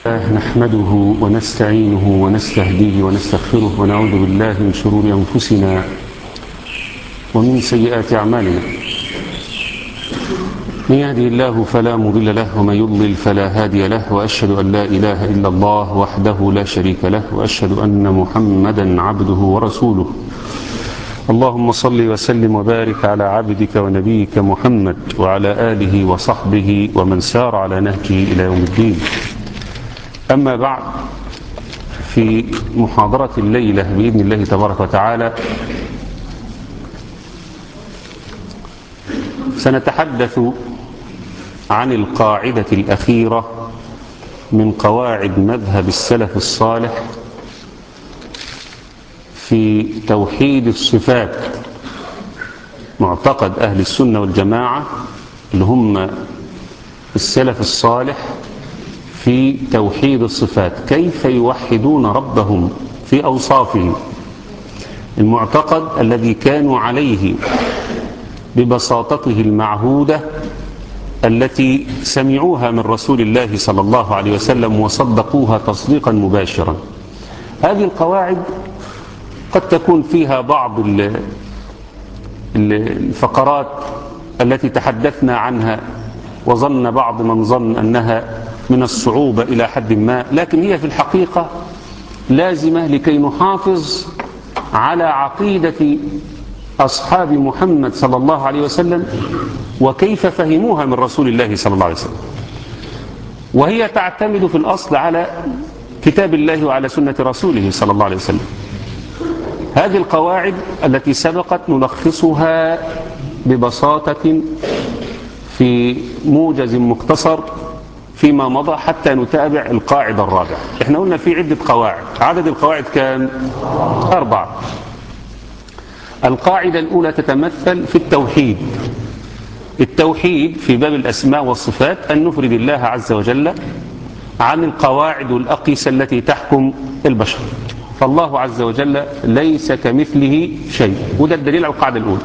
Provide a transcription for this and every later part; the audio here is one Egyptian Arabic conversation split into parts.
نحمده ونستعينه ونستهديه ونستغفره ونعوذ بالله من شرور أنفسنا ومن سيئات أعمالنا من يهدي الله فلا مضل له ومن يضلل فلا هادي له وأشهد أن لا إله إلا الله وحده لا شريك له وأشهد أن محمدا عبده ورسوله اللهم صل وسلم وبارك على عبدك ونبيك محمد وعلى آله وصحبه ومن سار على نهجه إلى يوم الدين أما بعد في محاضرة الليلة بإذن الله تبارك وتعالى سنتحدث عن القاعدة الأخيرة من قواعد مذهب السلف الصالح في توحيد الصفات معتقد أهل السنة والجماعة اللي هم السلف الصالح في توحيد الصفات كيف يوحدون ربهم في أوصافه المعتقد الذي كانوا عليه ببساطته المعهودة التي سمعوها من رسول الله صلى الله عليه وسلم وصدقوها تصديقا مباشرا هذه القواعد قد تكون فيها بعض الفقرات التي تحدثنا عنها وظن بعض من ظن أنها من الصعوبة إلى حد ما لكن هي في الحقيقة لازمة لكي نحافظ على عقيدة أصحاب محمد صلى الله عليه وسلم وكيف فهموها من رسول الله صلى الله عليه وسلم وهي تعتمد في الأصل على كتاب الله وعلى سنة رسوله صلى الله عليه وسلم هذه القواعد التي سبقت نلخصها ببساطة في موجز مختصر فيما مضى حتى نتابع القاعدة الرابعة احنا قلنا في عدة قواعد عدد القواعد كان أربعة القاعدة الأولى تتمثل في التوحيد التوحيد في باب الأسماء والصفات أن نفرد الله عز وجل عن القواعد والأقيسة التي تحكم البشر فالله عز وجل ليس كمثله شيء وده الدليل على القاعدة الأولى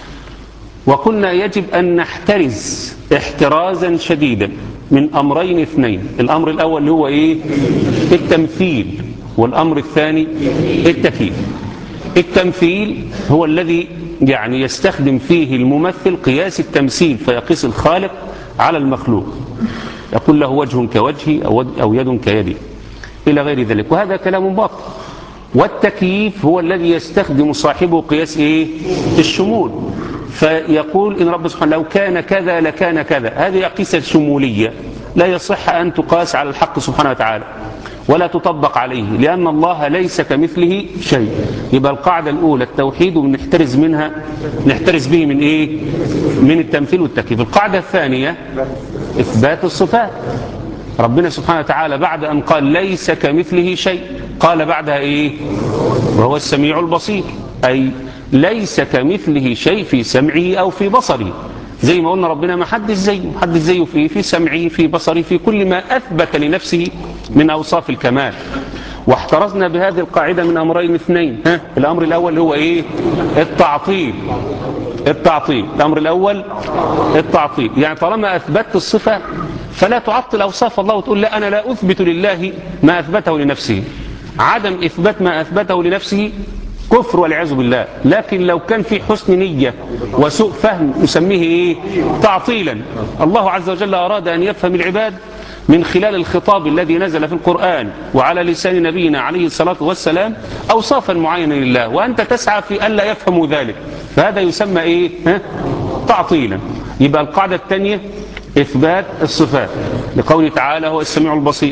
وقلنا يجب أن نحترز احترازا شديدا من أمرين اثنين الأمر الأول اللي هو إيه التمثيل والأمر الثاني التكييف التمثيل هو الذي يعني يستخدم فيه الممثل قياس التمثيل فيقيس الخالق على المخلوق يقول له وجه كوجهي أو يد كيدي إلى غير ذلك وهذا كلام باطل والتكييف هو الذي يستخدم صاحبه قياس إيه؟ الشمول فيقول إن رب سبحانه لو كان كذا لكان كذا هذه أقيسة شمولية لا يصح أن تقاس على الحق سبحانه وتعالى ولا تطبق عليه لأن الله ليس كمثله شيء يبقى القاعدة الأولى التوحيد ونحترز منها نحترز به من إيه من التمثيل والتكييف القاعدة الثانية إثبات الصفات ربنا سبحانه وتعالى بعد أن قال ليس كمثله شيء قال بعدها إيه وهو السميع البصير أي ليس كمثله شيء في سمعه أو في بصره زي ما قلنا ربنا ما حدش زيه ما حدش زيه في في سمعه في بصره في كل ما أثبت لنفسه من أوصاف الكمال واحترزنا بهذه القاعدة من أمرين اثنين ها؟ الأمر الأول هو إيه التعطيل التعطيل الأمر الأول التعطيل يعني طالما أثبتت الصفة فلا تعطل أوصاف الله وتقول لا أنا لا أثبت لله ما أثبته لنفسه عدم إثبات ما أثبته لنفسه كفر والعياذ بالله لكن لو كان في حسن نية وسوء فهم نسميه إيه؟ تعطيلا الله عز وجل أراد أن يفهم العباد من خلال الخطاب الذي نزل في القرآن وعلى لسان نبينا عليه الصلاة والسلام أوصافا معينة لله وأنت تسعى في ألا يفهموا ذلك فهذا يسمى إيه؟ ها؟ تعطيلا يبقى القاعدة الثانية إثبات الصفات لقوله تعالى هو السميع البصير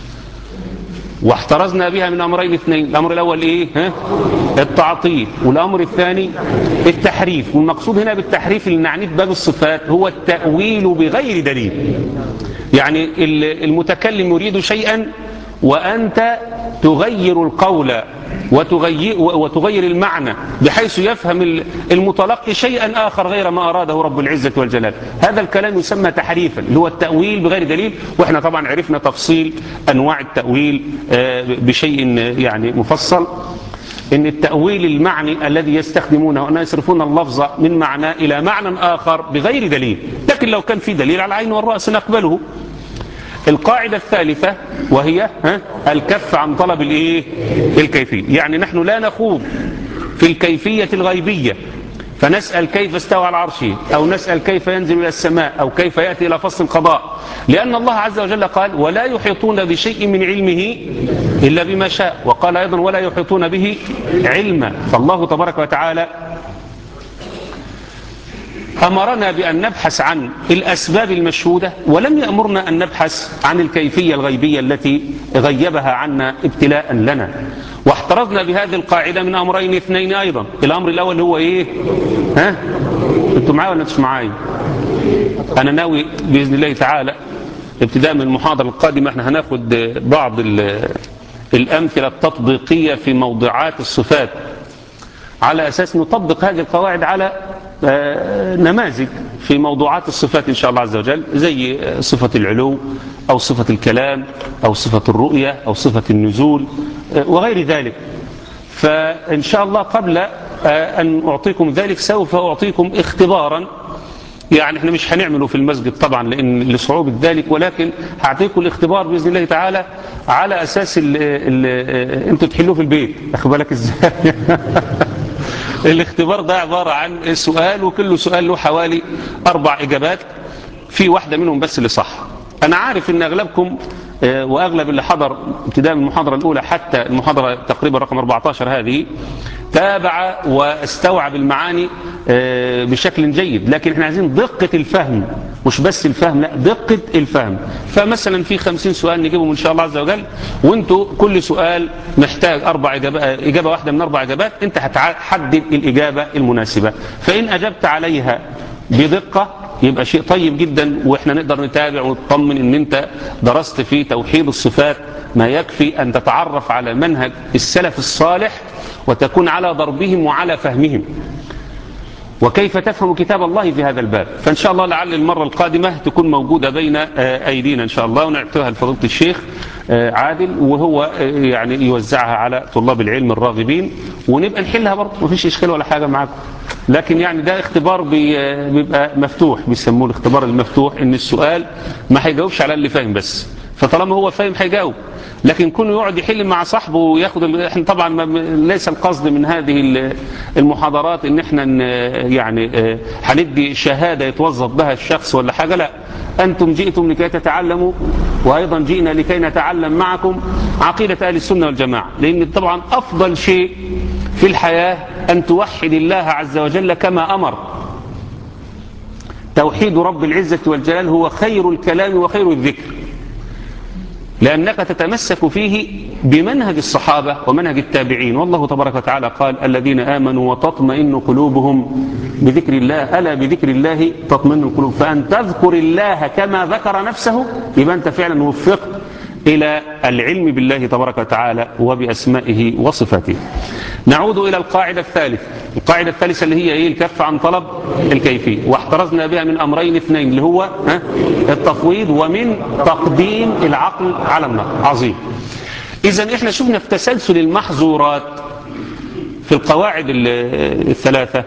واحترزنا بها من أمرين اثنين الأمر الأول إيه ها؟ التعطيل والأمر الثاني التحريف والمقصود هنا بالتحريف اللي نعنيه باب الصفات هو التأويل بغير دليل يعني المتكلم يريد شيئا وأنت تغير القول وتغير, وتغير المعنى بحيث يفهم المتلقي شيئا آخر غير ما أراده رب العزة والجلال هذا الكلام يسمى تحريفا اللي هو التأويل بغير دليل وإحنا طبعا عرفنا تفصيل أنواع التأويل بشيء يعني مفصل إن التأويل المعني الذي يستخدمونه أن يصرفون اللفظ من معنى إلى معنى آخر بغير دليل لكن لو كان في دليل على العين والرأس نقبله القاعدة الثالثة وهي ها الكف عن طلب الايه الكيفية يعني نحن لا نخوض في الكيفية الغيبية فنسأل كيف استوى على عرشه أو نسأل كيف ينزل إلى السماء أو كيف يأتي إلى فصل القضاء لأن الله عز وجل قال ولا يحيطون بشيء من علمه إلا بما شاء وقال أيضا ولا يحيطون به علما فالله تبارك وتعالى أمرنا بأن نبحث عن الأسباب المشهودة ولم يأمرنا أن نبحث عن الكيفية الغيبية التي غيبها عنا ابتلاء لنا واحترزنا بهذه القاعدة من أمرين اثنين أيضا الأمر الأول هو إيه ها أنتم معايا ولا مش معايا أنا ناوي بإذن الله تعالى ابتداء من المحاضرة القادمة احنا هناخد بعض الأمثلة التطبيقية في موضوعات الصفات على أساس نطبق هذه القواعد على نماذج في موضوعات الصفات إن شاء الله عز وجل زي صفة العلو أو صفة الكلام أو صفة الرؤية أو صفة النزول وغير ذلك فإن شاء الله قبل أن أعطيكم ذلك سوف أعطيكم اختبارا يعني احنا مش هنعمله في المسجد طبعا لان لصعوبة ذلك ولكن هعطيكم الاختبار باذن الله تعالى على اساس ال ال انتوا تحلوه في البيت اخد بالك ازاي الاختبار ده عبارة عن سؤال وكل سؤال له حوالي أربع إجابات في واحدة منهم بس اللي صح أنا عارف أن أغلبكم وأغلب اللي حضر ابتداء من المحاضرة الأولى حتى المحاضرة تقريبا رقم 14 هذه تابع واستوعب المعاني بشكل جيد لكن احنا عايزين دقة الفهم مش بس الفهم لا دقة الفهم فمثلا في خمسين سؤال نجيبهم إن شاء الله عز وجل وانتوا كل سؤال محتاج أربع إجابة, إجابة واحدة من أربع إجابات انت هتحدد الإجابة المناسبة فإن أجبت عليها بدقة يبقى شيء طيب جدا واحنا نقدر نتابع ونطمن ان انت درست في توحيد الصفات ما يكفي ان تتعرف على منهج السلف الصالح وتكون على ضربهم وعلى فهمهم وكيف تفهم كتاب الله في هذا الباب فإن شاء الله لعل المرة القادمة تكون موجودة بين أيدينا إن شاء الله ونعطيها لفضيلة الشيخ عادل وهو يعني يوزعها على طلاب العلم الراغبين ونبقى نحلها برضه مفيش إشكال ولا حاجة معاكم لكن يعني ده اختبار بيبقى مفتوح بيسموه الاختبار المفتوح ان السؤال ما هيجاوبش على اللي فاهم بس فطالما هو فاهم هيجاوب لكن كونه يقعد يحل مع صاحبه وياخد احنا طبعا ليس القصد من هذه المحاضرات ان احنا يعني هندي شهاده يتوظف بها الشخص ولا حاجه لا انتم جئتم لكي تتعلموا وايضا جئنا لكي نتعلم معكم عقيده اهل السنه والجماعه لان طبعا افضل شيء في الحياه ان توحد الله عز وجل كما امر توحيد رب العزه والجلال هو خير الكلام وخير الذكر لأنك تتمسك فيه بمنهج الصحابة ومنهج التابعين والله تبارك وتعالى قال الذين آمنوا وتطمئن قلوبهم بذكر الله ألا بذكر الله تطمئن القلوب فأن تذكر الله كما ذكر نفسه يبقى أنت فعلا وفقت إلى العلم بالله تبارك وتعالى وبأسمائه وصفاته نعود إلى القاعدة الثالثة القاعدة الثالثة اللي هي إيه الكف عن طلب الكيفية واحترزنا بها من أمرين اثنين اللي هو ها التفويض ومن تقديم العقل على النقل عظيم إذا إحنا شفنا في تسلسل المحظورات في القواعد الثلاثة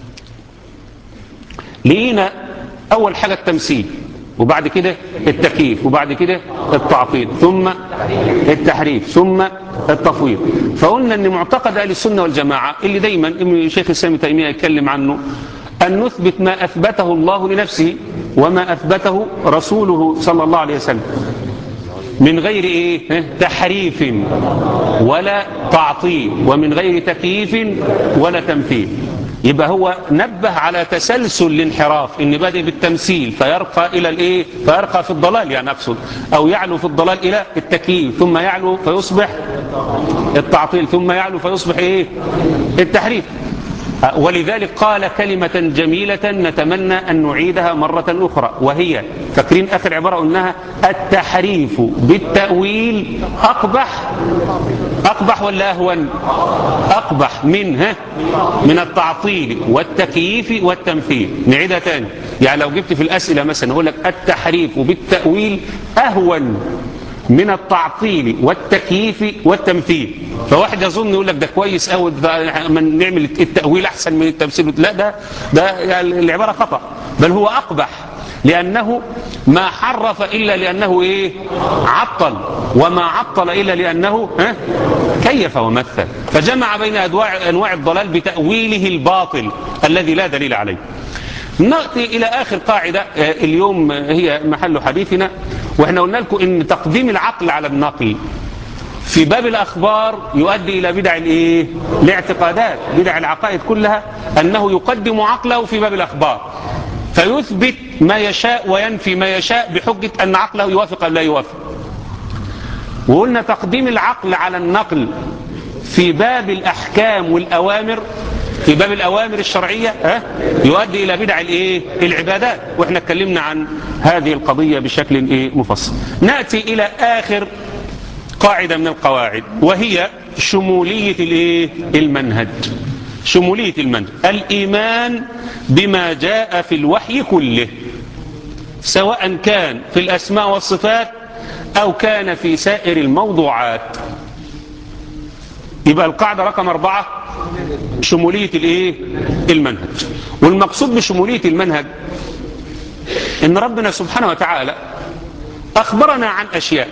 لقينا أول حاجة التمثيل وبعد كده التكييف وبعد كده التعطيل ثم التحريف ثم التفويض فقلنا ان معتقد اهل السنه والجماعه اللي دايما ابن شيخ الاسلام تيميه يتكلم عنه ان نثبت ما اثبته الله لنفسه وما اثبته رسوله صلى الله عليه وسلم من غير ايه تحريف ولا تعطيل ومن غير تكييف ولا تمثيل يبقى هو نبه على تسلسل الانحراف ان بادئ بالتمثيل فيرقى الى الايه فيرقى في الضلال يعني اقصد او يعلو في الضلال الى التكييف ثم يعلو فيصبح التعطيل ثم يعلو فيصبح ايه التحريف ولذلك قال كلمة جميلة نتمنى أن نعيدها مرة أخرى وهي فاكرين آخر عبارة قلناها التحريف بالتأويل أقبح أقبح ولا أهون أقبح من ها من التعطيل والتكييف والتمثيل نعيدها تاني يعني لو جبت في الأسئلة مثلا أقول لك التحريف بالتأويل أهون من التعطيل والتكييف والتمثيل فواحد يظن يقول لك ده كويس قوي من نعمل التأويل أحسن من التمثيل لا ده ده يعني العبارة خطأ بل هو أقبح لأنه ما حرف إلا لأنه إيه عطل وما عطل إلا لأنه ها كيف ومثل فجمع بين أدواع أنواع الضلال بتأويله الباطل الذي لا دليل عليه نأتي إلى آخر قاعدة اليوم هي محل حديثنا وإحنا قلنا لكم إن تقديم العقل على النقل في باب الأخبار يؤدي إلى بدع الإيه؟ الاعتقادات بدع العقائد كلها أنه يقدم عقله في باب الأخبار فيثبت ما يشاء وينفي ما يشاء بحجة أن عقله يوافق أو لا يوافق وقلنا تقديم العقل على النقل في باب الأحكام والأوامر في باب الأوامر الشرعية ها يؤدي إلى بدع الإيه؟ العبادات وإحنا اتكلمنا عن هذه القضية بشكل إيه؟ مفصل نأتي إلى آخر قاعدة من القواعد وهي شمولية الإيه؟ المنهج شمولية المنهج الإيمان بما جاء في الوحي كله سواء كان في الأسماء والصفات أو كان في سائر الموضوعات يبقى القاعدة رقم أربعة شمولية الإيه؟ المنهج والمقصود بشمولية المنهج إن ربنا سبحانه وتعالى أخبرنا عن أشياء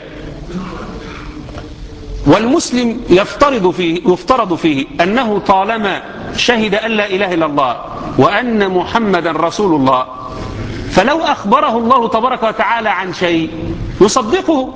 والمسلم يفترض فيه, يفترض فيه أنه طالما شهد أن لا إله إلا الله وأن محمدا رسول الله فلو أخبره الله تبارك وتعالى عن شيء يصدقه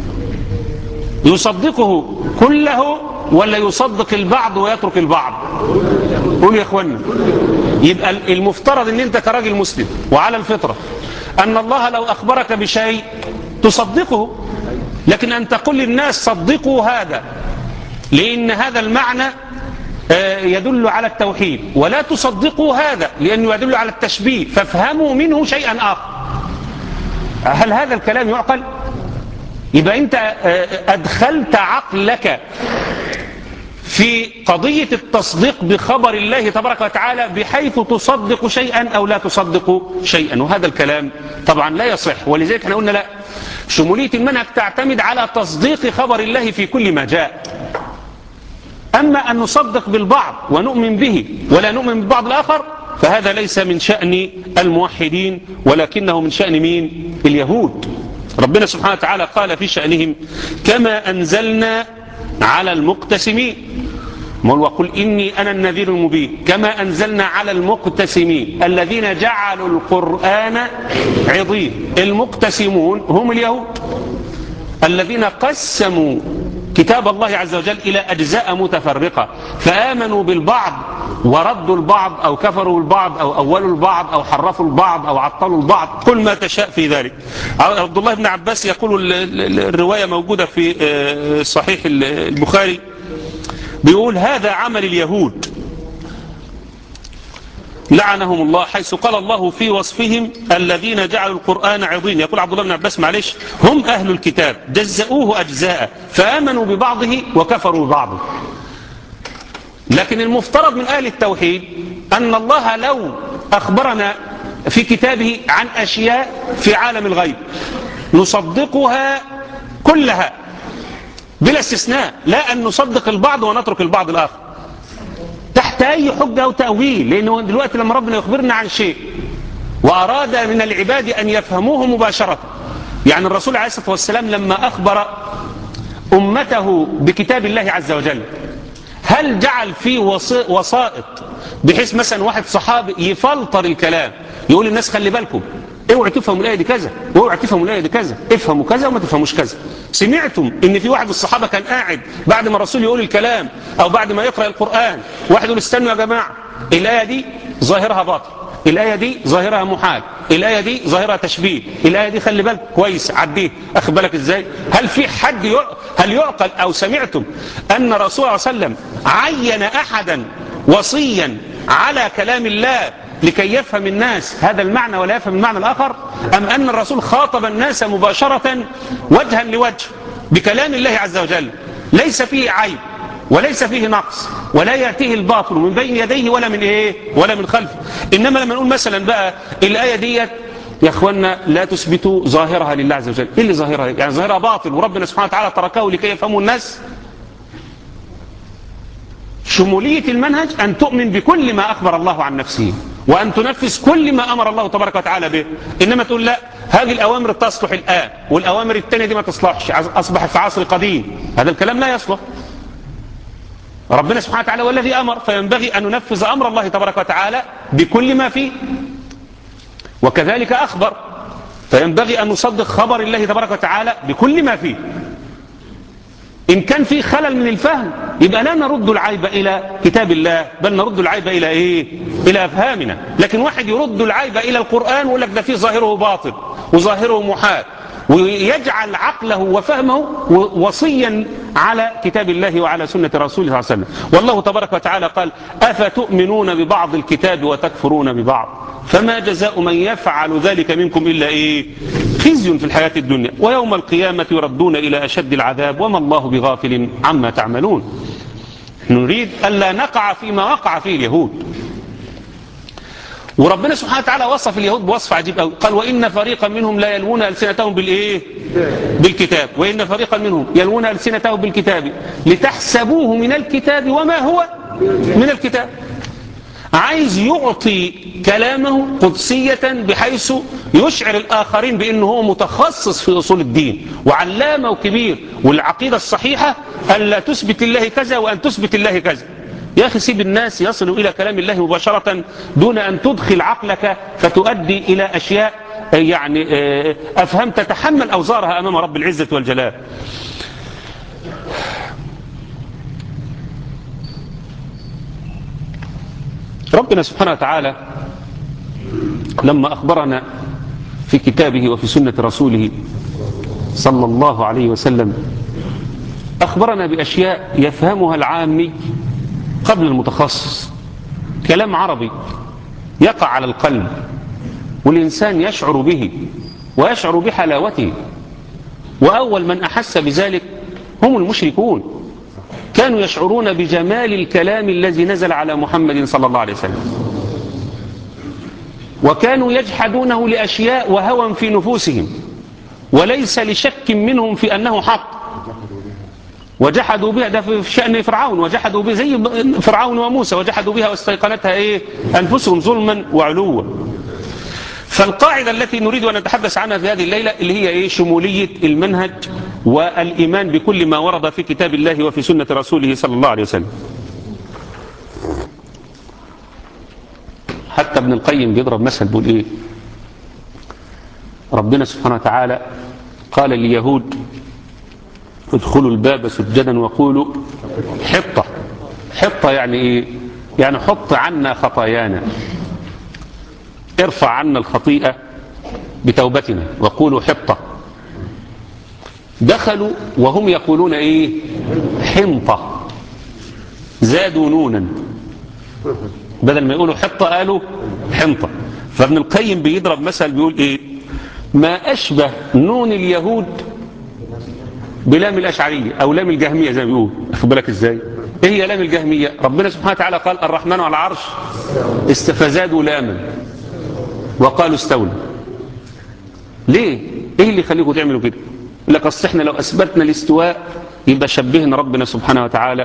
يصدقه كله ولا يصدق البعض ويترك البعض قولوا يا اخوانا يبقى المفترض ان انت كراجل مسلم وعلى الفطرة ان الله لو اخبرك بشيء تصدقه لكن ان تقول للناس صدقوا هذا لان هذا المعنى يدل على التوحيد ولا تصدقوا هذا لانه يدل على التشبيه فافهموا منه شيئا اخر هل هذا الكلام يعقل يبقى انت ادخلت عقلك في قضية التصديق بخبر الله تبارك وتعالى بحيث تصدق شيئا أو لا تصدق شيئا وهذا الكلام طبعا لا يصح ولذلك احنا قلنا لا شمولية المنهج تعتمد على تصديق خبر الله في كل ما جاء أما أن نصدق بالبعض ونؤمن به ولا نؤمن بالبعض الآخر فهذا ليس من شأن الموحدين ولكنه من شأن مين اليهود ربنا سبحانه وتعالى قال في شأنهم كما أنزلنا على المقتسمين وقل إني أنا النذير المبين كما أنزلنا على المقتسمين الذين جعلوا القرآن عظيم المقتسمون هم اليهود الذين قسموا كتاب الله عز وجل إلى أجزاء متفرقة فآمنوا بالبعض وردوا البعض أو كفروا البعض أو أولوا البعض أو حرفوا البعض أو عطلوا البعض كل ما تشاء في ذلك عبد الله بن عباس يقول الرواية موجودة في صحيح البخاري بيقول هذا عمل اليهود لعنهم الله حيث قال الله في وصفهم الذين جعلوا القرآن عظيم يقول عبد الله بن عباس معلش هم أهل الكتاب جزأوه أجزاء فآمنوا ببعضه وكفروا ببعضه لكن المفترض من أهل التوحيد أن الله لو أخبرنا في كتابه عن أشياء في عالم الغيب نصدقها كلها بلا استثناء لا أن نصدق البعض ونترك البعض الآخر تحت أي حجة أو تأويل لأنه دلوقتي لما ربنا يخبرنا عن شيء وأراد من العباد أن يفهموه مباشرة يعني الرسول عليه الصلاة والسلام لما أخبر أمته بكتاب الله عز وجل هل جعل فيه وسائط بحيث مثلا واحد صحابي يفلتر الكلام يقول للناس خلي بالكم اوعوا تفهموا الآية دي كذا واوعوا تفهموا الآية دي كذا افهموا كذا وما تفهموش كذا سمعتم ان في واحد من الصحابة كان قاعد بعد ما الرسول يقول الكلام او بعد ما يقرأ القرآن واحد يقول استنوا يا جماعة الآية دي ظاهرها باطل الآية دي ظاهرها محال الآية دي ظاهرها تشبيه الآية دي خلي بالك كويس عديه أخذ بالك إزاي هل في حد يع... هل يعقل أو سمعتم أن الرسول صلى الله عليه وسلم عين أحدا وصيا على كلام الله لكي يفهم الناس هذا المعنى ولا يفهم المعنى الآخر أم أن الرسول خاطب الناس مباشرة وجها لوجه بكلام الله عز وجل ليس فيه عيب وليس فيه نقص ولا يأتيه الباطل من بين يديه ولا من إيه ولا من خلفه إنما لما نقول مثلا بقى الآية ديت يا أخوانا لا تثبتوا ظاهرها لله عز وجل إيه اللي ظاهرها يعني ظاهرها باطل وربنا سبحانه وتعالى تركه لكي يفهموا الناس شمولية المنهج أن تؤمن بكل ما أخبر الله عن نفسه وأن تنفذ كل ما أمر الله تبارك وتعالى به إنما تقول لا هذه الأوامر تصلح الآن والأوامر الثانية دي ما تصلحش أصبحت في عصر قديم هذا الكلام لا يصلح ربنا سبحانه وتعالى هو الذي أمر فينبغي أن ننفذ أمر الله تبارك وتعالى بكل ما فيه وكذلك أخبر فينبغي أن نصدق خبر الله تبارك وتعالى بكل ما فيه إن كان في خلل من الفهم يبقى لا نرد العيب إلى كتاب الله بل نرد العيب إلى إيه إلى أفهامنا لكن واحد يرد العيب إلى القرآن ويقول لك ده فيه ظاهره باطل وظاهره محال ويجعل عقله وفهمه وصيا على كتاب الله وعلى سنة رسوله صلى الله عليه وسلم والله تبارك وتعالى قال أفتؤمنون ببعض الكتاب وتكفرون ببعض فما جزاء من يفعل ذلك منكم إلا إيه خزي في الحياة الدنيا ويوم القيامة يردون إلى أشد العذاب وما الله بغافل عما تعملون نريد ألا نقع فيما وقع فيه اليهود وربنا سبحانه وتعالى وصف اليهود بوصف عجيب قوي قال وإن فريقا منهم لا يلوون ألسنتهم بالإيه بالكتاب وإن فريقا منهم يلوون ألسنتهم بالكتاب لتحسبوه من الكتاب وما هو من الكتاب عايز يعطي كلامه قدسية بحيث يشعر الآخرين بأنه هو متخصص في أصول الدين وعلامة وكبير والعقيدة الصحيحة أن لا تثبت الله كذا وأن تثبت الله كذا يا أخي سيب الناس يصلوا إلى كلام الله مباشرة دون أن تدخل عقلك فتؤدي إلى أشياء يعني أفهم تتحمل أوزارها أمام رب العزة والجلال ربنا سبحانه وتعالى لما أخبرنا في كتابه وفي سنة رسوله صلى الله عليه وسلم أخبرنا بأشياء يفهمها العامي قبل المتخصص كلام عربي يقع على القلب والإنسان يشعر به ويشعر بحلاوته وأول من أحس بذلك هم المشركون كانوا يشعرون بجمال الكلام الذي نزل على محمد صلى الله عليه وسلم وكانوا يجحدونه لأشياء وهوى في نفوسهم وليس لشك منهم في أنه حق وجحدوا بها ده في شأن فرعون وجحدوا بها زي فرعون وموسى وجحدوا بها واستيقنتها إيه أنفسهم ظلما وعلوا فالقاعدة التي نريد أن نتحدث عنها في هذه الليلة اللي هي إيه شمولية المنهج والإيمان بكل ما ورد في كتاب الله وفي سنة رسوله صلى الله عليه وسلم حتى ابن القيم بيضرب مثل بيقول إيه ربنا سبحانه وتعالى قال لليهود ادخلوا الباب سجدا وقولوا حطة حطة يعني ايه يعني حط عنا خطايانا ارفع عنا الخطيئة بتوبتنا وقولوا حطة دخلوا وهم يقولون ايه حنطة زادوا نونا بدل ما يقولوا حطة قالوا حنطة فابن القيم بيضرب مثل بيقول ايه ما اشبه نون اليهود بلام الأشعرية أو لام الجهمية زي ما بيقول أخد بالك إزاي إيه هي لام الجهمية ربنا سبحانه وتعالى قال الرحمن على العرش استفزادوا لاما وقالوا استولى ليه إيه اللي يخليكم تعملوا كده لك أصل إحنا لو أثبتنا الاستواء يبقى شبهنا ربنا سبحانه وتعالى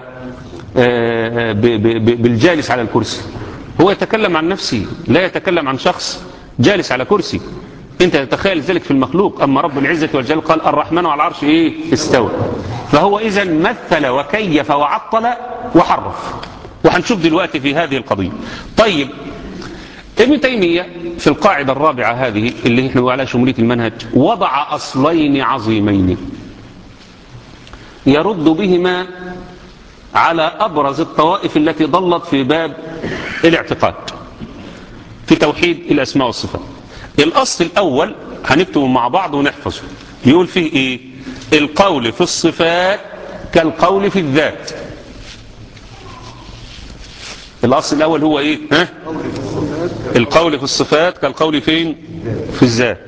بالجالس على الكرسي هو يتكلم عن نفسه لا يتكلم عن شخص جالس على كرسي انت تتخيل ذلك في المخلوق اما رب العزة والجلال قال الرحمن على العرش ايه استوى فهو اذا مثل وكيف وعطل وحرف وهنشوف دلوقتي في هذه القضية طيب ابن تيمية في القاعدة الرابعة هذه اللي احنا على شمولية المنهج وضع أصلين عظيمين يرد بهما على أبرز الطوائف التي ضلت في باب الاعتقاد في توحيد الأسماء والصفات الأصل الأول هنكتبه مع بعض ونحفظه يقول فيه إيه القول في الصفات كالقول في الذات الأصل الأول هو إيه ها؟ القول في الصفات كالقول فين في الذات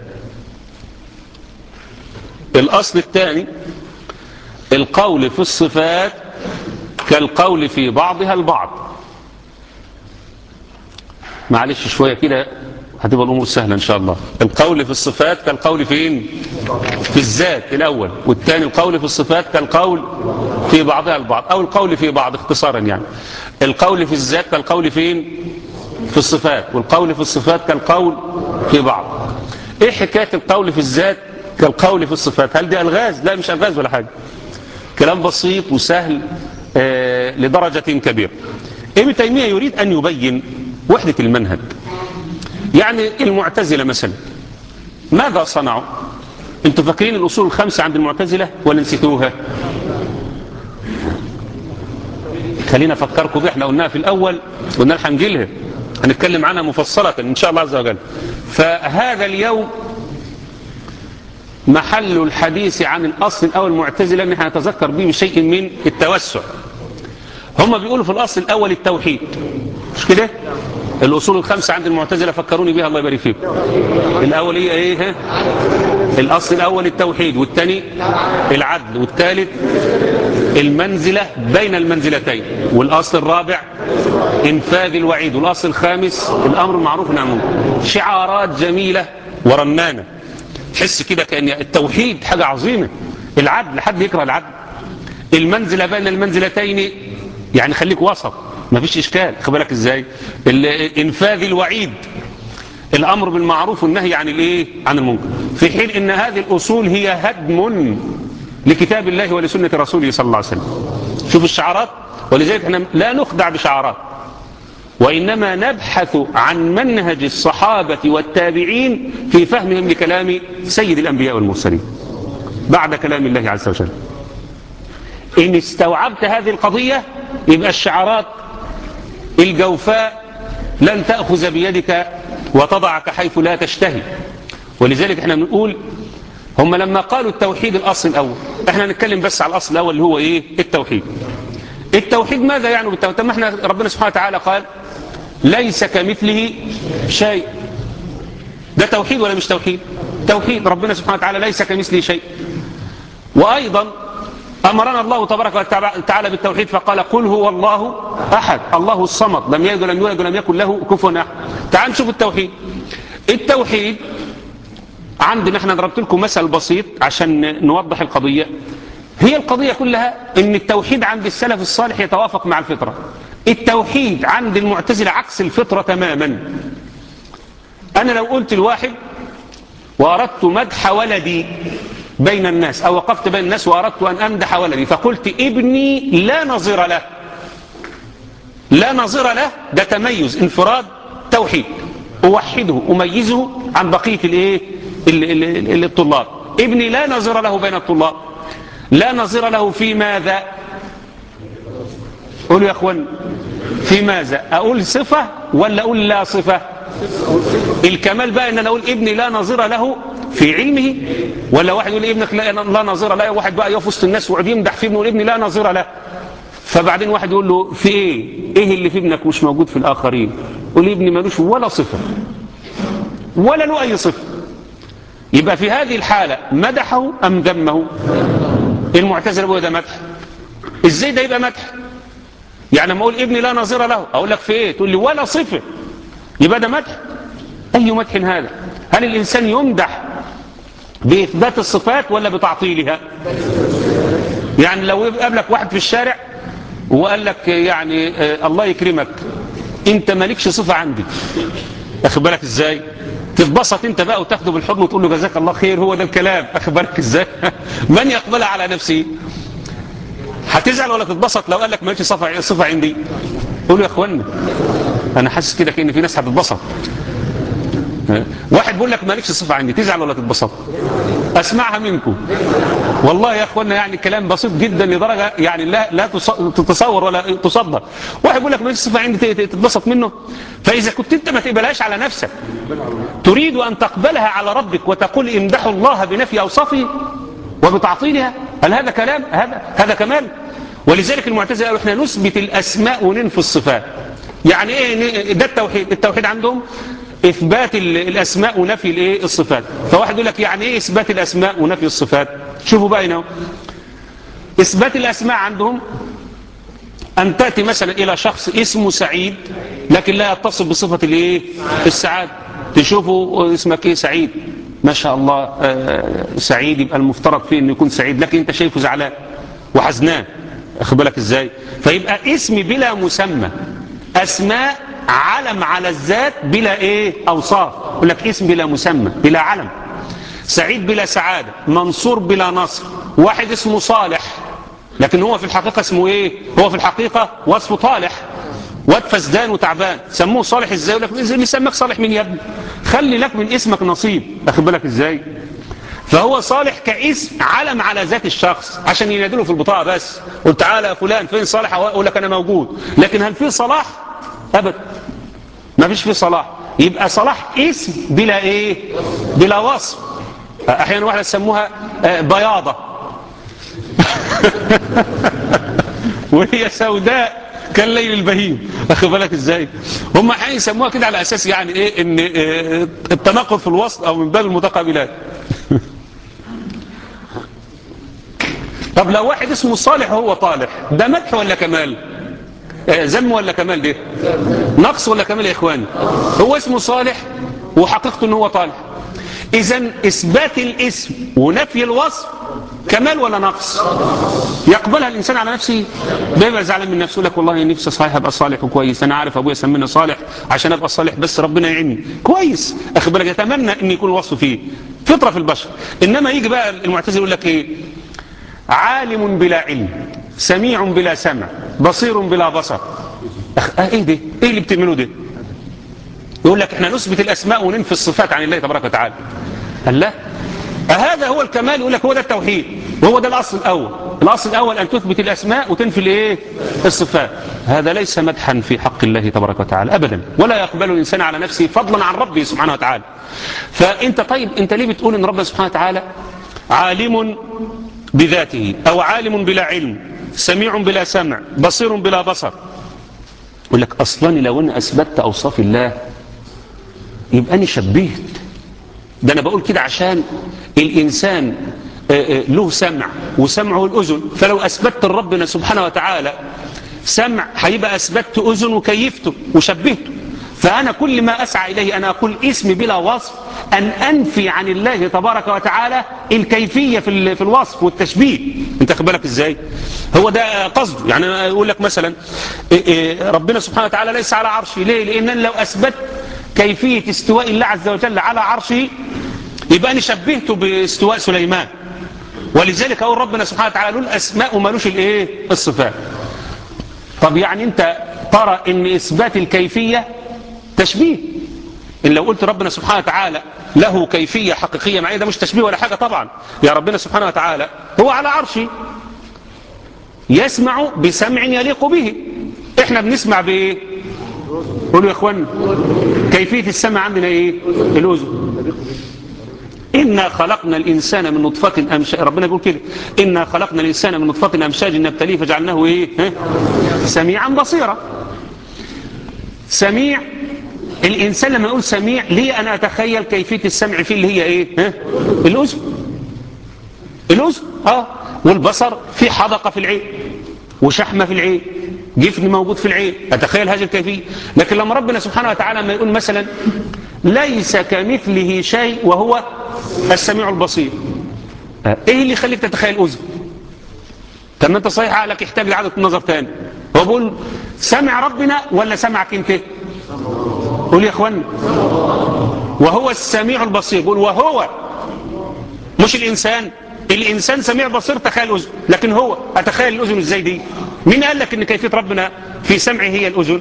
الأصل الثاني القول في الصفات كالقول في بعضها البعض معلش شوية كده هتبقى الأمور سهلة إن شاء الله القول في الصفات كالقول فين في الذات الأول والثاني القول في الصفات كالقول في بعضها البعض أو القول في بعض اختصارا يعني القول في الذات كالقول فين في الصفات والقول في الصفات كالقول في بعض ايه حكاية القول في الذات كالقول في الصفات هل دي ألغاز لا مش ألغاز ولا حاجة كلام بسيط وسهل آه لدرجة كبيرة ابن تيمية يريد أن يبين وحدة المنهج يعني المعتزلة مثلا ماذا صنعوا انتوا فاكرين الأصول الخمسة عند المعتزلة ولا نسيتوها خلينا افكركم بيه احنا قلناها في الأول قلنا لها هنجيلها هنتكلم عنها مفصلة إن شاء الله عز وجل فهذا اليوم محل الحديث عن الأصل الأول المعتزلة أن هنتذكر به بشيء من التوسع هم بيقولوا في الأصل الأول التوحيد مش كده الأصول الخمسة عند المعتزلة فكروني بها الله يبارك فيكم الأول هي إيه الأصل الأول التوحيد والثاني العدل والثالث المنزلة بين المنزلتين والأصل الرابع إنفاذ الوعيد والأصل الخامس الأمر المعروف نعم شعارات جميلة ورنانة تحس كده كأن التوحيد حاجة عظيمة العدل حد يكره العدل المنزلة بين المنزلتين يعني خليك وسط ما فيش إشكال بالك إزاي إنفاذ الوعيد الأمر بالمعروف والنهي عن الإيه عن المنكر في حين إن هذه الأصول هي هدم لكتاب الله ولسنة رسوله صلى الله عليه وسلم شوف الشعارات ولذلك احنا لا نخدع بشعارات وإنما نبحث عن منهج الصحابة والتابعين في فهمهم لكلام سيد الأنبياء والمرسلين بعد كلام الله عز وجل إن استوعبت هذه القضية يبقى الشعارات الجوفاء لن تأخذ بيدك وتضعك حيث لا تشتهي ولذلك احنا بنقول هم لما قالوا التوحيد الأصل الأول احنا نتكلم بس على الأصل الأول اللي هو إيه التوحيد التوحيد ماذا يعني بالتوحيد طب ما احنا ربنا سبحانه وتعالى قال ليس كمثله شيء ده توحيد ولا مش توحيد توحيد ربنا سبحانه وتعالى ليس كمثله شيء وأيضا أمرنا الله تبارك وتعالى بالتوحيد فقال قل هو الله أحد الله الصمد لم يلد ولم يولد ولم يكن له كفوا أحد تعال نشوف التوحيد التوحيد عندنا احنا ضربت لكم مثل بسيط عشان نوضح القضية هي القضية كلها ان التوحيد عند السلف الصالح يتوافق مع الفطرة التوحيد عند المعتزلة عكس الفطرة تماما انا لو قلت الواحد واردت مدح ولدي بين الناس او وقفت بين الناس واردت ان امدح ولدي فقلت ابني لا نظير له لا نظير له ده تميز انفراد توحيد اوحده اميزه عن بقية الايه الطلاب ابني لا نظير له بين الطلاب لا نظير له في ماذا قولوا يا اخوان في ماذا اقول صفة ولا اقول لا صفة الكمال بقى ان انا اقول ابني لا نظير له في علمه ولا واحد يقول ابنك لا, لا نظير له واحد بقى يقف وسط الناس ويقعد يمدح في ابنه يقول ابني لا نظير له فبعدين واحد يقول له في ايه ايه اللي في ابنك مش موجود في الاخرين يقول ابني ملوش ولا صفة ولا له اي صفة يبقى في هذه الحالة مدحه ام ذمه المعتزله بيقول ده مدح ازاي ده يبقى مدح يعني لما اقول ابني لا نظير له اقول لك في ايه تقول لي ولا صفه يبقى ده مدح اي مدح هذا هل الانسان يمدح باثبات الصفات ولا بتعطيلها يعني لو قابلك واحد في الشارع وقال لك يعني آه الله يكرمك انت مالكش صفه عندي اخد بالك ازاي تتبسط انت بقى وتاخده بالحضن وتقول له جزاك الله خير هو ده الكلام اخد بالك ازاي من يقبلها على نفسه هتزعل ولا تتبسط لو قال لك مالكش صفه صفه عندي قولوا يا اخوانا انا حاسس كده كان في ناس هتتبسط واحد بيقول لك مالكش صفه عندي تزعل ولا تتبسط اسمعها منكم والله يا اخوانا يعني كلام بسيط جدا لدرجه يعني لا لا تتصور ولا تصدق واحد بيقول لك مالكش صفه عندي تتبسط منه فاذا كنت انت ما تقبلهاش على نفسك تريد ان تقبلها على ربك وتقول امدحوا الله بنفي اوصافه وبتعطيلها هل هذا كلام هذا هذا كمال ولذلك المعتزله قالوا احنا نثبت الاسماء وننفي الصفات يعني ايه ده التوحيد التوحيد عندهم اثبات الاسماء ونفي الايه الصفات فواحد يقول لك يعني ايه اثبات الاسماء ونفي الصفات شوفوا بقى هنا اثبات الاسماء عندهم ان تاتي مثلا الى شخص اسمه سعيد لكن لا يتصف بصفه الايه السعاده تشوفوا اسمك ايه سعيد ما شاء الله آه سعيد يبقى المفترض فيه انه يكون سعيد لكن انت شايفه زعلان وحزنان اخد بالك ازاي فيبقى اسم بلا مسمى اسماء علم على الذات بلا ايه اوصاف يقول لك اسم بلا مسمى بلا علم سعيد بلا سعادة منصور بلا نصر واحد اسمه صالح لكن هو في الحقيقة اسمه ايه هو في الحقيقة وصفه طالح واد فسدان وتعبان سموه صالح ازاي يقول لك اللي سماك صالح مين يا ابني خلي لك من اسمك نصيب اخد بالك ازاي فهو صالح كاسم علم على ذات الشخص عشان ينادله في البطاقة بس قل تعالى يا فلان فين صالح اقول لك انا موجود لكن هل في صلاح ابدا ما فيش فيه صلاح يبقى صلاح اسم بلا ايه بلا وصف احيانا واحده تسموها بياضه وهي سوداء كالليل البهيم اخد بالك ازاي هم احيانا يسموها كده على اساس يعني ايه ان التناقض في الوصل او من باب المتقابلات طب لو واحد اسمه صالح وهو طالح ده مدح ولا كمال ذم ولا كمال ده نقص ولا كمال يا اخواني هو اسمه صالح وحقيقته ان هو طالح اذا اثبات الاسم ونفي الوصف كمال ولا نقص يقبلها الانسان على نفسه بيبقى زعلان من نفسه لك والله نفسي صحيح ابقى صالح وكويس انا عارف ابويا سمينا صالح عشان ابقى صالح بس ربنا يعيني كويس اخد بالك يتمنى ان يكون الوصف فيه فطره في البشر انما يجي بقى المعتزله يقول لك ايه عالم بلا علم سميع بلا سمع بصير بلا بصر أخ... اه ايه ده ايه اللي بتعملوه ده يقول لك احنا نثبت الاسماء وننفي الصفات عن الله تبارك وتعالى قال لا هذا هو الكمال يقول لك هو ده التوحيد وهو ده الاصل الاول الاصل الاول ان تثبت الاسماء وتنفي الايه الصفات هذا ليس مدحا في حق الله تبارك وتعالى ابدا ولا يقبل الانسان على نفسه فضلا عن ربه سبحانه وتعالى فانت طيب انت ليه بتقول ان ربنا سبحانه وتعالى عالم بذاته او عالم بلا علم سميع بلا سمع بصير بلا بصر يقول لك اصلا لو ان اثبتت اوصاف الله يبقى انا شبهت ده انا بقول كده عشان الانسان له سمع وسمعه الاذن فلو اثبتت لربنا سبحانه وتعالى سمع هيبقى اثبتت اذن وكيفته وشبهته فانا كل ما اسعى اليه انا اقول اسم بلا وصف ان انفي عن الله تبارك وتعالى الكيفيه في في الوصف والتشبيه انت خد بالك ازاي هو ده قصده يعني انا اقول لك مثلا ربنا سبحانه وتعالى ليس على عرشه ليه لان لو اثبت كيفيه استواء الله عز وجل على عرشه يبقى انا شبهته باستواء سليمان ولذلك اقول ربنا سبحانه وتعالى له الاسماء ومالوش الايه الصفات طب يعني انت ترى ان اثبات الكيفيه تشبيه إن لو قلت ربنا سبحانه وتعالى له كيفية حقيقية معي ده مش تشبيه ولا حاجة طبعا يا ربنا سبحانه وتعالى هو على عرشه يسمع بسمع يليق به احنا بنسمع بايه قولوا يا اخوان كيفية السمع عندنا ايه الاذن إنا خلقنا الإنسان من نطفة أمشاج ربنا يقول كده إنا خلقنا الإنسان من نطفة أمشاج نبتليه فجعلناه إيه ها؟ سميعا بصيرا سميع الإنسان لما يقول سميع ليه أنا أتخيل كيفية السمع فيه اللي هي إيه ها؟ الأذن الأذن آه والبصر في حدقة في العين وشحمة في العين جفن موجود في العين أتخيل هذه الكيفية لكن لما ربنا سبحانه وتعالى ما يقول مثلا ليس كمثله شيء وهو السميع البصير ايه اللي يخليك تتخيل اذن طب انت صحيح عقلك يحتاج لعادة النظر تاني هو بيقول سمع ربنا ولا سمعك انت قول يا اخوان وهو السميع البصير قول وهو مش الانسان الانسان سميع بصير تخيل اذن لكن هو اتخيل الاذن ازاي دي مين قال لك ان كيفيه ربنا في سمعه هي الاذن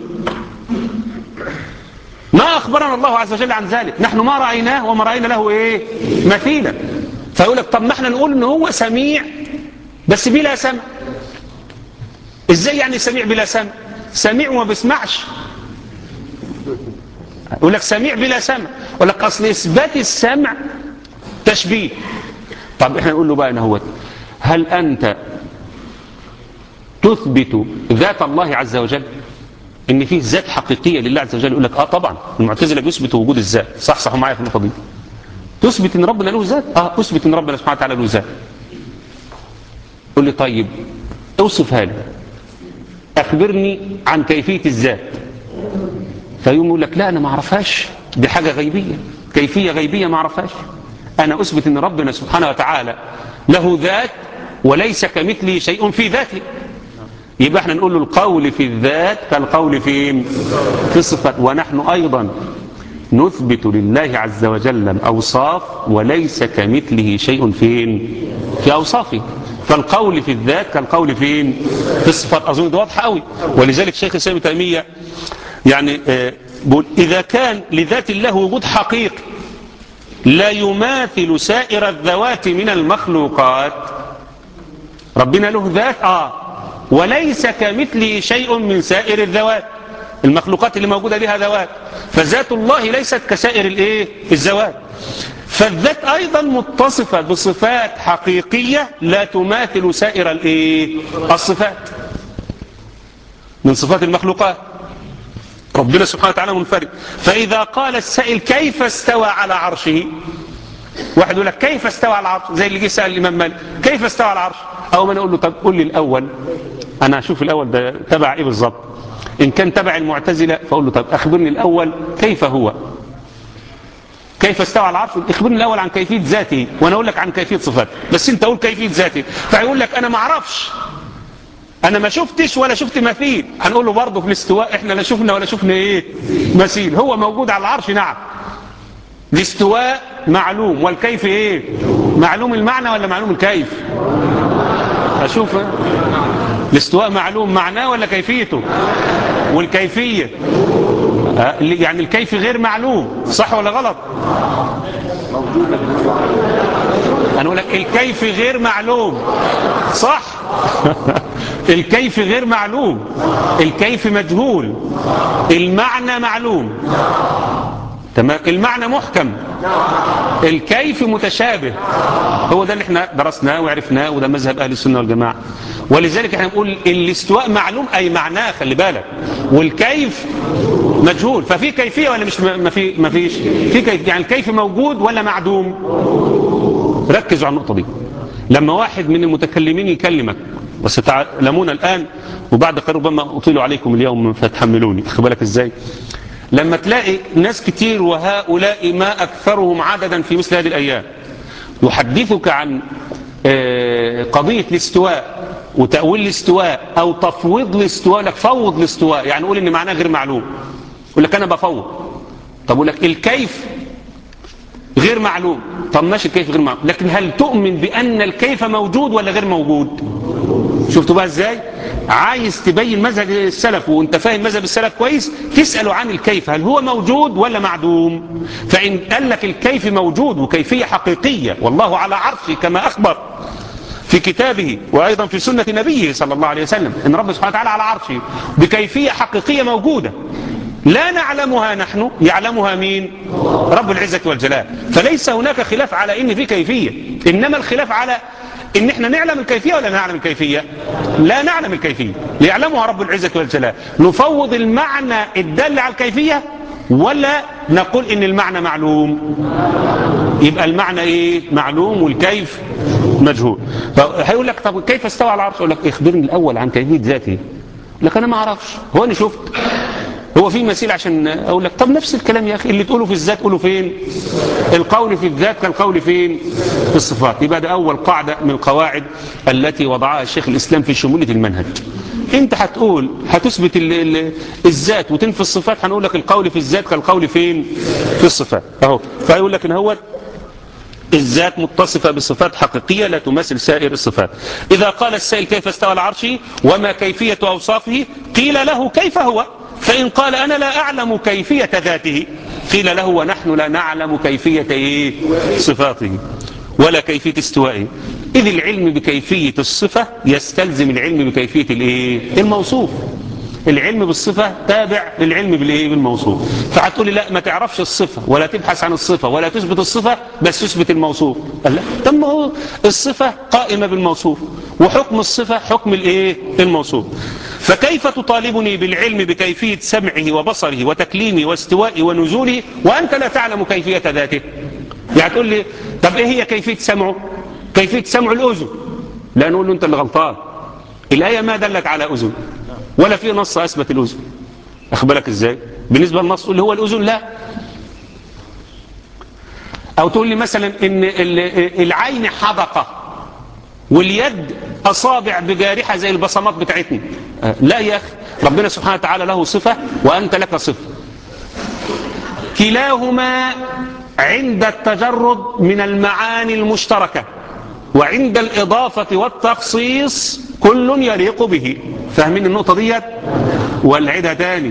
ما أخبرنا الله عز وجل عن ذلك نحن ما رأيناه وما رأينا له إيه مثيلا فيقول لك طب ما احنا نقول ان هو سميع بس بلا سمع ازاي يعني سميع بلا سمع سميع وما بيسمعش يقول لك سميع بلا سمع يقول لك اصل اثبات السمع تشبيه طب احنا نقول له بقى هو هل انت تثبت ذات الله عز وجل ان فيه ذات حقيقيه لله عز وجل يقول لك اه طبعا المعتزله بيثبتوا وجود الذات صح صح معايا في النقطه دي تثبت ان ربنا له ذات اه اثبت ان ربنا سبحانه وتعالى له ذات قول لي طيب اوصفها لي اخبرني عن كيفيه الذات فيقوم يقول لك لا انا ما اعرفهاش دي حاجه غيبيه كيفيه غيبيه ما اعرفهاش انا اثبت ان ربنا سبحانه وتعالى له ذات وليس كمثله شيء في ذاته يبقى احنا نقول له القول في الذات كالقول فين في الصفات ونحن أيضا نثبت لله عز وجل الأوصاف وليس كمثله شيء فين في أوصافه فالقول في الذات كالقول فين في الصفات أظن ده واضح قوي ولذلك شيخ الإسلام تيمية يعني آه بقول إذا كان لذات الله وجود حقيقي لا يماثل سائر الذوات من المخلوقات ربنا له ذات آه وليس كمثله شيء من سائر الذوات المخلوقات اللي موجودة لها ذوات فذات الله ليست كسائر الايه الذوات فالذات ايضا متصفة بصفات حقيقية لا تماثل سائر الايه الصفات من صفات المخلوقات ربنا سبحانه وتعالى منفرد فإذا قال السائل كيف استوى على عرشه واحد يقول لك كيف استوى على العرش زي اللي جه سأل الإمام مالك كيف استوى على العرش أو ما نقول له طب قول لي الأول أنا أشوف الأول ده تبع إيه بالظبط إن كان تبع المعتزلة فأقول له طب أخبرني الأول كيف هو كيف استوى على العرش اخبرني الأول عن كيفية ذاته وأنا أقول لك عن كيفية صفاته بس أنت قول كيفية ذاته فيقول لك أنا ما أعرفش أنا ما شفتش ولا شفت مثيل هنقول له برضه في الاستواء إحنا لا شفنا ولا شفنا إيه مثيل هو موجود على العرش نعم الاستواء معلوم والكيف إيه معلوم المعنى ولا معلوم الكيف أشوف الاستواء معلوم معناه ولا كيفيته والكيفية يعني الكيف غير معلوم صح ولا غلط أنا أقول لك الكيف غير معلوم صح الكيف غير معلوم الكيف مجهول المعنى معلوم تمام المعنى محكم الكيف متشابه هو ده اللي احنا درسناه وعرفناه وده مذهب اهل السنه والجماعه ولذلك احنا بنقول الاستواء معلوم اي معناه خلي بالك والكيف مجهول ففي كيفيه ولا مش ما في ما فيش في كيف يعني الكيف موجود ولا معدوم ركزوا على النقطه دي لما واحد من المتكلمين يكلمك بس تعلمون الان وبعد قريب ربما اطيل عليكم اليوم فتحملوني خد بالك ازاي لما تلاقي ناس كتير وهؤلاء ما أكثرهم عددا في مثل هذه الأيام يحدثك عن قضية الاستواء وتأويل الاستواء أو تفويض الاستواء لك فوض الاستواء يعني قول إن معناه غير معلوم يقول لك أنا بفوض طب يقول لك الكيف غير معلوم طب ماشي الكيف غير معلوم لكن هل تؤمن بأن الكيف موجود ولا غير موجود شفتوا بقى ازاي عايز تبين مذهب السلف وانت فاهم مذهب السلف كويس تسأله عن الكيف هل هو موجود ولا معدوم فإن قال لك الكيف موجود وكيفية حقيقية والله على عرشه كما أخبر في كتابه وأيضا في سنة نبيه صلى الله عليه وسلم إن رب سبحانه وتعالى على عرشه بكيفية حقيقية موجودة لا نعلمها نحن يعلمها مين رب العزة والجلال فليس هناك خلاف على إن في كيفية إنما الخلاف على إن إحنا نعلم الكيفية ولا نعلم الكيفية لا نعلم الكيفية ليعلمها رب العزة والجلال نفوض المعنى الدل على الكيفية ولا نقول إن المعنى معلوم يبقى المعنى إيه معلوم والكيف مجهول هيقول لك طب كيف استوى على العرش يقول لك اخبرني الأول عن كيفية ذاته لك أنا ما أعرفش هو أنا شفت هو في مثيل عشان اقول لك طب نفس الكلام يا اخي اللي تقوله في الذات قوله فين القول في الذات كالقول فين في الصفات يبقى ده اول قاعده من القواعد التي وضعها الشيخ الاسلام في شموليه المنهج انت هتقول هتثبت ال ال الذات وتنفي الصفات هنقول لك القول في الذات كالقول فين في الصفات اهو فيقول لك ان هو الذات متصفة بصفات حقيقية لا تمثل سائر الصفات إذا قال السائل كيف استوى العرش وما كيفية أوصافه قيل له كيف هو فإن قال أنا لا أعلم كيفية ذاته قيل له ونحن لا نعلم كيفية إيه؟ صفاته ولا كيفية استوائه إذ العلم بكيفية الصفة يستلزم العلم بكيفية الإيه؟ الموصوف العلم بالصفة تابع للعلم بالإيه؟ بالموصوف فهتقولي لا ما تعرفش الصفة ولا تبحث عن الصفة ولا تثبت الصفة بس تثبت الموصوف قال لا طب ما هو الصفة قائمة بالموصوف وحكم الصفة حكم الإيه؟ الموصوف فكيف تطالبني بالعلم بكيفية سمعه وبصره وتكليمه واستوائه ونزوله وأنت لا تعلم كيفية ذاته يعني تقول لي طب إيه هي كيفية سمعه كيفية سمع الأذن لا نقول له أنت اللي غلطان الآية ما دلت على أذن ولا في نص أثبت الأذن أخبرك إزاي بالنسبة للنص اللي هو الأذن لا أو تقول لي مثلا إن العين حدقة واليد أصابع بجارحة زي البصمات بتاعتنا آه، لا يا أخي ربنا سبحانه وتعالى له صفة وأنت لك صفة كلاهما عند التجرد من المعاني المشتركة وعند الإضافة والتخصيص كل يليق به فاهمين النقطة ديت والعدها تاني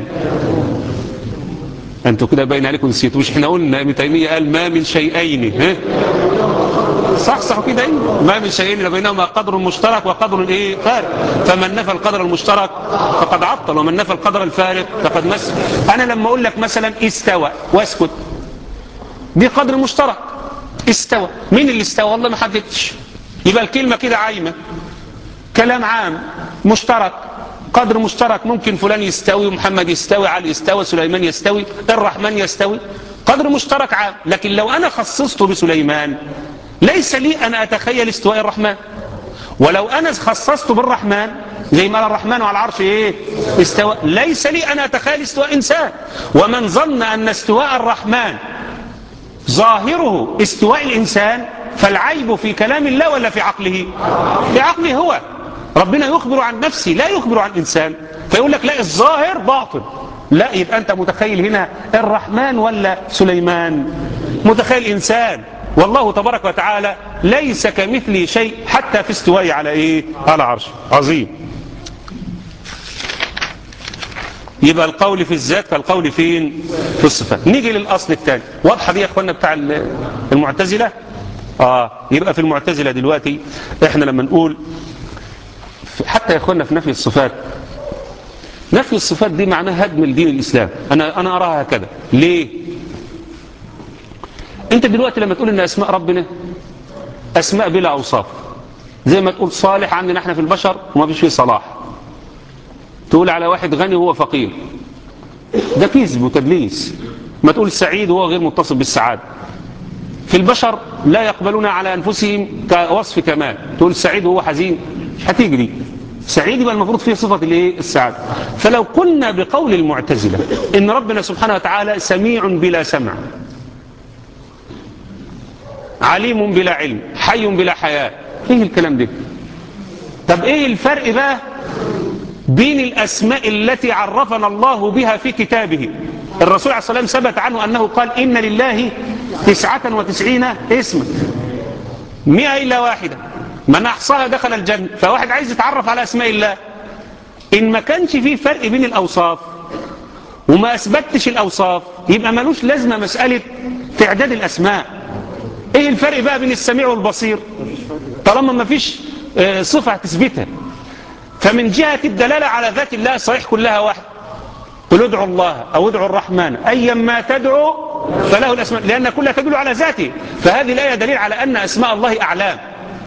انتوا كده باين عليكم نسيتوا مش احنا قلنا ابن تيميه قال ما من شيئين ها صح صح كده ايه ما من شيئين بينهما قدر مشترك وقدر ايه فارق فمن نفى القدر المشترك فقد عطل ومن نفى القدر الفارق فقد مس انا لما اقول لك مثلا استوى واسكت دي قدر مشترك استوى مين اللي استوى والله ما حددتش يبقى الكلمه كده عايمه كلام عام مشترك قدر مشترك ممكن فلان يستوي ومحمد يستوي علي يستوي سليمان يستوي الرحمن يستوي قدر مشترك عام لكن لو أنا خصصته بسليمان ليس لي أن أتخيل استواء الرحمن ولو أنا خصصته بالرحمن زي ما قال الرحمن على العرش إيه استوى ليس لي أن أتخيل استواء إنسان ومن ظن أن استواء الرحمن ظاهره استواء الإنسان فالعيب في كلام الله ولا في عقله في عقله هو ربنا يخبر عن نفسه لا يخبر عن إنسان فيقول لك لا الظاهر باطل لا يبقى أنت متخيل هنا الرحمن ولا سليمان متخيل إنسان والله تبارك وتعالى ليس كمثله شيء حتى في استوائه على إيه على عرش عظيم يبقى القول في الذات كالقول فين في الصفات نيجي للأصل الثاني واضحة دي يا اخوانا بتاع المعتزلة آه يبقى في المعتزلة دلوقتي احنا لما نقول حتى يا اخوانا في نفي الصفات نفي الصفات دي معناها هدم الدين الإسلام أنا, أنا أراها هكذا ليه أنت دلوقتي لما تقول إن أسماء ربنا أسماء بلا أوصاف زي ما تقول صالح عندنا احنا في البشر وما فيش فيه صلاح تقول على واحد غني وهو فقير ده كذب وتدليس ما تقول سعيد وهو غير متصف بالسعادة في البشر لا يقبلون على أنفسهم كوصف كمال تقول سعيد وهو حزين مش هتيجي دي سعيد يبقى المفروض فيه صفة الايه السعادة فلو قلنا بقول المعتزلة ان ربنا سبحانه وتعالى سميع بلا سمع عليم بلا علم حي بلا حياة ايه الكلام ده طب ايه الفرق بقى بين الاسماء التي عرفنا الله بها في كتابه الرسول عليه الصلاة والسلام ثبت عنه انه قال ان لله تسعة وتسعين اسما مئة الا واحدة من احصاها دخل الجنة فواحد عايز يتعرف على اسماء الله ان ما كانش فيه فرق بين الاوصاف وما اثبتش الاوصاف يبقى ملوش لازمة مسألة تعداد الاسماء ايه الفرق بقى بين السميع والبصير طالما ما فيش صفة تثبتها فمن جهة الدلالة على ذات الله صحيح كلها واحد قل ادعوا الله او ادعوا الرحمن ايا ما تدعو فله الاسماء لان كلها تدل على ذاته فهذه الايه دليل على ان اسماء الله اعلام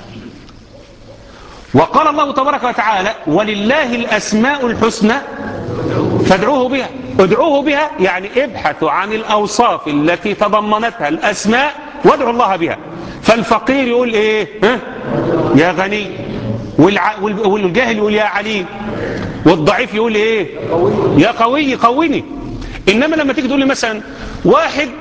وقال الله تبارك وتعالى ولله الاسماء الحسنى فادعوه بها ادعوه بها يعني ابحثوا عن الاوصاف التي تضمنتها الاسماء وادعوا الله بها فالفقير يقول ايه ها؟ يا غني والع... والجاهل يقول يا عليم والضعيف يقول ايه يا قوي قوني انما لما تيجي تقول لي مثلا واحد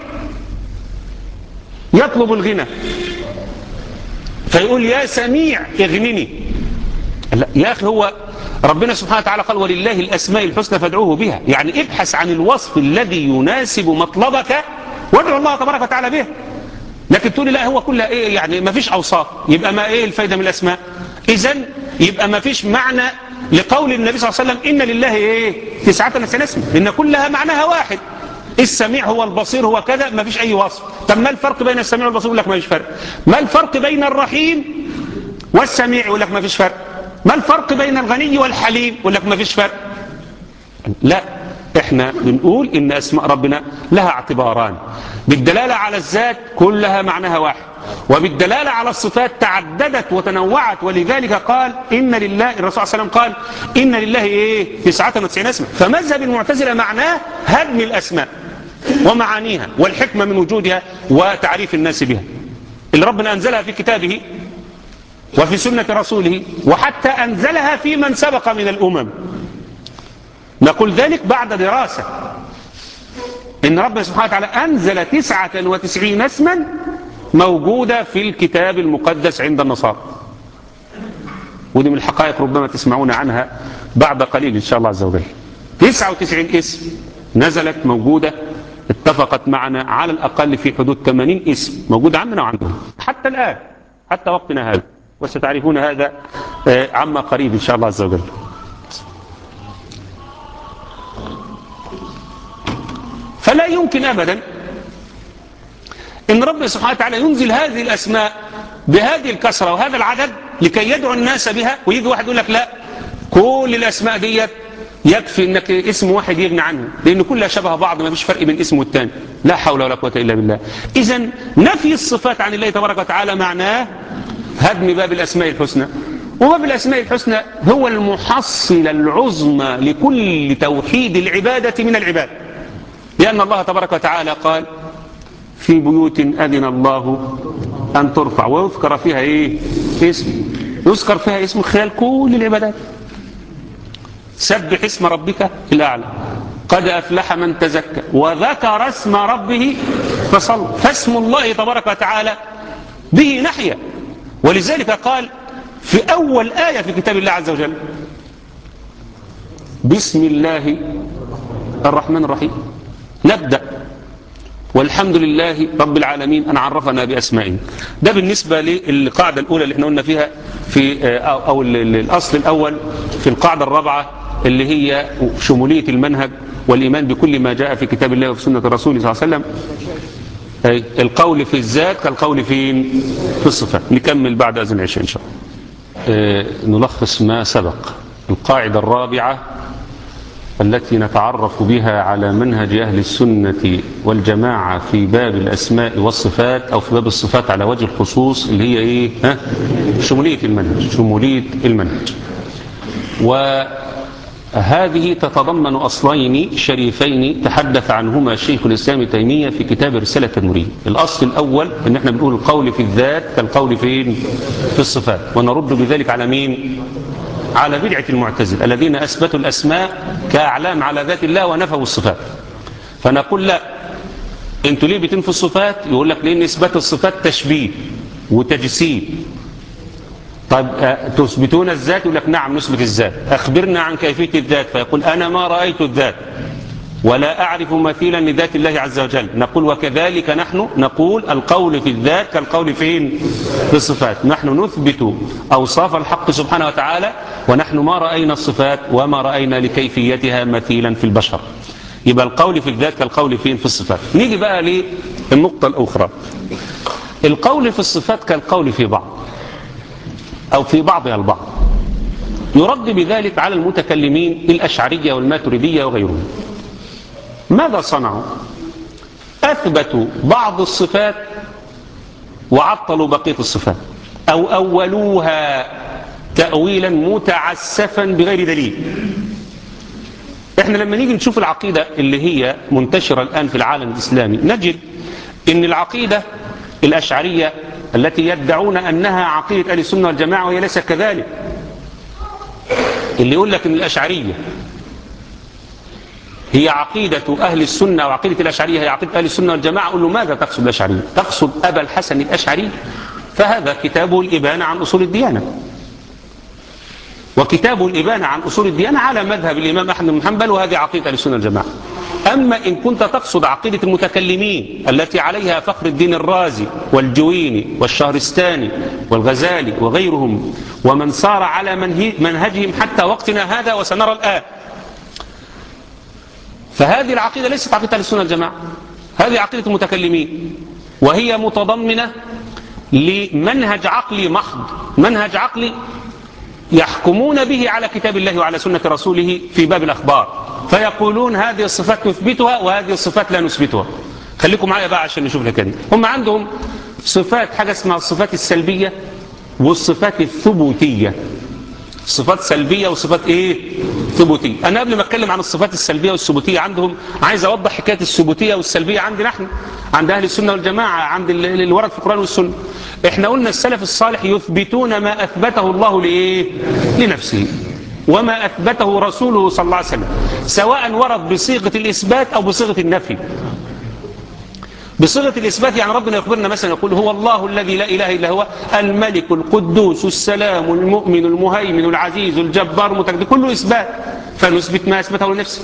يطلب الغنى فيقول يا سميع اغنني لا يا اخي هو ربنا سبحانه وتعالى قال ولله الاسماء الحسنى فادعوه بها يعني ابحث عن الوصف الذي يناسب مطلبك وادعو الله تبارك وتعالى به لكن تقول لي لا هو كلها ايه يعني ما فيش اوصاف يبقى ما ايه الفايده من الاسماء اذا يبقى ما فيش معنى لقول النبي صلى الله عليه وسلم ان لله ايه تسعة وتسعين اسم لان كلها معناها واحد السميع هو البصير هو كذا ما فيش اي وصف طب ما الفرق بين السميع والبصير يقول لك ما فيش فرق ما الفرق بين الرحيم والسميع يقول لك ما فيش فرق ما الفرق بين الغني والحليم يقول لك ما فيش فرق لا احنا بنقول ان اسماء ربنا لها اعتباران بالدلالة على الذات كلها معناها واحد وبالدلالة على الصفات تعددت وتنوعت ولذلك قال إن لله الرسول صلى الله عليه وسلم قال إن لله إيه تسعة وتسعين اسما فمذهب المعتزلة معناه هدم الأسماء ومعانيها والحكمة من وجودها وتعريف الناس بها اللي ربنا أنزلها في كتابه وفي سنة رسوله وحتى أنزلها في من سبق من الأمم نقول ذلك بعد دراسة إن ربنا سبحانه وتعالى أنزل تسعة وتسعين اسما موجودة في الكتاب المقدس عند النصارى ودي من الحقائق ربما تسمعون عنها بعد قليل إن شاء الله عز وجل 99 اسم نزلت موجودة اتفقت معنا على الأقل في حدود 80 اسم موجودة عندنا وعندهم حتى الآن حتى وقتنا هذا وستعرفون هذا آه، عما قريب إن شاء الله عز وجل فلا يمكن أبدا إن رب سبحانه وتعالى ينزل هذه الأسماء بهذه الكسرة وهذا العدد لكي يدعو الناس بها ويجي واحد يقول لك لا كل الأسماء ديت يكفي انك اسم واحد يغني عنه لان كلها شبه بعض ما فيش فرق بين اسم والتاني لا حول ولا قوه الا بالله اذا نفي الصفات عن الله تبارك وتعالى معناه هدم باب الاسماء الحسنى وباب الاسماء الحسنى هو المحصله العظمى لكل توحيد العباده من العباد لان الله تبارك وتعالى قال في بيوت اذن الله ان ترفع ويذكر فيها ايه اسم يذكر فيها اسم خلال كل العبادات سبح اسم ربك الأعلى قد أفلح من تزكى وذكر اسم ربه فصلى فاسم الله تبارك وتعالى به نحيا ولذلك قال في أول آية في كتاب الله عز وجل بسم الله الرحمن الرحيم نبدأ والحمد لله رب العالمين أن عرفنا بأسمائه ده بالنسبة للقاعدة الأولى اللي احنا قلنا فيها في أو, أو الأصل الأول في القاعدة الرابعة اللي هي شمولية المنهج والإيمان بكل ما جاء في كتاب الله وفي سنة الرسول صلى الله عليه وسلم أي القول في الذات كالقول فين في الصفات نكمل بعد أذن العشاء إن شاء الله أه نلخص ما سبق القاعدة الرابعة التي نتعرف بها على منهج أهل السنة والجماعة في باب الأسماء والصفات أو في باب الصفات على وجه الخصوص اللي هي إيه ها؟ شمولية المنهج شمولية المنهج وهذه تتضمن أصلين شريفين تحدث عنهما شيخ الإسلام تيمية في كتاب رسالة المريد الأصل الأول أن احنا بنقول القول في الذات كالقول فين في الصفات ونرد بذلك على مين على بدعة المعتزل الذين أثبتوا الأسماء كأعلام على ذات الله ونفوا الصفات فنقول لا انتوا ليه بتنفوا الصفات يقول لك لأن إثبات الصفات تشبيه وتجسيم طيب تثبتون الذات يقول لك نعم نثبت الذات أخبرنا عن كيفية الذات فيقول أنا ما رأيت الذات ولا أعرف مثيلا لذات الله عز وجل نقول وكذلك نحن نقول القول في الذات كالقول فين في الصفات نحن نثبت أوصاف الحق سبحانه وتعالى ونحن ما رأينا الصفات وما رأينا لكيفيتها مثيلا في البشر يبقى القول في الذات كالقول فين في الصفات نيجي بقى للنقطة الأخرى القول في الصفات كالقول في بعض أو في بعضها البعض يرد بذلك على المتكلمين الأشعرية والماتريدية وغيرهم ماذا صنعوا أثبتوا بعض الصفات وعطلوا بقية الصفات أو أولوها تأويلا متعسفا بغير دليل احنا لما نيجي نشوف العقيدة اللي هي منتشرة الآن في العالم الإسلامي نجد ان العقيدة الأشعرية التي يدعون أنها عقيدة أهل السنة والجماعة وهي ليست كذلك اللي يقول لك ان الأشعرية هي عقيدة أهل السنة وعقيدة الأشعرية هي عقيدة أهل السنة والجماعة أقول له ماذا تقصد الأشعرية تقصد أبا الحسن الأشعري فهذا كتابه الإبانة عن أصول الديانة وكتابه الإبانة عن أصول الديانة على مذهب الإمام أحمد بن حنبل وهذه عقيدة أهل السنة والجماعة أما إن كنت تقصد عقيدة المتكلمين التي عليها فخر الدين الرازي والجويني والشهرستاني والغزالي وغيرهم ومن صار على منهجهم حتى وقتنا هذا وسنرى الآن فهذه العقيدة ليست عقيدة أهل السنة والجماعة هذه عقيدة المتكلمين وهي متضمنة لمنهج عقلي محض منهج عقلي يحكمون به على كتاب الله وعلى سنة رسوله في باب الأخبار فيقولون هذه الصفات نثبتها وهذه الصفات لا نثبتها خليكم معايا بقى عشان نشوف الحكايه دي هم عندهم صفات حاجة اسمها الصفات السلبية والصفات الثبوتية صفات سلبية وصفات ايه ثبوتية انا قبل ما اتكلم عن الصفات السلبية والثبوتية عندهم عايز اوضح حكاية الثبوتية والسلبية عندنا احنا عند اهل السنة والجماعة عند اللي ورد في القرآن والسنة احنا قلنا السلف الصالح يثبتون ما اثبته الله لايه لنفسه وما اثبته رسوله صلى الله عليه وسلم سواء ورد بصيغة الاثبات او بصيغة النفي بصيغة الإثبات يعني ربنا يخبرنا مثلا يقول هو الله الذي لا إله إلا هو الملك القدوس السلام المؤمن المهيمن العزيز الجبار المتكبر كله إثبات فنثبت ما أثبته لنفسه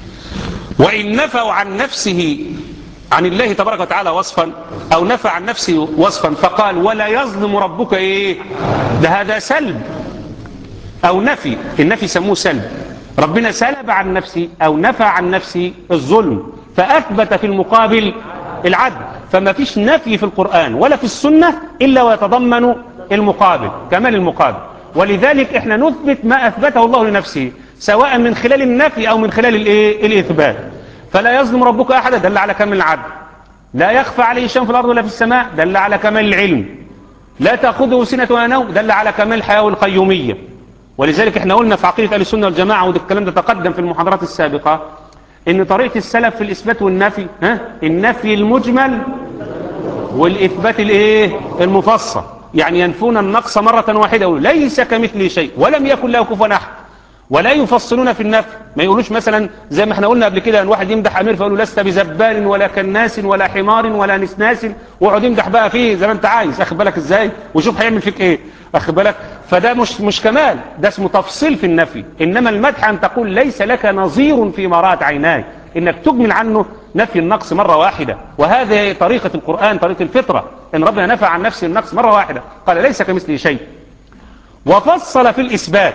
وإن نفوا عن نفسه عن الله تبارك وتعالى وصفا أو نفى عن نفسه وصفا فقال ولا يظلم ربك إيه ده هذا سلب أو نفي النفي سموه سلب ربنا سلب عن نفسه أو نفى عن نفسه الظلم فأثبت في المقابل العدل فما فيش نفي في القرآن ولا في السنة إلا ويتضمن المقابل كمال المقابل ولذلك احنا نثبت ما أثبته الله لنفسه سواء من خلال النفي أو من خلال الإيه؟ الإثبات فلا يظلم ربك أحدا دل على كمال العدل لا يخفى عليه شيء في الأرض ولا في السماء دل على كمال العلم لا تأخذه سنة ولا نوم دل على كمال الحياة والقيومية ولذلك احنا قلنا في عقيدة أهل السنة والجماعة وده الكلام ده تقدم في المحاضرات السابقة ان طريقة السلف في الإثبات والنفي ها النفي المجمل والإثبات الايه المفصل يعني ينفون النقص مرة واحدة ليس كمثله شيء ولم يكن له كفوا أحد ولا يفصلون في النفي ما يقولوش مثلا زي ما احنا قلنا قبل كده ان واحد يمدح امير فيقول له لست بزبال ولا كناس ولا حمار ولا نسناس واقعد يمدح بقى فيه زي ما انت عايز اخد بالك ازاي وشوف هيعمل فيك ايه اخد بالك فده مش مش كمال ده اسمه تفصيل في النفي انما المدح ان تقول ليس لك نظير فيما رات عيناي انك تجمل عنه نفي النقص مرة واحدة وهذه طريقة القرآن طريقة الفطرة ان ربنا نفى عن نفسه النقص مرة واحدة قال ليس كمثله شيء وفصل في الإثبات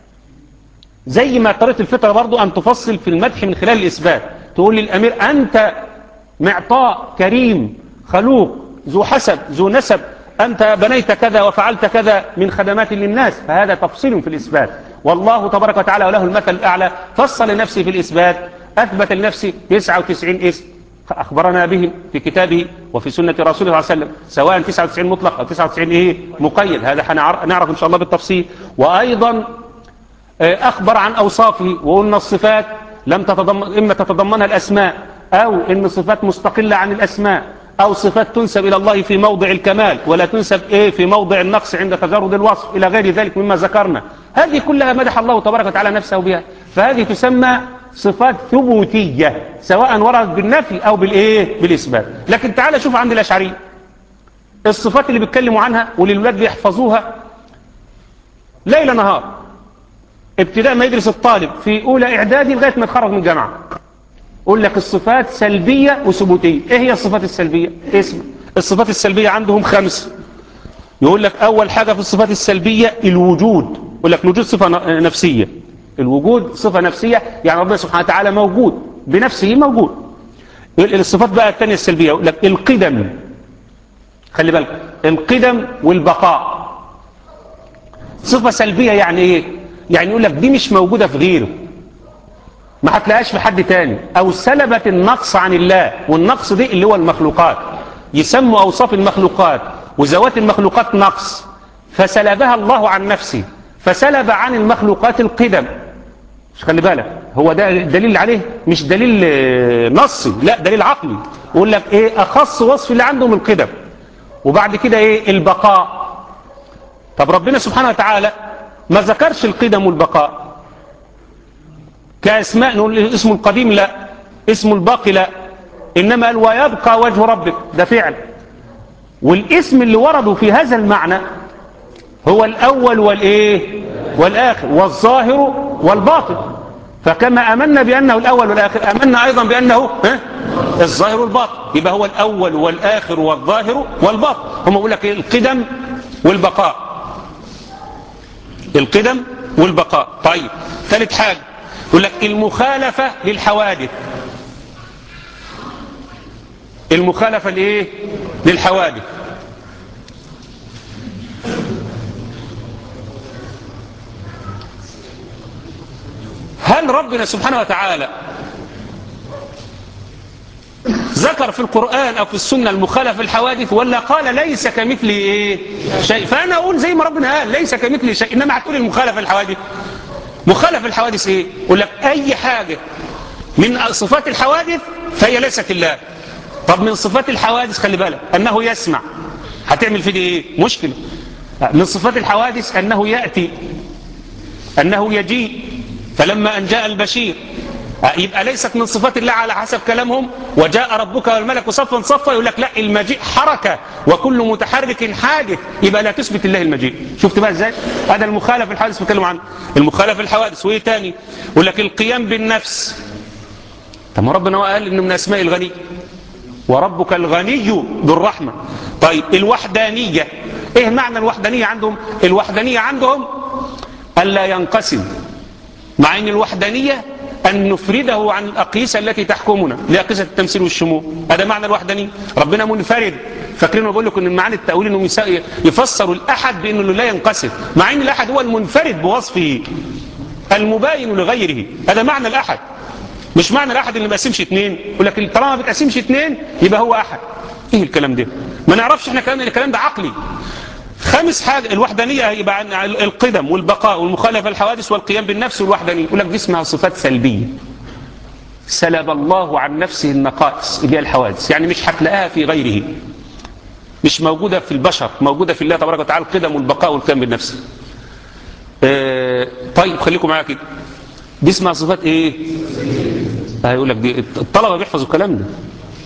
زي ما طريقة الفطرة برضو أن تفصل في المدح من خلال الإثبات تقول للأمير أنت معطاء كريم خلوق ذو حسب ذو نسب أنت بنيت كذا وفعلت كذا من خدمات للناس فهذا تفصيل في الإثبات والله تبارك وتعالى وله المثل الأعلى فصل لنفسه في الإثبات أثبت لنفسه 99 اسم أخبرنا بهم في كتابه وفي سنة رسوله صلى الله عليه وسلم سواء 99 مطلق أو 99 إيه مقيد هذا هنعرف إن شاء الله بالتفصيل وأيضا أخبر عن أوصافه وقلنا الصفات لم تتضمن إما تتضمنها الأسماء أو إن صفات مستقلة عن الأسماء أو صفات تنسب إلى الله في موضع الكمال ولا تنسب إيه في موضع النقص عند تجرد الوصف إلى غير ذلك مما ذكرنا هذه كلها مدح الله تبارك وتعالى نفسه بها فهذه تسمى صفات ثبوتية سواء وردت بالنفي أو بالإيه بالإثبات لكن تعالى شوف عند الأشعري الصفات اللي بيتكلموا عنها واللي الولاد بيحفظوها ليل نهار ابتداء ما يدرس الطالب في أولى إعدادي لغاية ما يتخرج من الجامعة يقول لك الصفات سلبية وثبوتية إيه هي الصفات السلبية؟ اسم الصفات السلبية عندهم خمس يقول لك أول حاجة في الصفات السلبية الوجود يقول لك الوجود صفة نفسية الوجود صفة نفسية يعني ربنا سبحانه وتعالى موجود بنفسه موجود الصفات بقى الثانية السلبية يقول لك القدم خلي بالك القدم والبقاء صفة سلبية يعني ايه يعني يقول لك دي مش موجودة في غيره ما هتلاقيهاش في حد تاني او سلبت النقص عن الله والنقص دي اللي هو المخلوقات يسموا اوصاف المخلوقات وذوات المخلوقات نقص فسلبها الله عن نفسه فسلب عن المخلوقات القدم مش خلي بالك هو ده دليل عليه مش دليل نصي لا دليل عقلي يقول لك ايه اخص وصف اللي عندهم القدم وبعد كده ايه البقاء طب ربنا سبحانه وتعالى ما ذكرش القدم والبقاء كاسماء نقول اسمه القديم لا اسمه الباقي لا انما قال ويبقى وجه ربك ده فعل والاسم اللي ورده في هذا المعنى هو الاول والايه والاخر والظاهر والباطن فكما امنا بانه الاول والاخر امنا ايضا بانه ها الظاهر والباطن يبقى هو الاول والاخر والظاهر والباطن هم بيقول لك القدم والبقاء القدم والبقاء طيب ثالث حاجه يقول لك المخالفه للحوادث المخالفه لايه للحوادث هل ربنا سبحانه وتعالى ذكر في القرآن أو في السنة المخالفة الحوادث ولا قال ليس كمثل إيه شيء فأنا أقول زي ما ربنا قال ليس كمثل شيء إنما هتقول المخالفة الحوادث مخالفة الحوادث إيه يقول لك أي حاجة من صفات الحوادث فهي ليست الله طب من صفات الحوادث خلي بالك أنه يسمع هتعمل في دي إيه مشكلة من صفات الحوادث أنه يأتي أنه يجيء فلما أن جاء البشير يبقى ليست من صفات الله على حسب كلامهم وجاء ربك والملك صفا صفا يقول لك لا المجيء حركة وكل متحرك حادث يبقى لا تثبت الله المجيء شفت بقى ازاي هذا المخالف الحادث بيتكلم عنه المخالف الحوادث وايه تاني يقول لك القيام بالنفس طب ما ربنا قال انه من اسماء الغني وربك الغني ذو الرحمة طيب الوحدانية ايه معنى الوحدانية عندهم الوحدانية عندهم ألا ينقسم مع ان الوحدانية أن نفرده عن الأقيسة التي تحكمنا لأقيسة التمثيل والشمول هذا معنى الوحدانية ربنا منفرد فاكرين بقول لكم ان معاني التأويل انهم يفسروا الأحد بأنه لا ينقسم مع ان الأحد هو المنفرد بوصفه المباين لغيره هذا معنى الأحد مش معنى الأحد اللي ما بيقسمش اثنين يقول لك طالما ما بتقسمش اثنين يبقى هو أحد ايه الكلام ده ما نعرفش احنا كلام الكلام ده عقلي خامس حاجة الوحدانية يبقى عن القدم والبقاء والمخالفة الحوادث والقيام بالنفس والوحدانية يقول لك دي اسمها صفات سلبية سلب الله عن نفسه النقائص اللي هي الحوادث يعني مش هتلاقيها في غيره مش موجودة في البشر موجودة في الله تبارك وتعالى القدم والبقاء والقيام بالنفس اه طيب خليكم معايا كده دي اسمها صفات ايه هيقول لك دي الطلبة بيحفظوا الكلام ده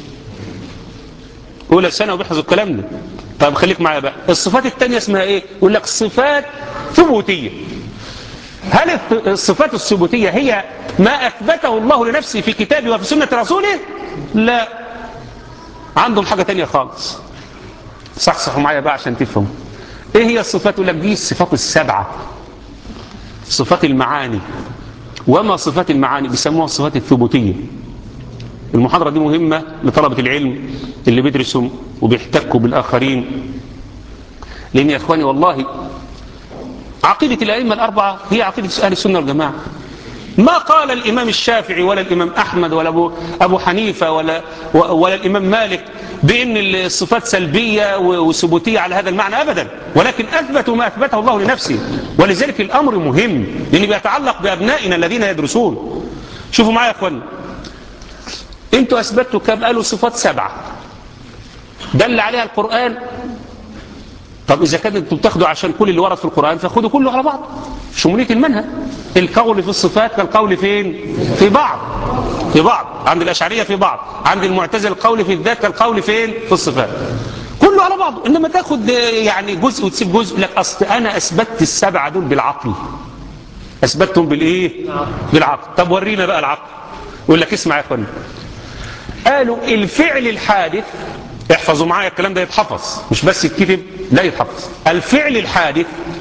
اولى سنة وبيحفظوا الكلام ده طيب خليك معايا بقى الصفات الثانية اسمها ايه يقول لك صفات ثبوتية هل الصفات الثبوتية هي ما أثبته الله لنفسه في كتابه وفي سنة رسوله لا عندهم حاجة تانية خالص صحصحوا معايا بقى عشان تفهموا ايه هي الصفات يقول لك دي الصفات السبعة صفات المعاني وما صفات المعاني بيسموها الصفات الثبوتية المحاضرة دي مهمة لطلبة العلم اللي بيدرسوا وبيحتكوا بالآخرين لأن يا أخواني والله عقيدة الأئمة الأربعة هي عقيدة أهل السنة والجماعة ما قال الإمام الشافعي ولا الإمام أحمد ولا أبو, أبو حنيفة ولا, ولا الإمام مالك بأن الصفات سلبية وثبوتية على هذا المعنى أبدا ولكن أثبتوا ما أثبته الله لنفسه ولذلك الأمر مهم لأنه بيتعلق بأبنائنا الذين يدرسون شوفوا معايا يا أخواني انتوا أثبتوا كم قالوا صفات سبعة دل عليها القرآن طب إذا كانت انتوا بتاخدوا عشان كل اللي ورد في القرآن فخدوا كله على بعض شمولية المنهج القول في الصفات كالقول فين في بعض في بعض عند الأشعرية في بعض عند المعتزل القول في الذات كالقول فين في الصفات كله على بعضه إنما تاخد يعني جزء وتسيب جزء لك أصل أنا أثبتت السبعة دول بالعقل أثبتهم بالإيه بالعقل طب ورينا بقى العقل يقول لك اسمع يا اخواني قالوا الفعل الحادث احفظوا معايا الكلام ده يتحفظ مش بس يتكتب لا يتحفظ الفعل الحادث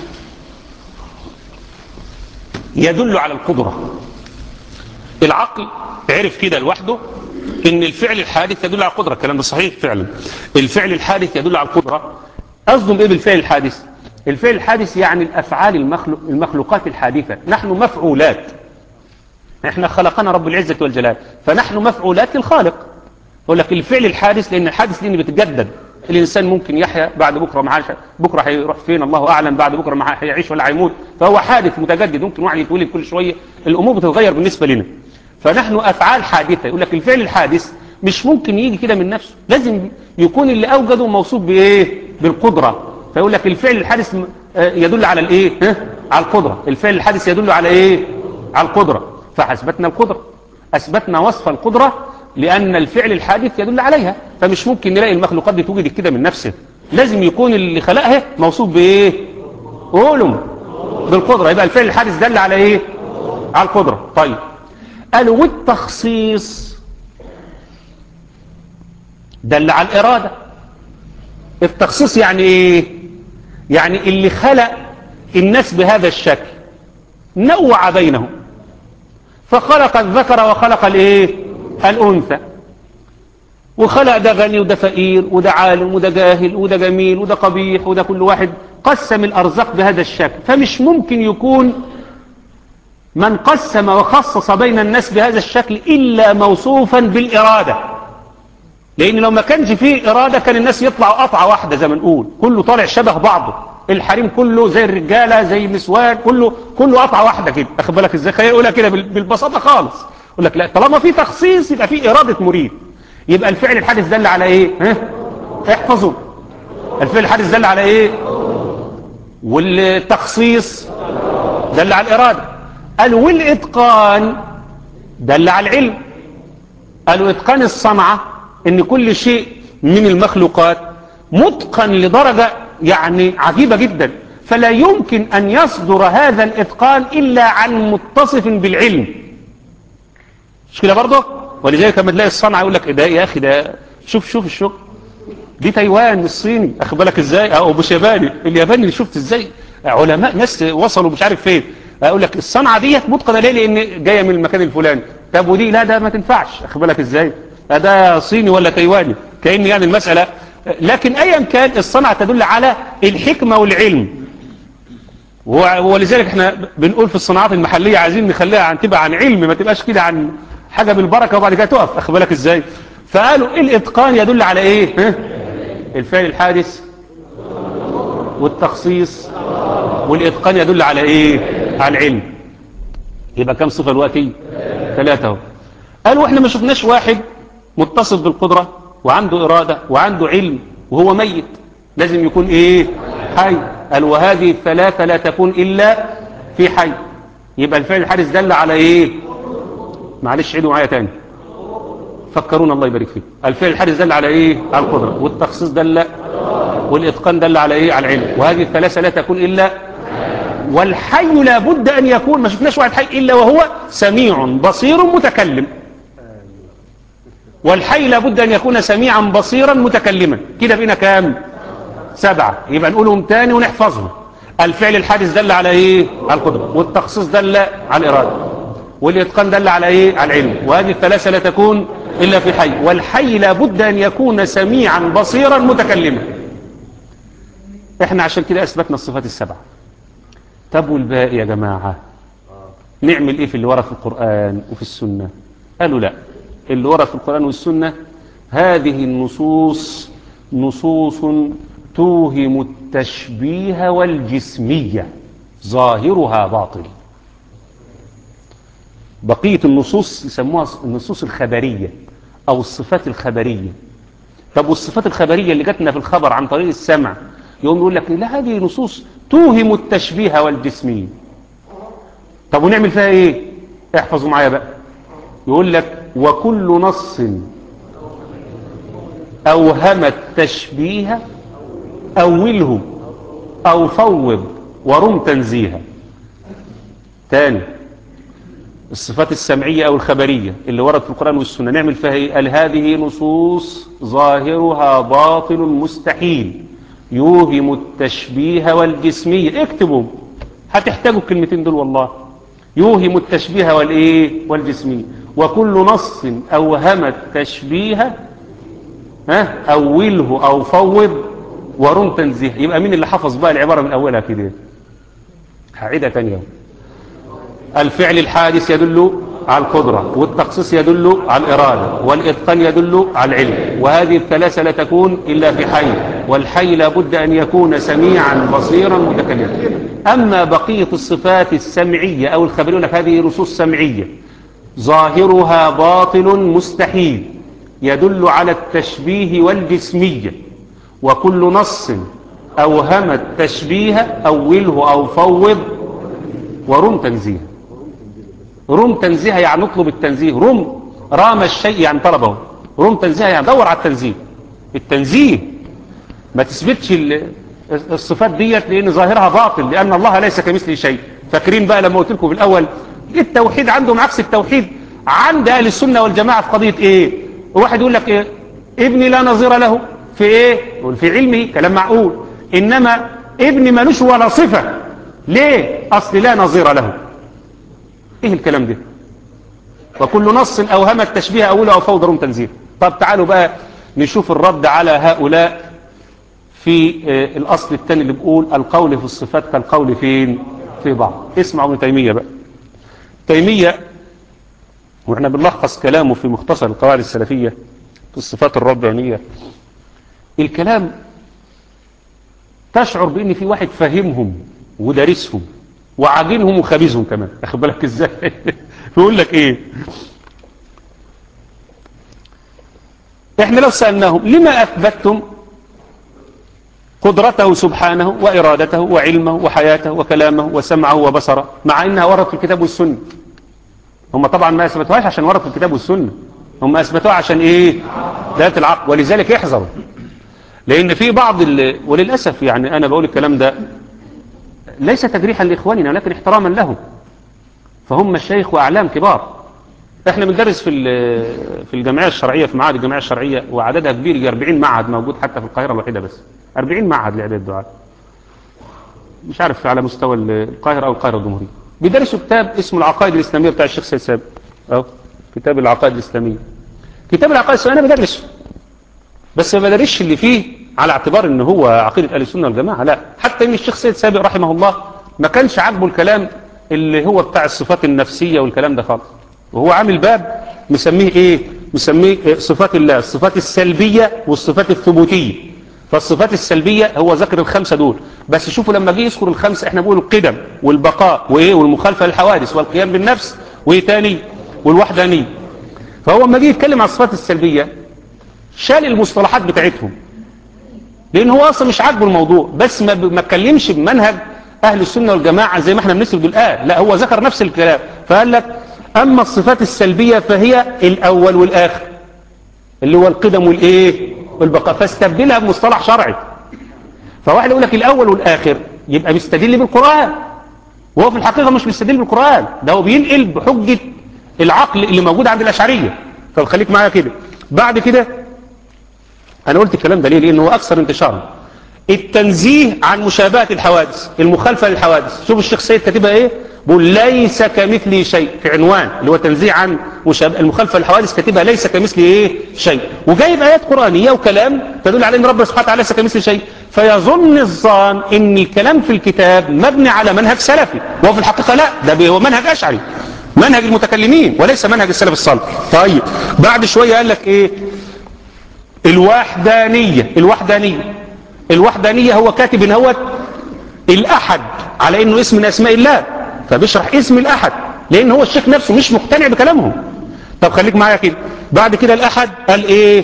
يدل على القدرة العقل عرف كده لوحده ان الفعل الحادث يدل على القدرة الكلام ده صحيح فعلا الفعل الحادث يدل على القدرة قصدهم ايه بالفعل الحادث الفعل الحادث يعني الافعال المخلوق المخلوقات الحادثة نحن مفعولات احنا خلقنا رب العزة والجلال فنحن مفعولات للخالق يقول لك الفعل الحادث لان الحادث لان بيتجدد الانسان ممكن يحيا بعد بكره معاش بكره هيروح فين الله اعلم بعد بكره معاه هيعيش ولا هيموت فهو حادث متجدد ممكن واحد يتولد كل شويه الامور بتتغير بالنسبه لنا فنحن افعال حادثه يقول لك الفعل الحادث مش ممكن يجي كده من نفسه لازم يكون اللي اوجده موصوف بايه بالقدره فيقول لك الفعل الحادث يدل على الايه ها؟ على القدره الفعل الحادث يدل على ايه على القدره فاثبتنا القدره اثبتنا وصف القدره لأن الفعل الحادث يدل عليها فمش ممكن نلاقي المخلوقات دي توجد كده من نفسه لازم يكون اللي خلقها موصوف بإيه قولوا بالقدرة يبقى الفعل الحادث دل على إيه على القدرة طيب قالوا والتخصيص دل على الإرادة التخصيص يعني إيه يعني اللي خلق الناس بهذا الشكل نوع بينهم فخلق الذكر وخلق الايه الأنثى وخلق ده غني وده فقير وده عالم وده جاهل وده جميل وده قبيح وده كل واحد قسم الأرزاق بهذا الشكل فمش ممكن يكون من قسم وخصص بين الناس بهذا الشكل إلا موصوفا بالإرادة لأن لو ما كانش فيه إرادة كان الناس يطلعوا قطعة واحدة زي ما نقول كله طالع شبه بعضه الحريم كله زي الرجالة زي النسوان كله كله قطعة واحدة كده أخد بالك إزاي خلينا نقولها كده بالبساطة خالص يقول لك لا طالما في تخصيص يبقى في إرادة مريد يبقى الفعل الحادث دل على إيه ها؟ احفظوا الفعل الحادث دل على إيه والتخصيص دل على الإرادة قال والإتقان دل على العلم قالوا اتقان الصنعة ان كل شيء من المخلوقات متقن لدرجة يعني عجيبة جدا فلا يمكن ان يصدر هذا الاتقان الا عن متصف بالعلم مش كده برضه ولذلك لما تلاقي الصنعة يقول لك إيه ده يا اخي ده شوف شوف الشغل دي تايوان الصيني اخد بالك ازاي او مش ياباني الياباني اللي شفت ازاي علماء ناس وصلوا مش عارف فين اقول لك الصنعه ديت متقنه ليه لان جايه من المكان الفلاني طب ودي لا ده ما تنفعش اخد بالك ازاي ده صيني ولا تايواني كان يعني المساله لكن ايا كان الصنعه تدل على الحكمه والعلم ولذلك احنا بنقول في الصناعات المحليه عايزين نخليها عن تبقى عن علم ما تبقاش كده عن حاجه بالبركه وبعد كده تقف اخد بالك ازاي فقالوا الاتقان يدل على ايه ها؟ الفعل الحادث والتخصيص والإتقان يدل على إيه على العلم يبقى كم صفة الوقتي ثلاثة اهو قالوا احنا ما شفناش واحد متصف بالقدرة وعنده إرادة وعنده علم وهو ميت لازم يكون إيه حي قال وهذه الثلاثة لا تكون إلا في حي يبقى الفعل الحادث دل على إيه معلش عيدوا معايا تاني فكرونا الله يبارك فيك الفعل الحادث دل على ايه على القدرة والتخصيص دل والاتقان دل على ايه على العلم وهذه الثلاثه لا تكون الا والحي لا بد ان يكون ما شفناش واحد حي الا وهو سميع بصير متكلم والحي لا بد ان يكون سميعا بصيرا متكلما كده بينا كام سبعه يبقى نقولهم تاني ونحفظهم الفعل الحادث دل على ايه على القدره والتخصيص دل على الاراده والاتقان دل على ايه على العلم وهذه الثلاثه لا تكون الا في حي والحي لا بد ان يكون سميعا بصيرا متكلما احنا عشان كده اثبتنا الصفات السبعه طب والباقي يا جماعه نعمل ايه في اللي ورا في القران وفي السنه قالوا لا اللي ورا في القران والسنه هذه النصوص نصوص توهم التشبيه والجسميه ظاهرها باطل بقيه النصوص يسموها النصوص الخبريه او الصفات الخبريه طب والصفات الخبريه اللي جاتنا في الخبر عن طريق السمع يقوم يقول لك لا هذه نصوص توهم التشبيه والجسمية طب ونعمل فيها ايه احفظوا معايا بقى يقول لك وكل نص اوهم التشبيه اوله او فوض ورم تنزيها تاني الصفات السمعية او الخبرية اللي ورد في القرآن والسنة نعمل فيها ايه قال هذه نصوص ظاهرها باطل مستحيل يوهم التشبيه والجسمية اكتبوا هتحتاجوا الكلمتين دول والله يوهم التشبيه والايه والجسمية وكل نص اوهم التشبيه ها اوله او فوض ورم تنزيه يبقى مين اللي حفظ بقى العبارة من اولها كده هعيدها تانية الفعل الحادث يدل على القدرة والتخصيص يدل على الإرادة والإتقان يدل على العلم وهذه الثلاثة لا تكون إلا في حي والحي لابد أن يكون سميعا بصيرا متكلما أما بقية الصفات السمعية أو الخبرية لك هذه نصوص سمعية ظاهرها باطل مستحيل يدل على التشبيه والجسمية وكل نص أوهم التشبيه أوله أو فوض ورم تنزيه رم تنزيه يعني نطلب التنزيه رم رام الشيء يعني طلبه رم تنزيه يعني دور على التنزيه التنزيه ما تثبتش الصفات ديت لان ظاهرها باطل لان الله ليس كمثله شيء فاكرين بقى لما قلت لكم في الاول التوحيد عندهم عكس التوحيد عند اهل السنه والجماعه في قضيه ايه واحد يقول لك ايه ابني لا نظير له في ايه يقول في علمه كلام معقول انما ابني ملوش ولا صفه ليه اصل لا نظير له ايه الكلام ده وكل نص اوهم التشبيه اوله او فوض رم تنزيه طب تعالوا بقى نشوف الرد على هؤلاء في الاصل الثاني اللي بيقول القول في الصفات كالقول فين في بعض اسمعوا ابن تيميه بقى تيميه واحنا بنلخص كلامه في مختصر القواعد السلفيه في الصفات الربانيه الكلام تشعر بان في واحد فاهمهم ودارسهم وعاجنهم وخبيزهم كمان اخد بالك ازاي بيقول لك ايه احنا لو سألناهم لما اثبتتم قدرته سبحانه وارادته وعلمه وحياته وكلامه وسمعه وبصره مع انها وردت في الكتاب والسنه هم طبعا ما اثبتوهاش عشان ورد في الكتاب والسنه هم اثبتوها عشان ايه دلاله العقل ولذلك يحذروا لان في بعض ال... وللاسف يعني انا بقول الكلام ده ليس تجريحا لاخواننا ولكن احتراما لهم فهم مشايخ واعلام كبار احنا بندرس في ال- في الجمعيه الشرعيه في معاهد الجمعيه الشرعيه وعددها كبير يجي 40 معهد موجود حتى في القاهره الوحيده بس 40 معهد لاعداد الدعاء مش عارف على مستوى القاهره او القاهره الجمهوريه بيدرسوا كتاب اسمه العقائد الاسلاميه بتاع الشيخ سيد سابق اهو كتاب العقائد الاسلاميه كتاب العقائد الاسلاميه انا بدرسه بس ما بدرسش اللي فيه على اعتبار ان هو عقيده اهل السنه والجماعه لا حتى ان الشيخ سيد سابق رحمه الله ما كانش عاجبه الكلام اللي هو بتاع الصفات النفسيه والكلام ده خالص وهو عامل باب مسميه ايه مسميه إيه؟ صفات الله الصفات السلبيه والصفات الثبوتيه فالصفات السلبيه هو ذكر الخمسه دول بس شوفوا لما جه يذكر الخمسه احنا بنقول القدم والبقاء وايه والمخالفه للحوادث والقيام بالنفس وايه تاني والوحدانيه فهو لما جه يتكلم عن الصفات السلبيه شال المصطلحات بتاعتهم لان هو اصلا مش عاجبه الموضوع بس ما ما اتكلمش بمنهج اهل السنه والجماعه زي ما احنا بنسرد الان لا هو ذكر نفس الكلام فقال لك اما الصفات السلبيه فهي الاول والاخر اللي هو القدم والايه والبقاء فاستبدلها بمصطلح شرعي فواحد يقول لك الاول والاخر يبقى بيستدل بالقران وهو في الحقيقه مش بيستدل بالقران ده هو بينقل بحجه العقل اللي موجود عند الاشعريه فخليك معايا كده بعد كده انا قلت الكلام ده ليه لانه هو اكثر انتشارا التنزيه عن مشابهه الحوادث المخالفه للحوادث شوف الشيخ سيد كاتبها ايه بيقول ليس كمثله شيء في عنوان اللي هو تنزيه عن مشابهه المخالفه للحوادث كاتبها ليس كمثله ايه شيء وجايب ايات قرانيه وكلام تدل على ان ربنا سبحانه وتعالى ليس كمثله شيء فيظن الظان ان الكلام في الكتاب مبني على منهج سلفي وهو في الحقيقه لا ده هو منهج اشعري منهج المتكلمين وليس منهج السلف الصالح طيب بعد شويه قال لك ايه الوحدانية الوحدانية الوحدانية هو كاتب ان هو الأحد على انه اسم من اسماء الله فبيشرح اسم الأحد لان هو الشيخ نفسه مش مقتنع بكلامهم طب خليك معايا كده بعد كده الأحد قال ايه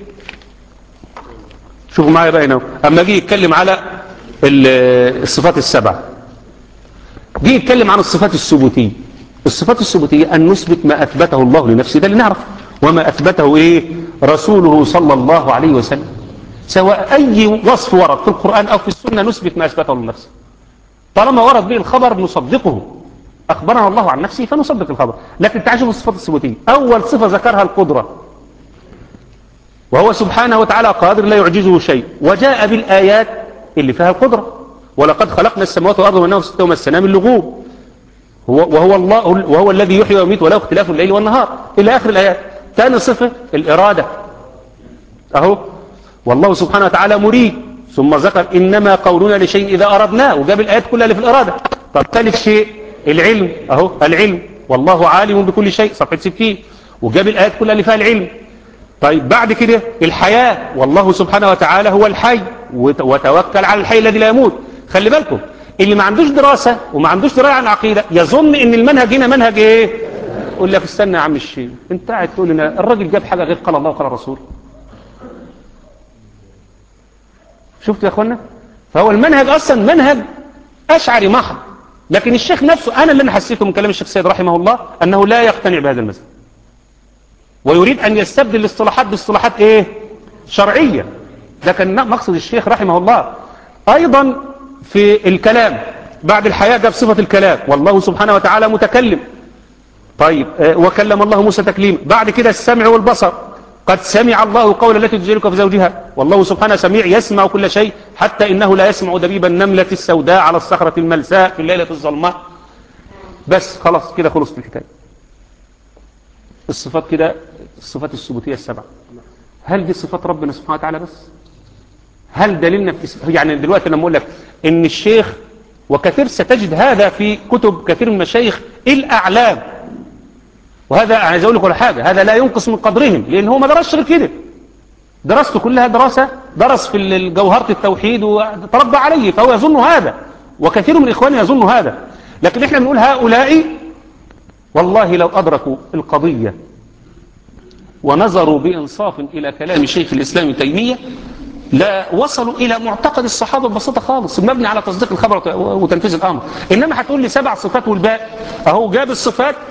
شوفوا معايا بقى هنا اما جه يتكلم على ال- الصفات السبعة جه يتكلم عن الصفات الثبوتية الصفات الثبوتية أن نثبت ما أثبته الله لنفسه ده اللي نعرف وما أثبته إيه رسوله صلى الله عليه وسلم سواء أي وصف ورد في القرآن أو في السنة نثبت ما أثبته لنفسه طالما ورد به الخبر نصدقه أخبرنا الله عن نفسه فنصدق الخبر لكن تعجب الصفات الثبوتية أول صفة ذكرها القدرة وهو سبحانه وتعالى قادر لا يعجزه شيء وجاء بالآيات اللي فيها القدرة ولقد خلقنا السماوات والأرض وأنه ستهم السلام اللغوب هو وهو الله وهو الذي يحيي ويميت وله اختلاف الليل والنهار إلى آخر الآيات ثاني صفة الإرادة أهو والله سبحانه وتعالى مريد ثم ذكر إنما قولنا لشيء إذا أردناه وجاب الآيات كلها اللي في الإرادة طب ثالث شيء العلم أهو العلم والله عالم بكل شيء صفحة 60 وجاب الآيات كلها اللي فيها العلم طيب بعد كده الحياة والله سبحانه وتعالى هو الحي وت- وتوكل على الحي الذي لا يموت خلي بالكم اللي ما عندوش دراسة وما عندوش دراية عن العقيدة يظن ان المنهج هنا منهج ايه يقول لك استنى يا عم الشيخ انت قاعد تقول لنا الراجل جاب حاجة غير قال الله وقال الرسول شفت يا اخوانا فهو المنهج اصلا منهج اشعري محض لكن الشيخ نفسه انا اللي انا حسيته من كلام الشيخ سيد رحمه الله انه لا يقتنع بهذا المذهب ويريد أن يستبدل الاصطلاحات باصطلاحات إيه شرعية ده كان مقصد الشيخ رحمه الله أيضا في الكلام بعد الحياة جاب صفة الكلام والله سبحانه وتعالى متكلم طيب آه، وكلم الله موسى تكليما بعد كده السمع والبصر قد سمع الله قول التي تجادلك في زوجها والله سبحانه سميع يسمع كل شيء حتى إنه لا يسمع دبيب النملة السوداء على الصخرة الملساء في الليلة الظلماء بس خلاص كده خلصت الحكاية الصفات كده الصفات الثبوتية السبعة هل دي صفات ربنا سبحانه وتعالى بس هل دليلنا في اسم- يعني دلوقتي لما اقول لك ان الشيخ وكثير ستجد هذا في كتب كثير من المشايخ الاعلام وهذا عايز اقول لك ولا حاجه هذا لا ينقص من قدرهم لان هو ما درسش غير كده دراسته كلها دراسه درس في ال- جوهره التوحيد وتربى عليه فهو يظن هذا وكثير من اخواني يظن هذا لكن احنا بنقول هؤلاء والله لو أدركوا القضية ونظروا بإنصاف إلى كلام شيخ الإسلام ابن تيمية لا وصلوا إلى معتقد الصحابة ببساطة خالص مبني على تصديق الخبر وت- وتنفيذ الأمر إنما هتقول لي سبع صفات والباقي أهو جاب الصفات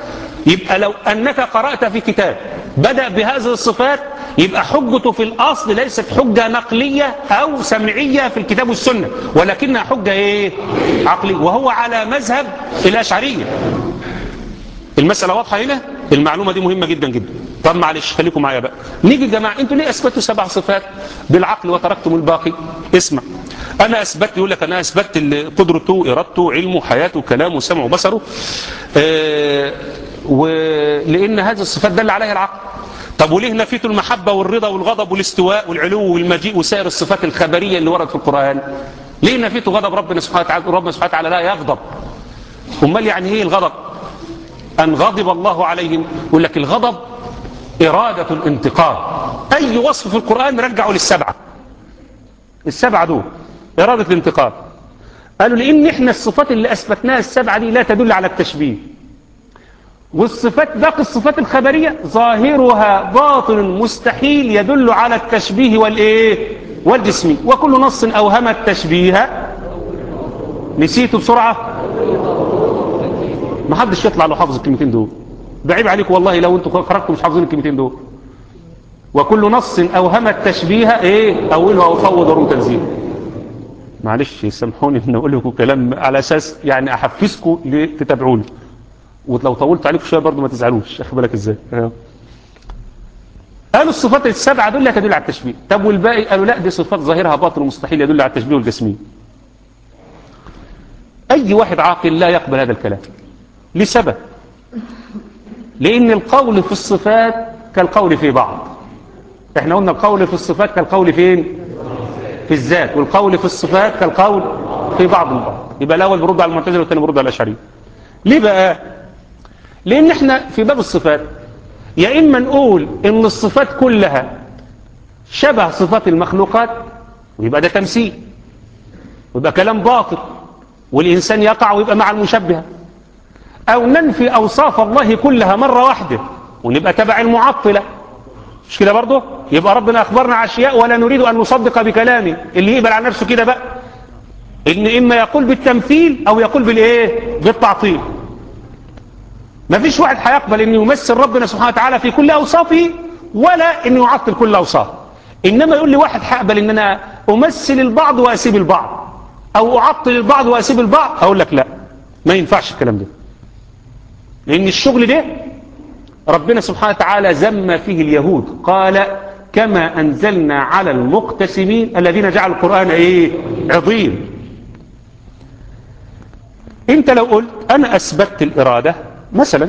يبقى لو أنك قرأت في كتاب بدأ بهذه الصفات يبقى حجته في الأصل ليست حجة نقلية أو سمعية في الكتاب والسنة ولكنها حجة إيه؟ عقلية وهو على مذهب الأشعرية المسألة واضحة هنا المعلومة دي مهمة جدا جدا طب معلش خليكم معايا بقى نيجي يا جماعة انتوا ليه اثبتوا سبع صفات بالعقل وتركتم الباقي اسمع انا اثبت يقول لك انا اثبت ال- قدرته ارادته علمه حياته كلامه سمعه بصره آه ولان هذه الصفات دل عليها العقل طب وليه نفيتوا المحبة والرضا والغضب والاستواء والعلو والمجيء وسائر الصفات الخبرية اللي وردت في القرآن ليه نفيتوا غضب ربنا سبحانه وتعالى ربنا سبحانه وتعالى لا يغضب امال يعني ايه الغضب أن غضب الله عليهم يقول لك الغضب إرادة الانتقام أي وصف في القرآن رجعوا للسبعة السبعة دول إرادة الانتقام قالوا لأن إحنا الصفات اللي أثبتناها السبعة دي لا تدل على التشبيه والصفات باقي الصفات الخبرية ظاهرها باطن مستحيل يدل على التشبيه والإيه والجسم وكل نص أوهم التشبيه نسيته بسرعة ما حدش يطلع له حافظ الكلمتين دول ده عيب عليكم والله لو انتوا خرجتوا مش حافظين الكلمتين دول وكل نص اوهم التشبيه ايه اوله او فوض ضروري تنزيل معلش سامحوني ان اقول لكم كلام على اساس يعني احفزكم لتتابعوني ولو طولت عليكم شويه برضه ما تزعلوش اخد بالك ازاي آه. قالوا الصفات السبعه دول لا تدل على التشبيه طب والباقي قالوا لا دي صفات ظاهرها باطل ومستحيل يدل على التشبيه والجسميه اي واحد عاقل لا يقبل هذا الكلام لسبب لأن القول في الصفات كالقول في بعض احنا قلنا القول في الصفات كالقول فين في الذات والقول في الصفات كالقول في بعض البعض يبقى الأول برد على المعتزله والثاني برد على الأشعري ليه بقى لأن احنا في باب الصفات يا إما نقول إن الصفات كلها شبه صفات المخلوقات ويبقى ده تمثيل ويبقى كلام باطل والإنسان يقع ويبقى مع المشبهه أو ننفي أوصاف الله كلها مرة واحدة ونبقى تبع المعطلة مش كده برضه يبقى ربنا أخبرنا عشياء ولا نريد أن نصدق بكلامه اللي يقبل على نفسه كده بقى إن إما يقول بالتمثيل أو يقول بالإيه بالتعطيل ما فيش واحد هيقبل أن يمثل ربنا سبحانه وتعالى في كل أوصافه ولا أن يعطل كل أوصافه إنما يقول لي واحد هقبل أن أنا أمثل البعض وأسيب البعض أو أعطل البعض وأسيب البعض أقول لك لا ما ينفعش الكلام ده لأن الشغل ده ربنا سبحانه وتعالى ذم فيه اليهود قال كما أنزلنا على المقتسمين الذين جعلوا القرآن إيه عظيم انت لو قلت أنا أثبتت الإرادة مثلا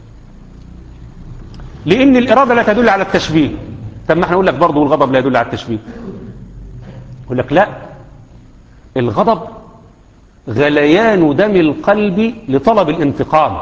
لأن الإرادة لا تدل على التشبيه طب ما احنا نقول لك برضه الغضب لا يدل على التشبيه يقول لك لا الغضب غليان دم القلب لطلب الانتقام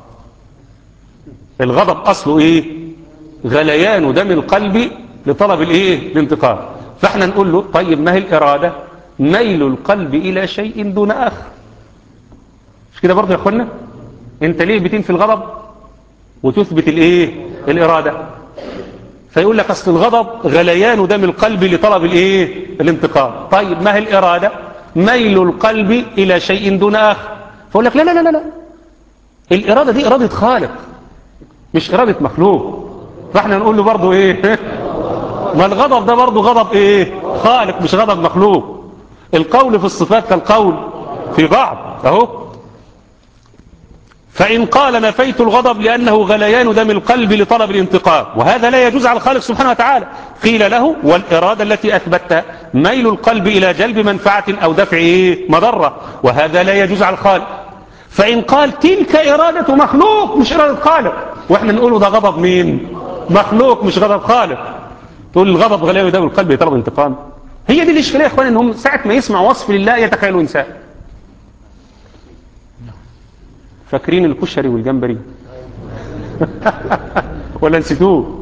الغضب أصله إيه غليان دم القلب لطلب الإيه الانتقام فإحنا نقول له طيب ما هي الإرادة ميل القلب إلى شيء دون آخر مش كده برضه يا أخوانا أنت ليه بتنفي الغضب وتثبت الإيه الإرادة فيقول لك أصل الغضب غليان دم القلب لطلب الإيه الانتقام طيب ما هي الإرادة ميل القلب إلى شيء دون آخر فيقول لك لا لا لا لا الإرادة دي إرادة خالق مش إرادة مخلوق فاحنا نقول له برضه ايه ما الغضب ده برضه غضب ايه خالق مش غضب مخلوق القول في الصفات كالقول في بعض اهو فإن قال نفيت الغضب لأنه غليان دم القلب لطلب الانتقام وهذا لا يجوز على الخالق سبحانه وتعالى قيل له والإرادة التي أثبتها ميل القلب إلى جلب منفعة أو دفع إيه مضرة وهذا لا يجوز على الخالق فإن قال تلك إرادة مخلوق مش إرادة خالق وإحنا نقوله ده غضب مين مخلوق مش غضب خالق تقول الغضب غليان دم القلب لطلب الانتقام هي دي الإشكالية يا إخوان إنهم ساعة ما يسمع وصف لله يتخيلوا إنسان فاكرين الكشري والجمبري ولا نسيتوه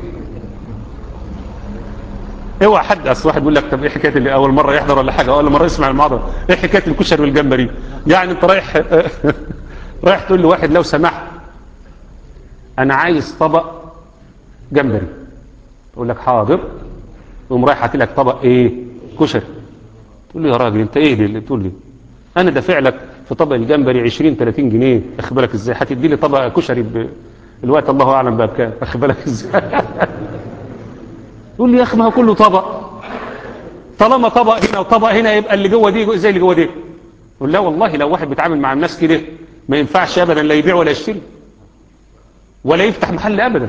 اوعى حد اصل واحد يقول لك طب ايه حكايه اللي اول مره يحضر ولا حاجه اول مره يسمع المحاضره ايه حكايه الكشري والجمبري يعني انت رايح رايح تقول لواحد لو سمحت انا عايز طبق جمبري يقول لك حاضر يقوم رايح هات لك طبق ايه كشري تقول له يا راجل انت ايه اللي بتقول لي انا دافع لك في طبق الجمبري 20 30 جنيه اخد بالك ازاي هتدي لي طبق كشري ب الوقت الله اعلم بقى بكام واخد بالك ازاي يقول لي يا اخي ما هو كله طبق طالما طبق هنا وطبق هنا يبقى اللي جوه دي زي اللي جوه دي يقول لا والله لو واحد بيتعامل مع الناس كده ما ينفعش ابدا لا يبيع ولا يشتري ولا يفتح محل ابدا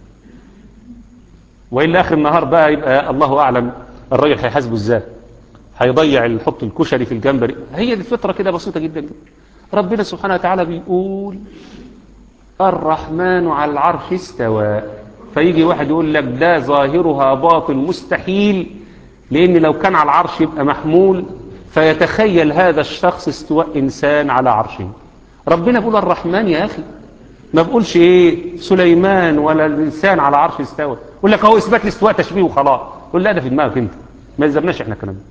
والا اخر النهار بقى يبقى الله اعلم الراجل هيحاسبه ازاي هيضيع يحط الكشري في الجمبري هي دي الفطره كده بسيطه جدا جدا ربنا سبحانه وتعالى بيقول الرحمن على العرش استوى فيجي واحد يقول لك ده ظاهرها باطل مستحيل لان لو كان على العرش يبقى محمول فيتخيل هذا الشخص استواء انسان على عرشه ربنا بيقول الرحمن يا اخي ما بقولش ايه سليمان ولا الانسان على عرش استوى يقول لك هو اثبات الاستواء تشبيه وخلاص يقول لا ده في دماغك انت ما يلزمناش احنا الكلام ده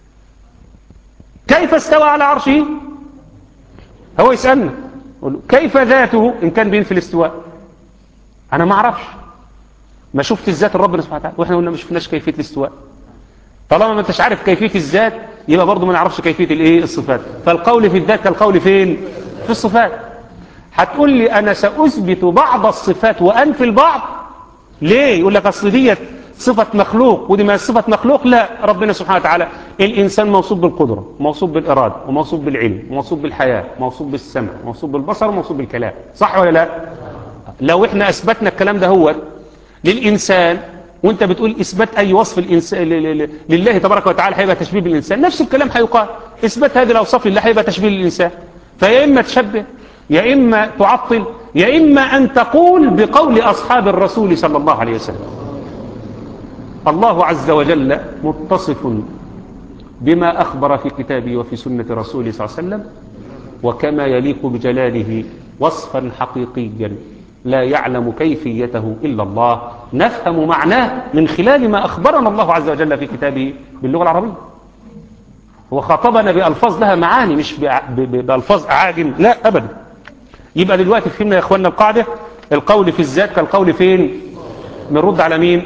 كيف استوى على عرشه هو يسالنا يقول له كيف ذاته ان كان بينفي الاستواء انا ما اعرفش ما شفت الذات ربنا سبحانه وتعالى واحنا قلنا ما شفناش كيفيه الاستواء طالما ما انتش عارف كيفيه الذات يبقى برضه ما نعرفش كيفيه الايه الصفات فالقول في الذات كالقول فين في الصفات هتقول لي انا ساثبت بعض الصفات وانفي البعض ليه يقول لك اصل ديت صفه مخلوق ودي ما صفه مخلوق لا ربنا سبحانه وتعالى الانسان موصوف بالقدره موصوف بالاراده وموصوف بالعلم وموصوف بالحياه موصوف بالسمع موصوف بالبصر وموصوف بالكلام صح ولا لا لو احنا اثبتنا الكلام ده هو للانسان وانت بتقول اثبات اي وصف الانسان لله تبارك وتعالى هيبقى تشبيه بالانسان نفس الكلام هيقال اثبات هذه الاوصاف لله هيبقى تشبيه للانسان فيا اما تشبه يا اما تعطل يا اما ان تقول بقول اصحاب الرسول صلى الله عليه وسلم الله عز وجل متصف بما اخبر في كتابه وفي سنه رسوله صلى الله عليه وسلم وكما يليق بجلاله وصفا حقيقيا لا يعلم كيفيته إلا الله نفهم معناه من خلال ما أخبرنا الله عز وجل في كتابه باللغة العربية هو خاطبنا بألفاظ لها معاني مش بألفاظ أعاجم لا أبدا يبقى دلوقتي فهمنا يا أخواننا القاعدة القول في الذات كالقول فين بنرد على مين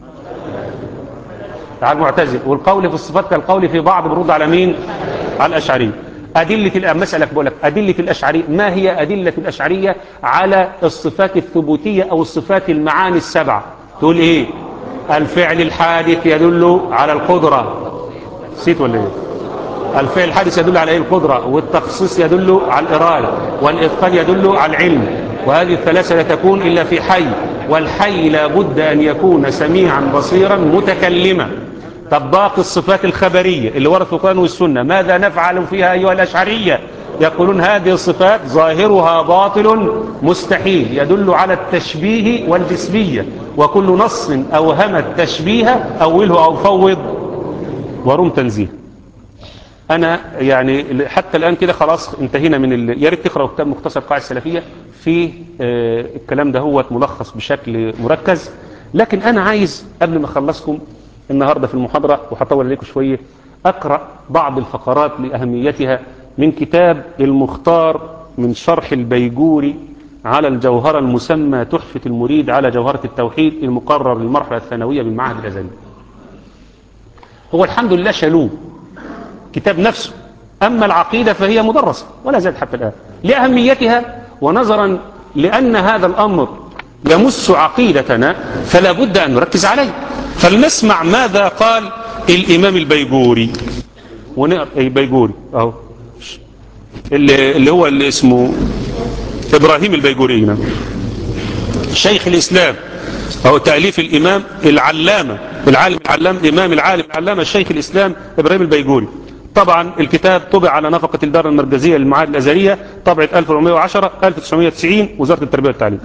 على المعتزل والقول في الصفات كالقول في بعض بنرد على مين على الأشعري أدلة المسألة بقول لك أدلة الأشعرية ما هي أدلة الأشعرية على الصفات الثبوتية أو الصفات المعاني السبعة تقول إيه الفعل الحادث يدل على القدرة نسيت ولا إيه الفعل الحادث يدل على إيه القدرة والتخصيص يدل على الإرادة والإتقان يدل على العلم وهذه الثلاثة لا تكون إلا في حي والحي لا بد أن يكون سميعا بصيرا متكلما طب باقي الصفات الخبرية اللي ورد في القرآن والسنة ماذا نفعل فيها أيها الأشعرية يقولون هذه الصفات ظاهرها باطل مستحيل يدل على التشبيه والجسمية وكل نص أوهم التشبيه أوله أو فوض ورم تنزيه أنا يعني حتى الآن كده خلاص انتهينا من ال... يا ريت تقرأ كتاب مختصر قاعدة السلفية في آه الكلام ده هو ملخص بشكل مركز لكن أنا عايز قبل ما أخلصكم النهاردة في المحاضرة وهطول عليكم شوية أقرأ بعض الفقرات لأهميتها من كتاب المختار من شرح البيجوري على الجوهرة المسمى تحفة المريد على جوهرة التوحيد المقرر للمرحلة الثانوية بالمعهد الأزلي هو الحمد لله شالوه كتاب نفسه أما العقيدة فهي مدرسة ولا زالت حتى الآن لأهميتها ونظرا لأن هذا الأمر يمس عقيدتنا فلا بد أن نركز عليه فلنسمع ماذا قال الإمام البيجوري ونقرأ البيجوري أهو اللي, اللي هو اللي اسمه إبراهيم البيجوري نعم. شيخ الإسلام أو تأليف الإمام العلامة العالم العلام الإمام العالم العلامة شيخ الإسلام إبراهيم البيجوري طبعا الكتاب طبع على نفقة الدار المركزية للمعاهد الأزهرية طبعة 1410 1990 وزارة التربية والتعليم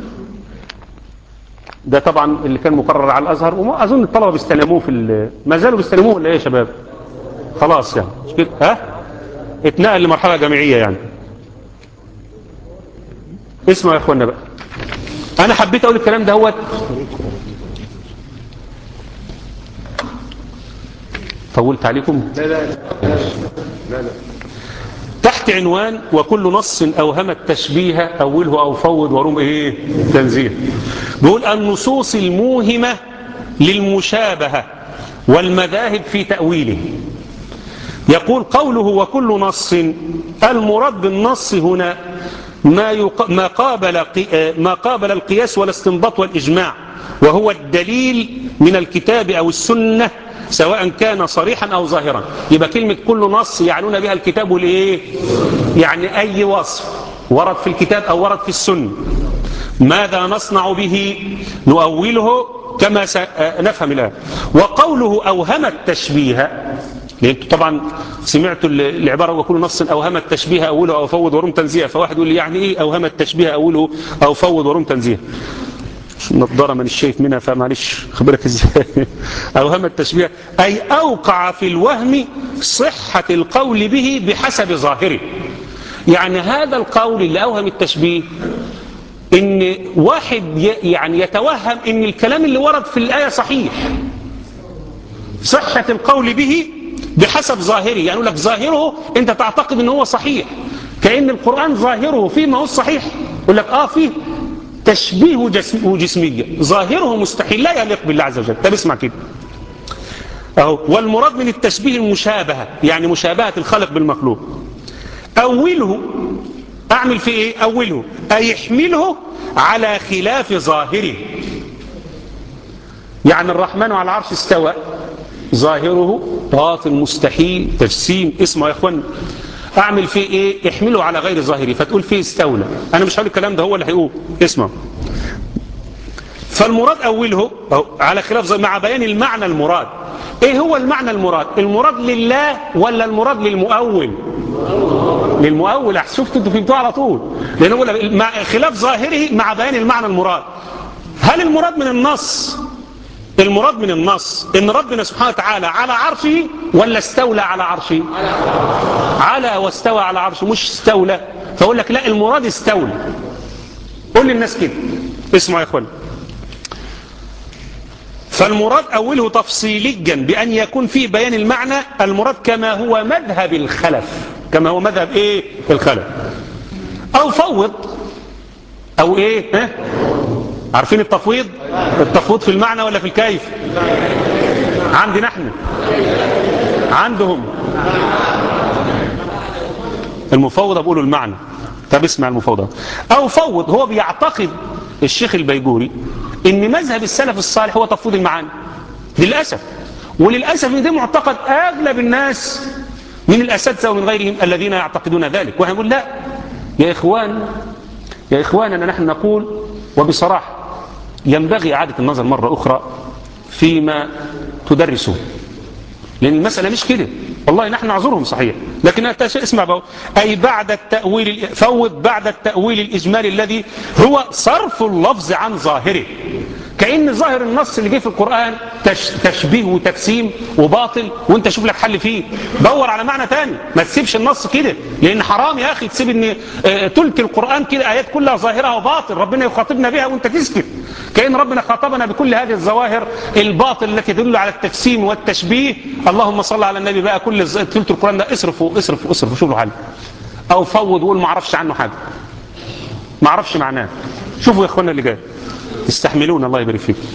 ده طبعا اللي كان مقرر على الازهر وما اظن الطلبه بيستلموه في ما زالوا بيستلموه ولا ايه يا شباب خلاص يعني مش كده ها اتنقل لمرحله جامعيه يعني اسمعوا يا اخوانا بقى انا حبيت اقول الكلام ده هو طولت عليكم لا لا لا لا لا تحت عنوان وكل نص أوهم التشبيه أوله أو فوض وروم إيه تنزيه بيقول النصوص الموهمة للمشابهة والمذاهب في تأويله يقول قوله وكل نص المراد بالنص هنا ما, يق... ما, قابل قي... ما قابل القياس والاستنباط والإجماع وهو الدليل من الكتاب أو السنة سواء كان صريحا أو ظاهرا يبقى كلمة كل نص يعنون بها الكتاب والإيه يعني أي وصف ورد في الكتاب أو ورد في السنة ماذا نصنع به نؤوله كما نفهم الآن وقوله أوهم التشبيه لأن طبعا سمعت العبارة وكل نص أوهم التشبيه أوله أو فوض ورم تنزيه فواحد يقول لي يعني إيه أوهم التشبيه أوله أو فوض ورم تنزيه النظارة من الشايف منها فمعلش خبرك ازاي أوهم التشبيه أي أوقع في الوهم صحة القول به بحسب ظاهره يعني هذا القول اللي أوهم التشبيه ان واحد يعني يتوهم ان الكلام اللي ورد في الآية صحيح صحة القول به بحسب ظاهره يعني يقول لك ظاهره انت تعتقد ان هو صحيح كأن القرآن ظاهره فيما هو الصحيح يقول لك اه فيه تشبيه جسم جسمية ظاهره مستحيل لا يليق بالله عز وجل طب اسمع كده اهو والمراد من التشبيه المشابهة يعني مشابهة الخلق بالمخلوق أوله أعمل في إيه أوله أي يحمله على خلاف ظاهره يعني الرحمن على العرش استوى ظاهره باطل مستحيل تجسيم اسمه يا اخوان اعمل فيه ايه احمله على غير ظاهره فتقول فيه استولى انا مش هقول الكلام ده هو اللي هيقول اسمع فالمراد اوله أو على خلاف ظاهره مع بيان المعنى المراد ايه هو المعنى المراد المراد لله ولا المراد للمؤول للمؤول شفتوا انتوا فهمتوها على طول لانه بقول مع خلاف ظاهره مع بيان المعنى المراد هل المراد من النص المراد من النص ان ربنا سبحانه وتعالى على عرشه ولا استولى على عرشه على واستوى على عرشه مش استولى فاقول لك لا المراد استولى قول للناس كده اسمعوا يا اخوان فالمراد أوله تفصيليا بأن يكون فيه بيان المعنى المراد كما هو مذهب الخلف كما هو مذهب إيه الخلف أو فوض أو إيه ها؟ عارفين التفويض التفويض في المعنى ولا في الكيف عندنا احنا عندهم المفوضة بيقولوا المعنى طب اسمع المفوضة أو فوض هو بيعتقد الشيخ البيجوري ان مذهب السلف الصالح هو تفويض المعاني للأسف وللأسف ان ده معتقد أغلب الناس من الأساتذة ومن غيرهم الذين يعتقدون ذلك وهنقول لا يا إخوان يا إخواننا نحن نقول وبصراحة ينبغي إعادة النظر مرة أخرى فيما تدرسون لأن المسألة مش كده والله نحن نعذرهم صحيح لكن اسمع بقى أي بعد التأويل فوض بعد التأويل الإجمالي الذي هو صرف اللفظ عن ظاهره كأن ظاهر النص اللي جه في القرآن تش تشبيه وتجسيم وباطل وانت شوف لك حل فيه دور على معنى تاني ما تسيبش النص كده لأن حرام يا أخي تسيب ان تلك القرآن كده آيات كلها ظاهرها وباطل ربنا يخاطبنا بها وانت تسكت كأن ربنا خاطبنا بكل هذه الظواهر الباطل التي تدل على التجسيم والتشبيه اللهم صل على النبي بقى كل تلت القرآن ده اصرفوا اصرفوا اصرفوا شوف له حل أو فوض وقول ما اعرفش عنه حاجة ما اعرفش معناه شوفوا يا اخوانا اللي جاي تستحملون الله يبارك فيكم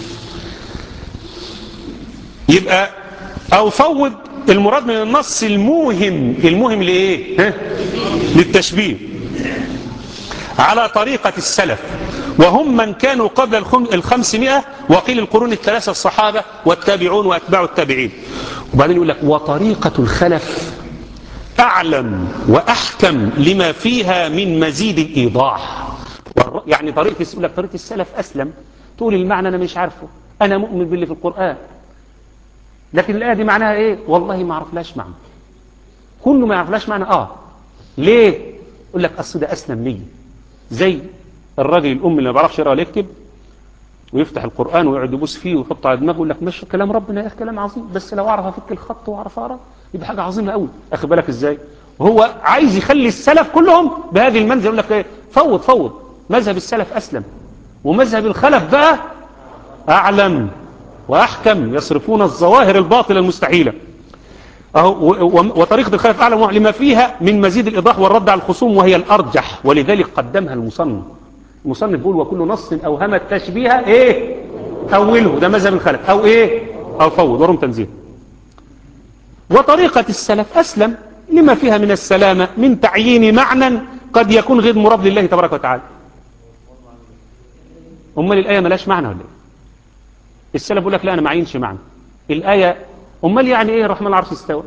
يبقى او فوض المراد من النص الموهم الموهم لايه ها؟ للتشبيه على طريقة السلف وهم من كانوا قبل الخمسمائة وقيل القرون الثلاثة الصحابة والتابعون وأتباع التابعين وبعدين يقول لك وطريقة الخلف أعلم وأحكم لما فيها من مزيد الإيضاح يعني طريقة يقول لك طريقة السلف أسلم تقول المعنى أنا مش عارفه أنا مؤمن باللي في القرآن لكن الآية دي معناها إيه والله ما عرفلاش معنى كله ما يعرفلاش معنى آه ليه يقول لك أصل ده أسلم لي زي الراجل الأم اللي ما بيعرفش يقرأ ولا يكتب ويفتح القرآن ويقعد يبص فيه ويحط على دماغه ويقول لك مش كلام ربنا يا أخي كلام عظيم بس لو أعرف أفك الخط وأعرف أقرأ يبقى حاجة عظيمة قوي أخي بالك إزاي وهو عايز يخلي السلف كلهم بهذه المنزل يقول لك إيه فوض فوض مذهب السلف أسلم ومذهب الخلف بقى أعلم وأحكم يصرفون الظواهر الباطلة المستحيلة أهو وطريقة الخلف أعلم لما فيها من مزيد الإيضاح والرد على الخصوم وهي الأرجح ولذلك قدمها المصنف المصنف بيقول وكل نص أوهم التشبيه إيه أوله ده مذهب الخلف أو إيه أو فوض ورم تنزيه وطريقة السلف أسلم لما فيها من السلامة من تعيين معنى قد يكون غير مراد لله تبارك وتعالى امال الايه ملاش معنى ولا ايه السلف يقول لك لا انا ما عينش معنى الايه امال يعني ايه الرحمن العرش استوى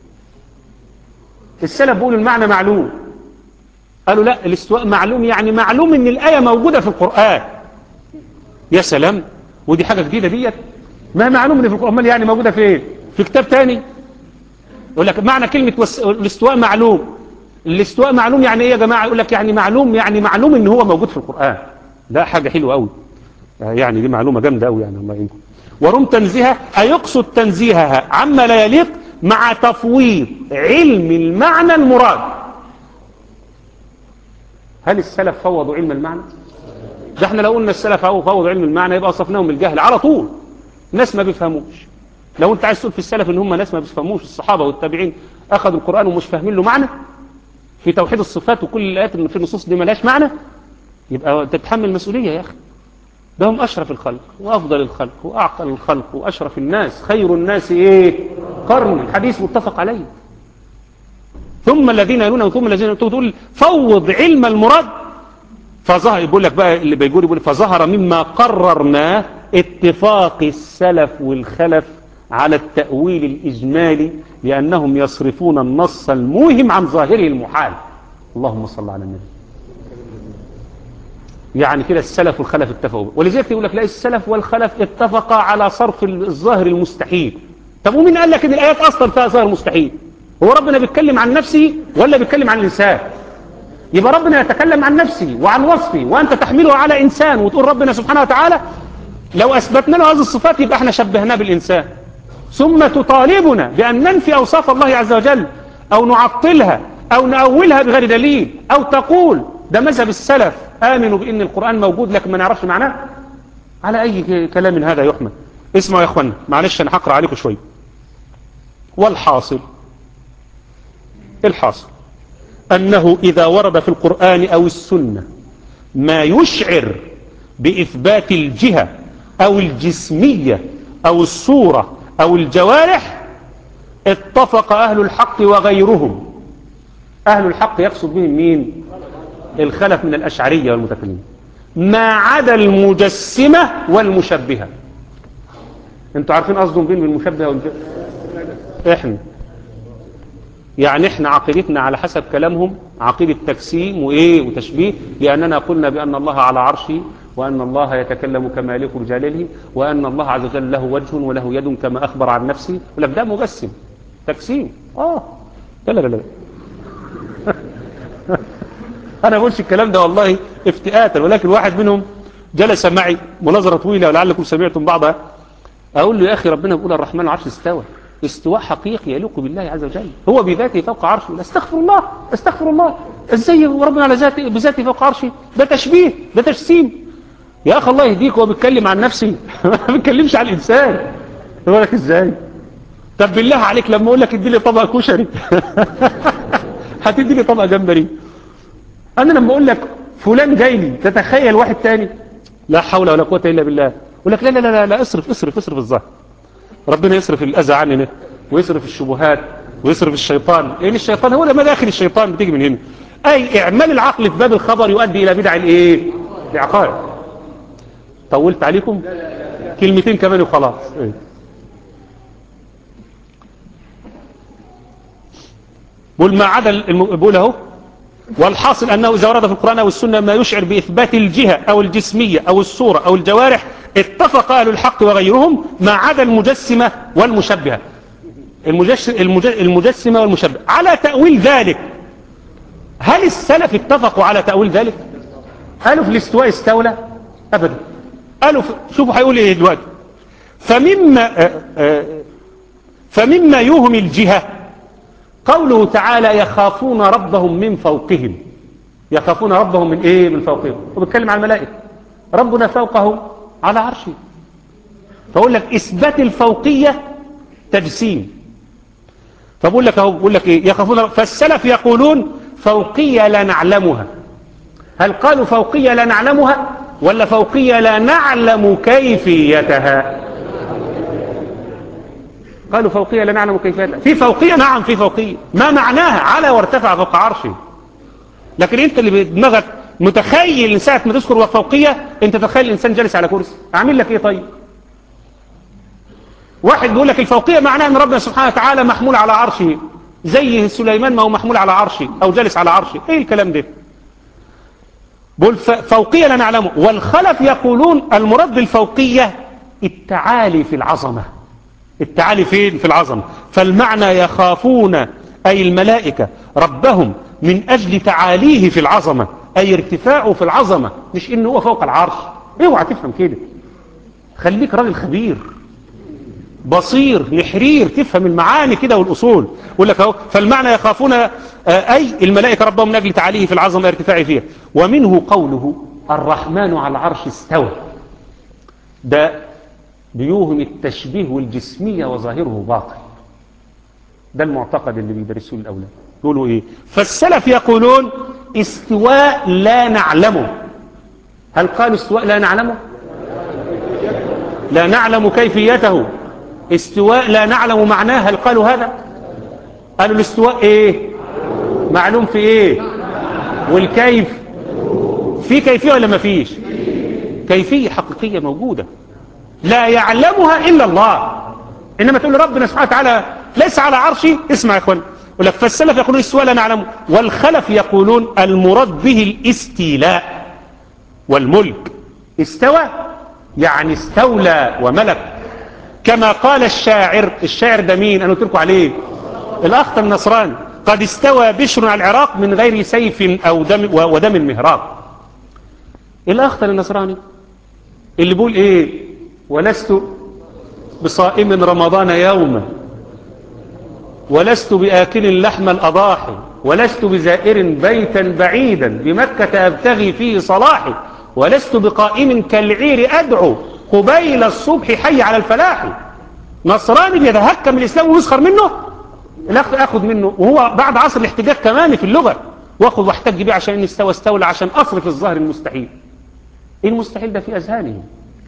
السلف بيقولوا المعنى معلوم قالوا لا الاستواء معلوم يعني معلوم ان الايه موجوده في القران يا سلام ودي حاجه جديده ديت ما معلوم ان في القران امال يعني موجوده فين في كتاب تاني يقول لك معنى كلمه وس... الاستواء معلوم الاستواء معلوم يعني ايه يا جماعه يقول لك يعني معلوم يعني معلوم ان هو موجود في القران ده حاجه حلوه قوي يعني دي معلومه جامده قوي يعني الله يعينكم ورم تنزيهها أيقصد تنزيهها عما لا يليق مع تفويض علم المعنى المراد هل السلف فوضوا علم المعنى ده احنا لو قلنا السلف فوضوا علم المعنى يبقى وصفناهم بالجهل على طول ناس ما بيفهموش لو انت عايز تقول في السلف ان هم ناس ما بيفهموش الصحابة والتابعين اخذوا القرآن ومش فاهمين له معنى في توحيد الصفات وكل الايات اللي في النصوص دي ملاش معنى يبقى انت تتحمل المسؤولية يا اخي ده هم أشرف الخلق وأفضل الخلق وأعقل الخلق وأشرف الناس خير الناس إيه قرن الحديث متفق عليه ثم الذين يلونه ثم الذين يلونه تقول فوض علم المراد فظهر يقول لك بقى اللي بيقول يقول فظهر مما قررناه اتفاق السلف والخلف على التأويل الإجمالي لأنهم يصرفون النص الموهم عن ظاهره المحال اللهم صل على النبي يعني كده السلف والخلف اتفقوا ولذلك يقول لك لا السلف والخلف اتفقا على صرف الظاهر المستحيل طب ومين قال لك ان الايات اصلا فيها ظاهر مستحيل هو ربنا بيتكلم عن نفسه ولا بيتكلم عن الانسان يبقى ربنا يتكلم عن نفسه وعن وصفه وانت تحمله على انسان وتقول ربنا سبحانه وتعالى لو اثبتنا له هذه الصفات يبقى احنا شبهناه بالانسان ثم تطالبنا بان ننفي اوصاف الله عز وجل او نعطلها او نأولها بغير دليل او تقول ده مذهب السلف آمنوا بأن القرآن موجود لكن ما نعرفش معناه على أي كلام من هذا يحمل اسمعوا يا أخوانا معلش أنا هقرأ عليكم شوي والحاصل الحاصل أنه إذا ورد في القرآن أو السنة ما يشعر بإثبات الجهة أو الجسمية أو الصورة أو الجوارح اتفق أهل الحق وغيرهم أهل الحق يقصد بهم مين الخلف من الأشعرية والمتكلمين ما عدا المجسمة والمشبهة انتوا عارفين قصدهم فين بالمشبهة والمشبهة احنا يعني احنا عقيدتنا على حسب كلامهم عقيدة تجسيم وايه وتشبيه لأننا قلنا بأن الله على عرشه وأن الله يتكلم كما يليق بجلاله وأن الله عز وجل له وجه وله يد كما أخبر عن نفسه ولك ده مجسم تجسيم اه لا لا لا, لا. أنا بقولش الكلام ده والله افتئاتا ولكن واحد منهم جلس معي مناظرة طويلة ولعلكم سمعتم بعضها أقول له يا أخي ربنا بيقول الرحمن العرش استوى استواء حقيقي يليق بالله عز وجل هو بذاته فوق عرشه استغفر الله استغفر الله ازاي ربنا على ذاته بذاته فوق عرشه ده تشبيه ده تجسيم يا أخي الله يهديك هو بيتكلم عن نفسه ما بيتكلمش عن الإنسان يقول لك ازاي طب بالله عليك لما أقول لك ادي لي طبق كشري هتدي لي طبق جمبري أنا لما أقول لك فلان جاي لي تتخيل واحد تاني لا حول ولا قوة إلا بالله يقول لك لا لا لا لا اصرف اصرف اصرف الظهر ربنا يصرف الأذى عننا ويصرف الشبهات ويصرف الشيطان لأن الشيطان هو لما داخل الشيطان بتيجي من هنا أي إعمال العقل في باب الخبر يؤدي إلى بدع الإيه العقائد طولت عليكم كلمتين كمان وخلاص إيه. بقول ما عدا الم... بقول اهو والحاصل أنه إذا ورد في القرآن أو السنة ما يشعر بإثبات الجهة أو الجسمية أو الصورة أو الجوارح اتفق أهل الحق وغيرهم ما عدا المجسمة والمشبهة المجس... المج... المجسمة والمشبهة على تأويل ذلك هل السلف اتفقوا على تأويل ذلك قالوا في الاستواء استولى أبدا قالوا في... شوفوا هيقول ايه دلوقتي فمما آآ آآ فمما يوهم الجهة قوله تعالى يخافون ربهم من فوقهم يخافون ربهم من ايه من فوقهم وبيتكلم عن الملائكة ربنا فوقهم على عرشه فأقول لك إثبات الفوقية تجسيم فبقول لك اهو بقول لك ايه يخافون فالسلف يقولون فوقية لا نعلمها هل قالوا فوقية لا نعلمها ولا فوقية لا نعلم كيفيتها قالوا فوقية لا نعلم كيفيتها في فوقية نعم في فوقية ما معناها على وارتفع فوق عرشه لكن انت اللي بدماغك متخيل ان ساعة ما تذكر وفوقية انت تتخيل الانسان جالس على كرسي اعمل لك ايه طيب واحد بيقول لك الفوقية معناها ان ربنا سبحانه وتعالى محمول على عرشه زي سليمان ما هو محمول على عرشه او جالس على عرشه ايه الكلام ده بقول ف- فوقية لا نعلمه والخلف يقولون المراد بالفوقية التعالي في العظمة التعالي فين في العظمة فالمعنى يخافون أي الملائكة ربهم من أجل تعاليه في العظمة أي ارتفاعه في العظمة مش إنه هو فوق العرش اوعى تفهم كده خليك راجل خبير بصير نحرير تفهم المعاني كده والأصول يقول لك اهو فالمعنى يخافون آه، أي الملائكة ربهم من أجل تعاليه في العظمة ارتفاعه فيها ومنه قوله الرحمن على العرش استوى ده بيوهم التشبيه والجسمية وظاهره باطل ده المعتقد اللي بيدرسوه الأولاد يقولوا إيه فالسلف يقولون استواء لا نعلمه هل قالوا استواء لا نعلمه لا نعلم كيفيته استواء لا نعلم معناه هل قالوا هذا قالوا الاستواء ايه معلوم في ايه والكيف في كيفية ولا ما فيش كيفية حقيقية موجودة لا يعلمها إلا الله إنما تقول ربنا سبحانه وتعالى ليس على عرشي اسمع يا اخوان يقول لك فالسلف يقولون الاستواء لا نعلمه والخلف يقولون المراد به الاستيلاء والملك استوى يعني استولى وملك كما قال الشاعر الشاعر ده مين انا قلت لكم عليه الاخ النصراني قد استوى بشر على العراق من غير سيف او دم ودم مهراق الاخ النصراني اللي بيقول ايه ولست بصائم رمضان يوما ولست بآكل لحم الأضاحي ولست بزائر بيتا بعيدا بمكة أبتغي فيه صلاحي ولست بقائم كالعير أدعو قبيل الصبح حي على الفلاح نصراني بيتهكم الإسلام ويسخر منه الأخ أخذ منه وهو بعد عصر الاحتجاج كمان في اللغة واخذ واحتج بيه عشان إني استوى استولى عشان أصرف الظاهر المستحيل إيه المستحيل ده في أذهانهم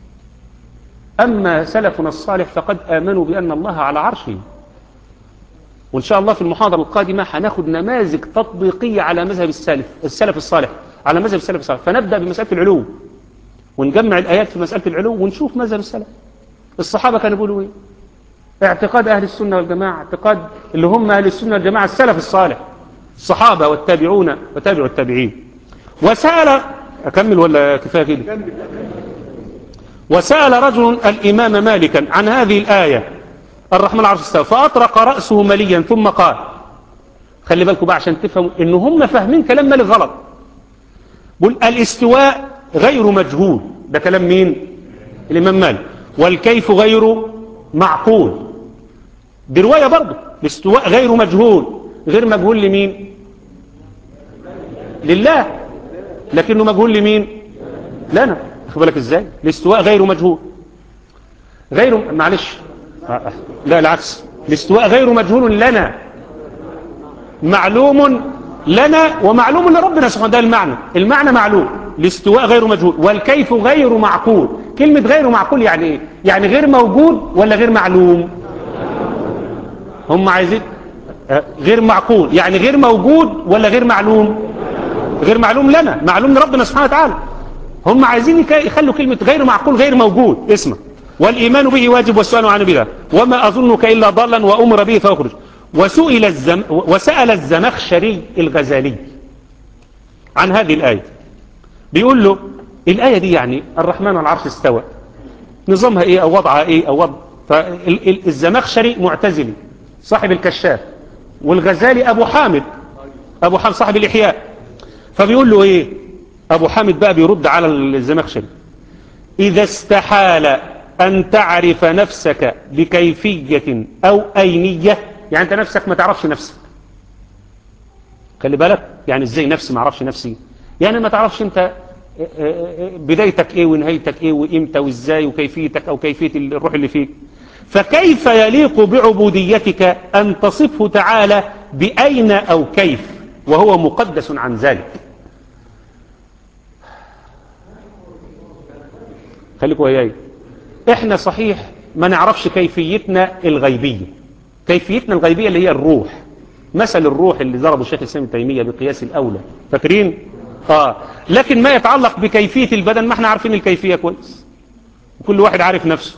أما سلفنا الصالح فقد آمنوا بأن الله على عرشه وإن شاء الله في المحاضرة القادمة هناخد نماذج تطبيقية على مذهب السلف السلف الصالح على مذهب السلف الصالح فنبدأ بمسألة العلو ونجمع الآيات في مسألة العلو ونشوف مذهب السلف الصحابة كانوا بيقولوا إيه اعتقاد أهل السنة والجماعة اعتقاد اللي هم أهل السنة والجماعة السلف الصالح الصحابة والتابعون وتابعوا التابعين وسأل أكمل ولا كفاية كده وسأل رجل الإمام مالكا عن هذه الآية الرحمن عرش استوى فأطرق رأسه مليا ثم قال خلي بالكم بقى عشان تفهموا إن هم فاهمين كلام مالك غلط بقول الاستواء غير مجهول ده كلام مين الإمام مالك والكيف غير معقول دي رواية برضه الاستواء غير مجهول غير مجهول لمين لله لكنه مجهول لمين لنا خد بالك ازاي الاستواء غير مجهول غير معلش لا العكس الاستواء غير مجهول لنا معلوم لنا ومعلوم لربنا سبحانه ده المعنى المعنى معلوم الاستواء غير مجهول والكيف غير معقول كلمة غير معقول يعني ايه يعني غير موجود ولا غير معلوم هم عايزين غير معقول يعني غير موجود ولا غير معلوم غير معلوم لنا معلوم لربنا سبحانه وتعالى هم عايزين يخلوا كلمة غير معقول غير موجود اسمه والإيمان به واجب والسؤال عنه بذا وما أظنك إلا ضالا وأمر به فأخرج وسئل الزم وسأل الزمخشري الغزالي عن هذه الآية بيقول له الآية دي يعني الرحمن على العرش استوى نظامها إيه أو وضعها إيه أو وضع فالزمخشري معتزلي صاحب الكشاف والغزالي أبو حامد أبو حامد صاحب الإحياء فبيقول له إيه أبو حامد بقى بيرد على الزمخشري إذا استحال أن تعرف نفسك بكيفية أو أينية يعني أنت نفسك ما تعرفش نفسك خلي بالك يعني إزاي نفسي ما أعرفش نفسي يعني ما تعرفش أنت بدايتك إيه ونهايتك إيه وإمتى وإزاي وكيفيتك أو كيفية الروح اللي فيك فكيف يليق بعبوديتك أن تصفه تعالى بأين أو كيف وهو مقدس عن ذلك خليكوا وياي احنا صحيح ما نعرفش كيفيتنا الغيبية كيفيتنا الغيبية اللي هي الروح مثل الروح اللي ضربه الشيخ الإسلام ابن تيمية بقياس الأولى فاكرين اه لكن ما يتعلق بكيفية البدن ما احنا عارفين الكيفية كويس وكل واحد عارف نفسه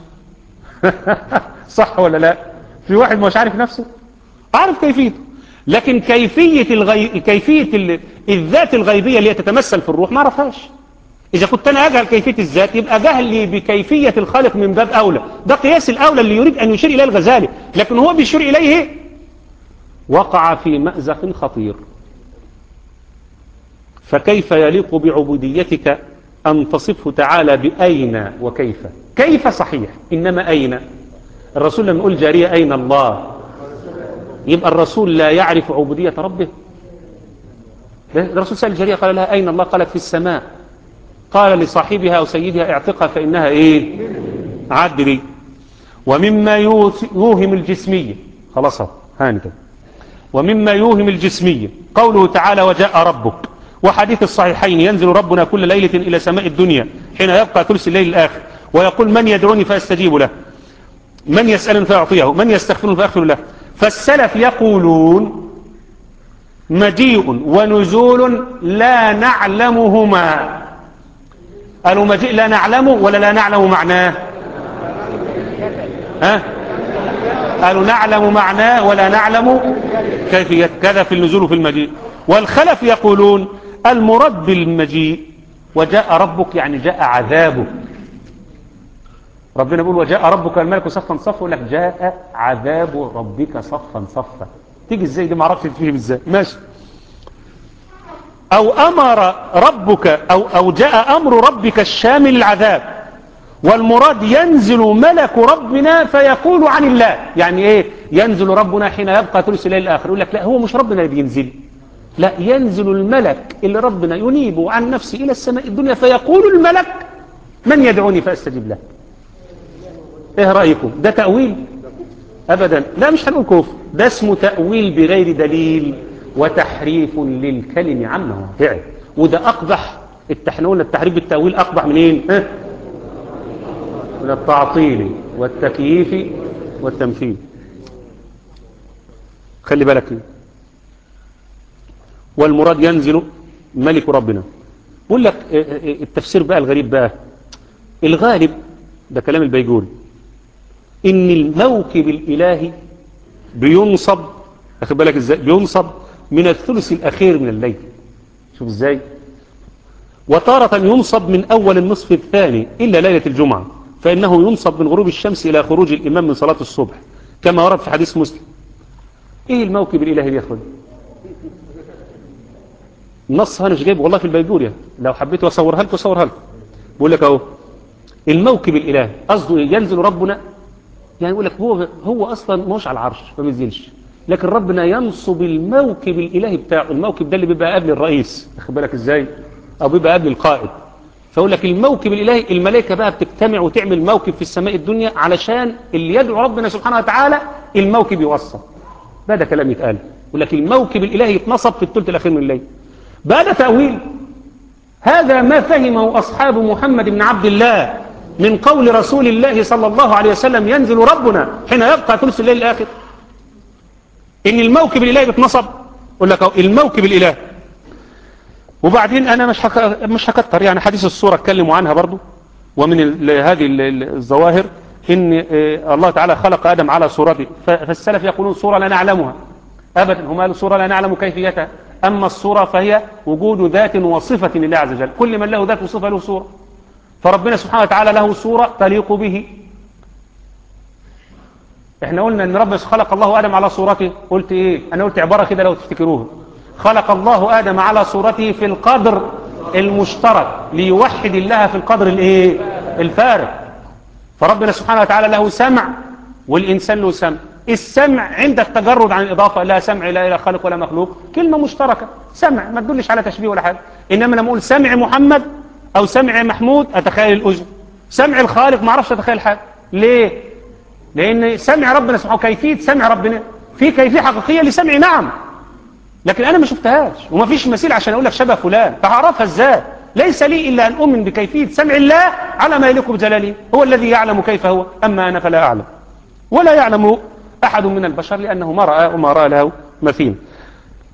صح ولا لا في واحد مش عارف نفسه عارف كيفيته لكن كيفية الغي... كيفية ال... الذات الغيبية اللي هي تتمثل في الروح ما اعرفهاش إذا كنت أنا أجهل كيفية الذات يبقى جهلي بكيفية الخالق من باب أولى ده قياس الأولى اللي يريد أن يشير إليه الغزالي لكن هو بيشير إليه وقع في مأزق خطير فكيف يليق بعبوديتك أن تصفه تعالى بأين وكيف كيف صحيح إنما أين الرسول لما يقول جارية أين الله يبقى الرسول لا يعرف عبودية ربه الرسول سأل الجارية قال لها أين الله قالت في السماء قال لصاحبها أو سيدها اعتقها فإنها إيه عدري ومما يوهم الجسمية خلاص هاني كده ومما يوهم الجسمية قوله تعالى وجاء ربك وحديث الصحيحين ينزل ربنا كل ليلة إلى سماء الدنيا حين يبقى ثلث الليل الآخر ويقول من يدعوني فأستجيب له من يسألني فأعطيه من يستغفرني فأغفر له فالسلف يقولون مجيء ونزول لا نعلمهما قالوا مجيء لا نعلمه ولا لا نعلم معناه ها قالوا نعلم معناه ولا نعلم كيفية كذا في النزول وفي المجيء والخلف يقولون المراد بالمجيء وجاء ربك يعني جاء عذابه ربنا يقول وجاء ربك الملك صفا صفا يقول لك جاء عذاب ربك صفا صفا تيجي ازاي دي ما اعرفش تفهم ازاي ماشي او امر ربك او او جاء امر ربك الشامل العذاب والمراد ينزل ملك ربنا فيقول عن الله يعني ايه ينزل ربنا حين يبقى ثلث الليل الاخر يقول لك لا هو مش ربنا اللي بينزل لا ينزل الملك اللي ربنا ينيب عن نفسه الى السماء الدنيا فيقول الملك من يدعوني فاستجيب له ايه رايكم ده تاويل ابدا لا مش هنقول كفر ده اسمه تاويل بغير دليل وتحريف للكلم عن مواضعه وده اقبح التحنون التحريف بالتاويل اقبح منين ها من التعطيل والتكييف والتمثيل خلي بالك والمراد ينزل ملك ربنا بقول لك التفسير بقى الغريب بقى الغالب ده كلام البيجوري ان الموكب الالهي بينصب اخد بالك ازاي بينصب من الثلث الاخير من الليل شوف ازاي وتارة ينصب من اول النصف الثاني الا ليلة الجمعة فانه ينصب من غروب الشمس الى خروج الامام من صلاة الصبح كما ورد في حديث مسلم ايه الموكب الالهي يا اخوان النص انا مش جايبه والله في البيجوريا لو حبيت اصورها لكم اصورها لكم بقول لك اهو الموكب الالهي قصده ينزل ربنا يعني يقول لك هو هو اصلا مش على العرش ما بينزلش لكن ربنا ينصب الموكب الالهي بتاعه الموكب ده اللي بيبقى قبل الرئيس واخد بالك ازاي او بيبقى قبل القائد فاقول لك الموكب الالهي الملائكه بقى بتجتمع وتعمل موكب في السماء الدنيا علشان اللي يدعو ربنا سبحانه وتعالى الموكب يوصل ده ده كلام يتقال يقول لك الموكب الالهي يتنصب في الثلث الاخير من الليل بعد تاويل هذا ما فهمه اصحاب محمد بن عبد الله من قول رسول الله صلى الله عليه وسلم ينزل ربنا حين يبقى ثلث الليل الآخر إن الموكب الإلهي بيتنصب أقول لك الموكب الإلهي وبعدين أنا مش حك... مش هكتر يعني حديث الصورة اتكلموا عنها برضو ومن ال... هذه ال... الظواهر إن الله تعالى خلق آدم على صورته فالسلف يقولون صورة لا نعلمها أبدا هم قالوا صورة لا نعلم كيفيتها أما الصورة فهي وجود ذات وصفة لله عز وجل كل من له ذات وصفة له صورة فربنا سبحانه وتعالى له صورة تليق به احنا قلنا ان ربنا خلق الله آدم على صورته قلت ايه انا قلت عبارة كده لو تفتكروها خلق الله آدم على صورته في القدر المشترك ليوحد الله في القدر الايه الفارق فربنا سبحانه وتعالى له سمع والإنسان له سمع السمع عند التجرد عن الإضافة لا سمع لا إلى خالق ولا مخلوق كلمة مشتركة سمع ما تدلش على تشبيه ولا حاجة إنما لما أقول سمع محمد أو سمع محمود أتخيل الأذن سمع الخالق ما أعرفش أتخيل حاجة ليه؟ لأن سمع ربنا سبحانه كيفية سمع ربنا في كيفية حقيقية لسمع نعم لكن أنا ما شفتهاش وما فيش مثيل عشان أقول لك شبه فلان تعرفها إزاي ليس لي إلا أن أؤمن بكيفية سمع الله على ما يليق بجلاله هو الذي يعلم كيف هو أما أنا فلا أعلم ولا يعلم أحد من البشر لأنه ما رأى وما رأى له مثيل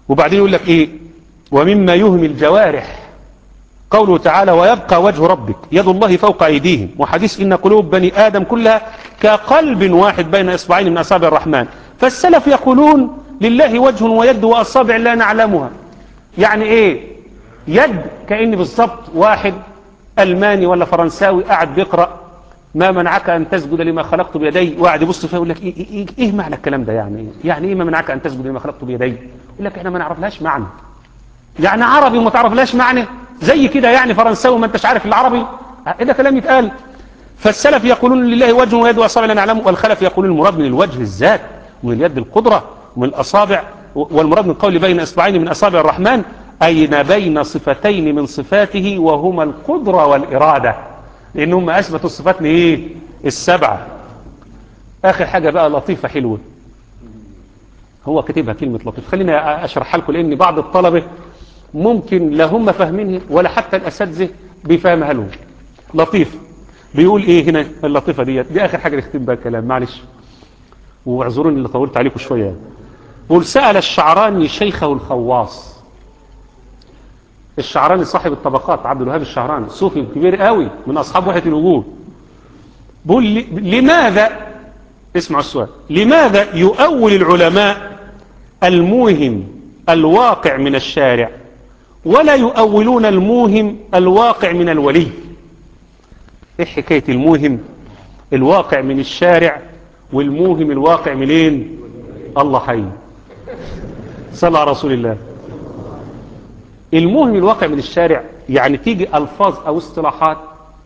وبعدين يقول لك ايه ومما يهم الجوارح قوله تعالى ويبقى وجه ربك يد الله فوق أيديهم وحديث إن قلوب بني آدم كلها كقلب واحد بين إصبعين من أصابع الرحمن فالسلف يقولون لله وجه ويد وأصابع لا نعلمها يعني إيه يد كأن بالضبط واحد ألماني ولا فرنساوي قاعد بيقرأ ما منعك أن تسجد لما خلقت بيدي وقاعد يبص فيها يقول لك إيه, إيه, إيه معنى الكلام ده يعني يعني إيه ما منعك أن تسجد لما خلقت بيدي يقول لك إحنا ما نعرفلهاش معنى يعني عربي وما تعرفلهاش معنى زي كده يعني فرنساوي ما انتش عارف العربي ايه ده كلام يتقال فالسلف يقولون لله وجه ويد واصابع لا نعلمه والخلف يقولون المراد من الوجه الذات ومن اليد القدرة ومن الأصابع والمراد من القول بين إصبعين من أصابع الرحمن أين بين صفتين من صفاته وهما القدرة والإرادة لأنهم أثبتوا الصفات لإيه السبعة آخر حاجة بقى لطيفة حلوة هو كاتبها كلمة لطيف خليني أشرحها لكم لأن بعض الطلبة ممكن لا هم فاهمينها ولا حتى الأساتذة بيفهمها لهم لطيف بيقول ايه هنا اللطيفة دي دي اخر حاجة نختم بها الكلام معلش واعذروني اللي طولت عليكم شوية قول سأل الشعراني شيخه الخواص الشعراني صاحب الطبقات عبد الوهاب الشعراني صوفي كبير قوي من اصحاب وحدة الوجود بيقول لي لماذا اسمعوا السؤال لماذا يؤول العلماء الموهم الواقع من الشارع ولا يؤولون الموهم الواقع من الولي ايه حكاية الموهم الواقع من الشارع والموهم الواقع منين الله حي صلى على رسول الله الموهم الواقع من الشارع يعني تيجي ألفاظ أو اصطلاحات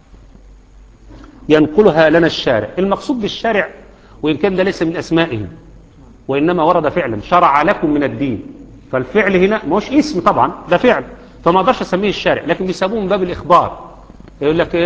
ينقلها لنا الشارع المقصود بالشارع وإن كان ده ليس من أسمائه وإنما ورد فعلا شرع لكم من الدين فالفعل هنا مش اسم طبعا ده فعل فما اقدرش اسميه الشارع لكن بيسموه من باب الإخبار يقول لك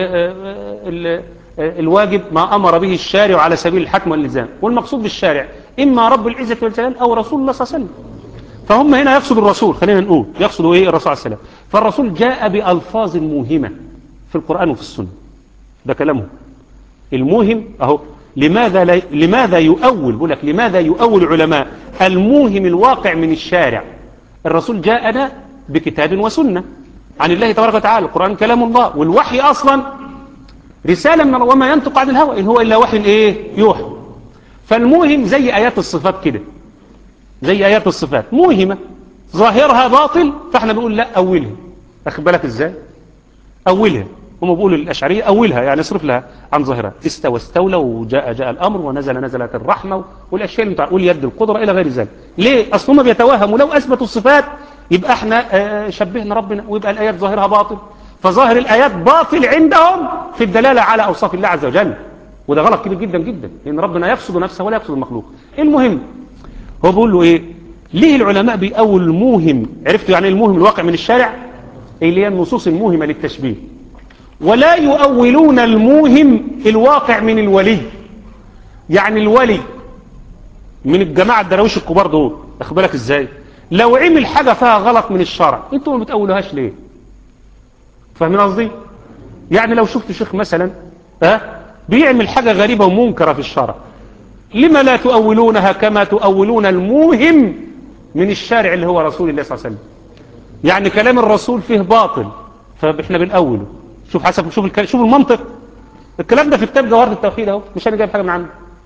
الواجب ما أمر به الشارع على سبيل الحكم والإلزام والمقصود بالشارع إما رب العزة والجلال أو رسول الله صلى الله عليه وسلم فهم هنا يقصدوا الرسول خلينا نقول يقصدوا إيه الرسول عليه السلام فالرسول جاء بألفاظ موهمة في القرآن وفي السنة ده كلامه الموهم أهو لماذا لا لماذا يؤول بقول لك لماذا يؤول العلماء الموهم الواقع من الشارع الرسول جاءنا بكتاب وسنة عن الله تبارك وتعالى القرآن كلام الله والوحي أصلا رسالة من وما ينطق عن الهوى إن هو إلا وحي إيه يوحى فالموهم زي آيات الصفات كده زي آيات الصفات موهمة ظاهرها باطل فاحنا بنقول لا أولها أخد بالك إزاي أولها هم بيقولوا الأشعرية أولها يعني اصرف لها عن ظاهرها استوى استولى وجاء جاء الأمر ونزل نزلت الرحمة والأشياء اللي بتقول يد القدرة إلى غير ذلك ليه أصل هم بيتوهموا لو أثبتوا الصفات يبقى احنا شبهنا ربنا ويبقى الآيات ظاهرها باطل فظاهر الآيات باطل عندهم في الدلالة على أوصاف الله عز وجل وده غلط كبير جدا جدا لأن ربنا يقصد نفسه ولا يقصد المخلوق المهم هو بيقول له إيه ليه العلماء بيقول الموهم عرفتوا يعني الموهم الواقع من الشارع اللي هي النصوص الموهمة للتشبيه ولا يؤولون الموهم الواقع من الولي يعني الولي من الجماعة الدراويش الكبار دول اخد بالك ازاي لو عمل حاجة فيها غلط من الشرع انتوا ما بتقولوهاش ليه فاهمين قصدي يعني لو شفت شيخ مثلا ها بيعمل حاجة غريبة ومنكرة في الشرع لما لا تؤولونها كما تؤولون الموهم من الشارع اللي هو رسول الله صلى الله عليه وسلم يعني كلام الرسول فيه باطل فاحنا بنأوله شوف حسب شوف الكلام شوف المنطق الكلام ده في كتاب جوهرة التوحيد اهو مش انا جايب حاجه من عنده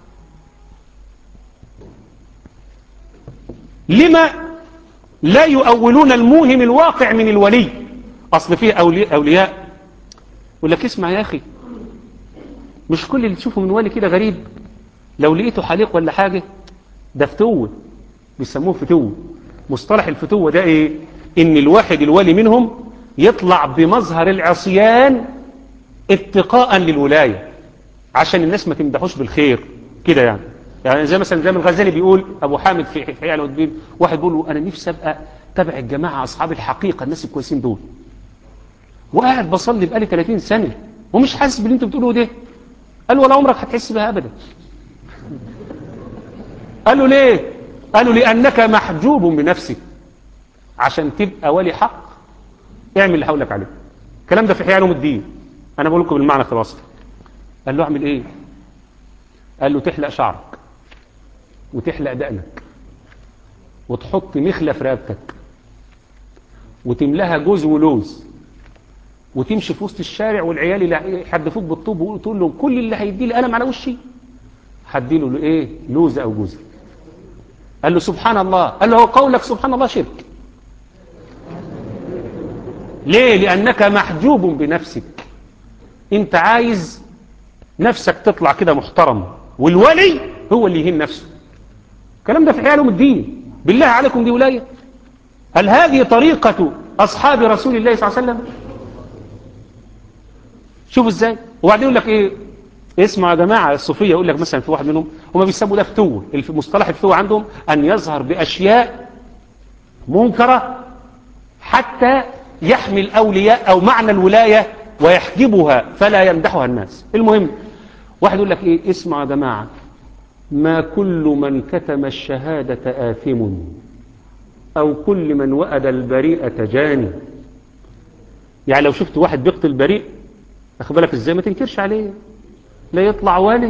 لما لا يؤولون الموهم الواقع من الولي اصل فيه اولياء اولياء يقول لك اسمع يا اخي مش كل اللي تشوفه من ولي كده غريب لو لقيته حليق ولا حاجه ده فتوه بيسموه فتوه مصطلح الفتوه ده ايه ان الواحد الولي منهم يطلع بمظهر العصيان اتقاء للولاية عشان الناس ما تمدحوش بالخير كده يعني يعني زي مثلا زي ما الغزالي بيقول ابو حامد في حياة الودين واحد بيقول له انا نفسي ابقى تبع الجماعة اصحاب الحقيقة الناس الكويسين دول وقاعد بصلي بقالي 30 سنة ومش حاسس باللي انتوا بتقولوه ده قال له ولا عمرك هتحس بها ابدا قال له ليه قال له لانك محجوب بنفسك عشان تبقى ولي حق اعمل اللي هقول لك عليه الكلام ده في حياة علوم الدين انا بقول لكم بالمعنى خلاص قال له اعمل ايه قال له تحلق شعرك وتحلق دقنك وتحط مخلة في رقبتك وتملاها جوز ولوز وتمشي في وسط الشارع والعيال اللي يحدفوك بالطوب وتقول لهم كل اللي هيدي لي قلم على وشي هدي له ايه لوزه او جوزه قال له سبحان الله قال له هو قولك سبحان الله شرك ليه لانك محجوب بنفسك انت عايز نفسك تطلع كده محترم والولي هو اللي يهين نفسه الكلام ده في حيالهم الدين بالله عليكم دي ولايه هل هذه طريقة أصحاب رسول الله صلى الله عليه وسلم شوفوا ازاي وبعدين يقول لك ايه اسمعوا يا جماعة الصوفية يقول لك مثلا في واحد منهم هم بيسموا ده فتوة الف- مصطلح الفتوة عندهم أن يظهر بأشياء منكرة حتى يحمي الأولياء أو معنى الولاية ويحجبها فلا يمدحها الناس المهم واحد يقول لك ايه اسمعوا يا جماعة ما كل من كتم الشهادة آثم أو كل من وأد البريئة جاني يعني لو شفت واحد بيقتل بريء أخد بالك إزاي ما تنكرش عليه لا يطلع والي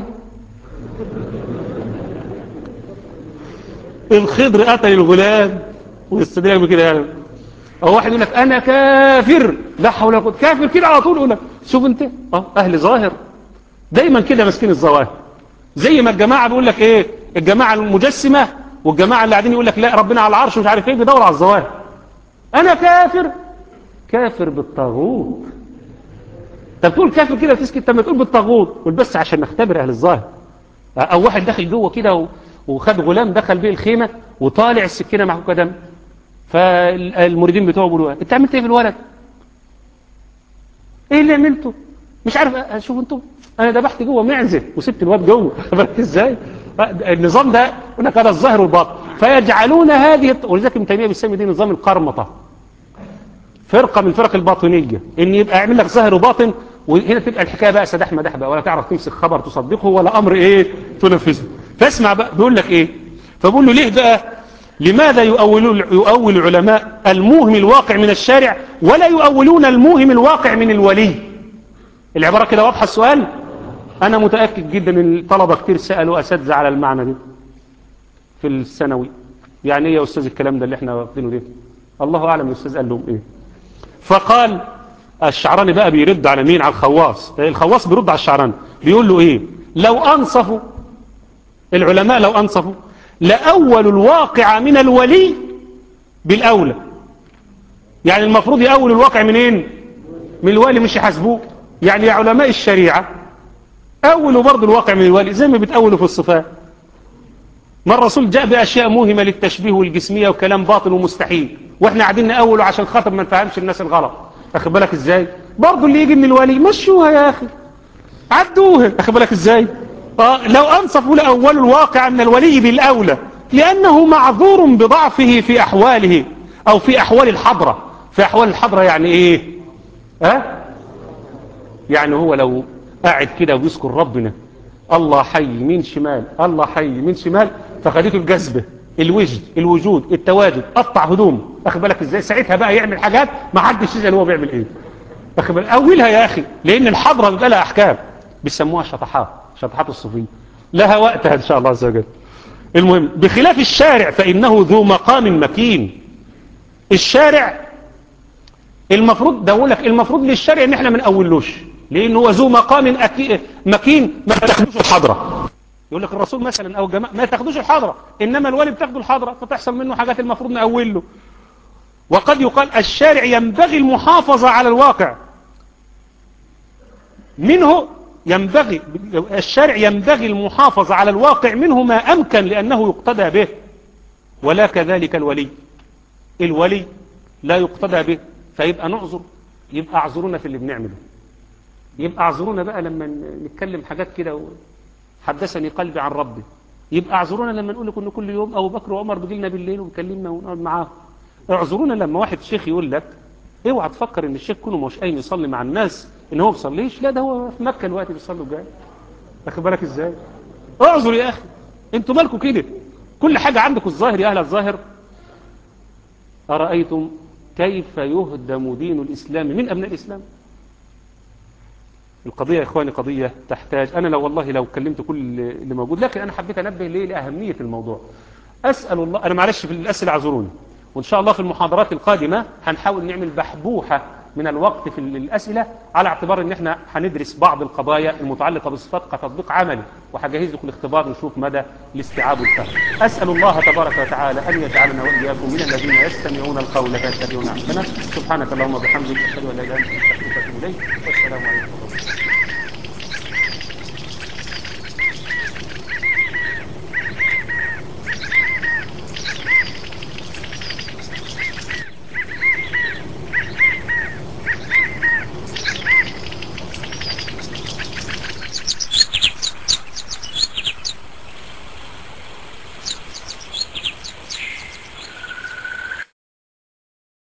الخضر قتل الغلام ويستدرك بكده يعني أو واحد يقول لك أنا كافر لا حول ولا قوة كافر كده على طول يقول لك شوف أنت أه أهل ظاهر دايما كده ماسكين الظواهر زي ما الجماعة بيقول لك ايه الجماعة المجسمة والجماعة اللي قاعدين يقول لك لا ربنا على العرش ومش عارف ايه بيدور على الظواهر انا كافر كافر بالطاغوت طب تقول كافر كده وتسكت طب ما تقول بالطاغوت قول بس عشان نختبر اهل الظاهر او واحد داخل جوه كده و- وخد غلام دخل بيه الخيمة وطالع السكينة معه دم فالمريدين بتوعه بيقولوا انت عملت ايه في الولد ايه اللي عملته مش عارف أ- شوف انتم انا ذبحت جوه معزه وسبت الواد جوه بالك ازاي النظام ده يقول لك هذا الظاهر والباطن فيجعلون هذه الط- ولذلك ابن تيميه بيسمي دي نظام القرمطه فرقه من فرق الباطنيه ان يبقى يعمل لك ظاهر وباطن وهنا تبقى الحكايه بقى سداح مداح بقى ولا تعرف تمسك خبر تصدقه ولا امر ايه تنفذه فاسمع بقى بيقول لك ايه فبقول له ليه بقى لماذا يؤول يؤول العلماء الموهم الواقع من الشارع ولا يؤولون الموهم الواقع من الولي العبارة كده واضحة السؤال أنا متأكد جدا أن الطلبة كتير سألوا أساتذة على المعنى ده في الثانوي يعني إيه يا أستاذ الكلام ده اللي إحنا واخدينه ده الله أعلم الأستاذ قال لهم إيه فقال الشعراني بقى بيرد على مين على الخواص الخواص بيرد على الشعراني بيقول له إيه لو أنصفوا العلماء لو أنصفوا لأول الواقع من الولي بالأولى يعني المفروض يأول الواقع منين من الوالي مش يحاسبوه يعني يا علماء الشريعة أولوا برضو الواقع من الوالي زي ما بتأولوا في الصفات ما الرسول جاء بأشياء موهمة للتشبيه والجسمية وكلام باطل ومستحيل واحنا قاعدين نأوله عشان خاطر ما نفهمش الناس الغلط أخد بالك ازاي برضو اللي يجي من الوالي مشوها يا أخي عدوها أخد بالك ازاي آه لو أنصفوا لأول الواقع من الولي بالأولى لأنه معذور بضعفه في أحواله أو في أحوال الحضرة في أحوال الحضرة يعني إيه ها يعني هو لو قاعد كده ويذكر ربنا الله حي من شمال الله حي من شمال فخدته الجذبة الوجد الوجود التواجد قطع هدوم اخد بالك ازاي ساعتها بقى يعمل حاجات ما حدش يسال هو بيعمل ايه اخد بالك اولها يا اخي لان الحضره بيبقى لها احكام بيسموها شطحات شطحات الصوفيه لها وقتها ان شاء الله عز وجل المهم بخلاف الشارع فانه ذو مقام مكين الشارع المفروض ده اقول لك المفروض للشرع ان احنا ما نقولوش لانه هو ذو مقام أكي... مكين ما تاخدوش الحضره يقول لك الرسول مثلا او الجماعه ما تاخدوش الحضره انما الولي بتاخدوا الحضره فتحصل منه حاجات المفروض نقول له وقد يقال الشارع ينبغي المحافظه على الواقع منه ينبغي الشارع ينبغي المحافظه على الواقع منه ما امكن لانه يقتدى به ولا كذلك الولي الولي لا يقتدى به فيبقى نعذر يبقى اعذرونا في اللي بنعمله يبقى اعذرونا بقى لما نتكلم حاجات كده و... حدثني قلبي عن ربي يبقى اعذرونا لما نقول لكم ان كل يوم ابو بكر وعمر بيجي لنا بالليل وبيكلمنا ونقعد معاهم اعذرونا لما واحد شيخ يقول لك اوعى تفكر ان الشيخ كونه مش قايم يصلي مع الناس ان هو ما بيصليش لا ده هو في مكه دلوقتي بيصلي وجاي واخد بالك ازاي اعذر يا اخي انتوا مالكم كده كل حاجه عندكم الظاهر يا اهل الظاهر ارايتم كيف يهدم دين الاسلام من ابناء الاسلام القضية يا إخواني قضية تحتاج أنا لو والله لو كلمت كل اللي موجود لكن أنا حبيت أنبه ليه لأهمية الموضوع أسأل الله أنا معلش في الأسئلة اعذروني وإن شاء الله في المحاضرات القادمة هنحاول نعمل بحبوحة من الوقت في الأسئلة على اعتبار ان احنا هندرس بعض القضايا المتعلقة بالصفات كتطبيق عملي وهجهز لكم الاختبار نشوف مدى الاستيعاب والفهم أسأل الله تبارك وتعالى أن يجعلنا وإياكم من الذين يستمعون القول فيتبعون أحسنه سبحانك اللهم وبحمدك أشهد أن لا إله إلا أنت أستغفرك وأتوب إليك والسلام عليكم ورحمة الله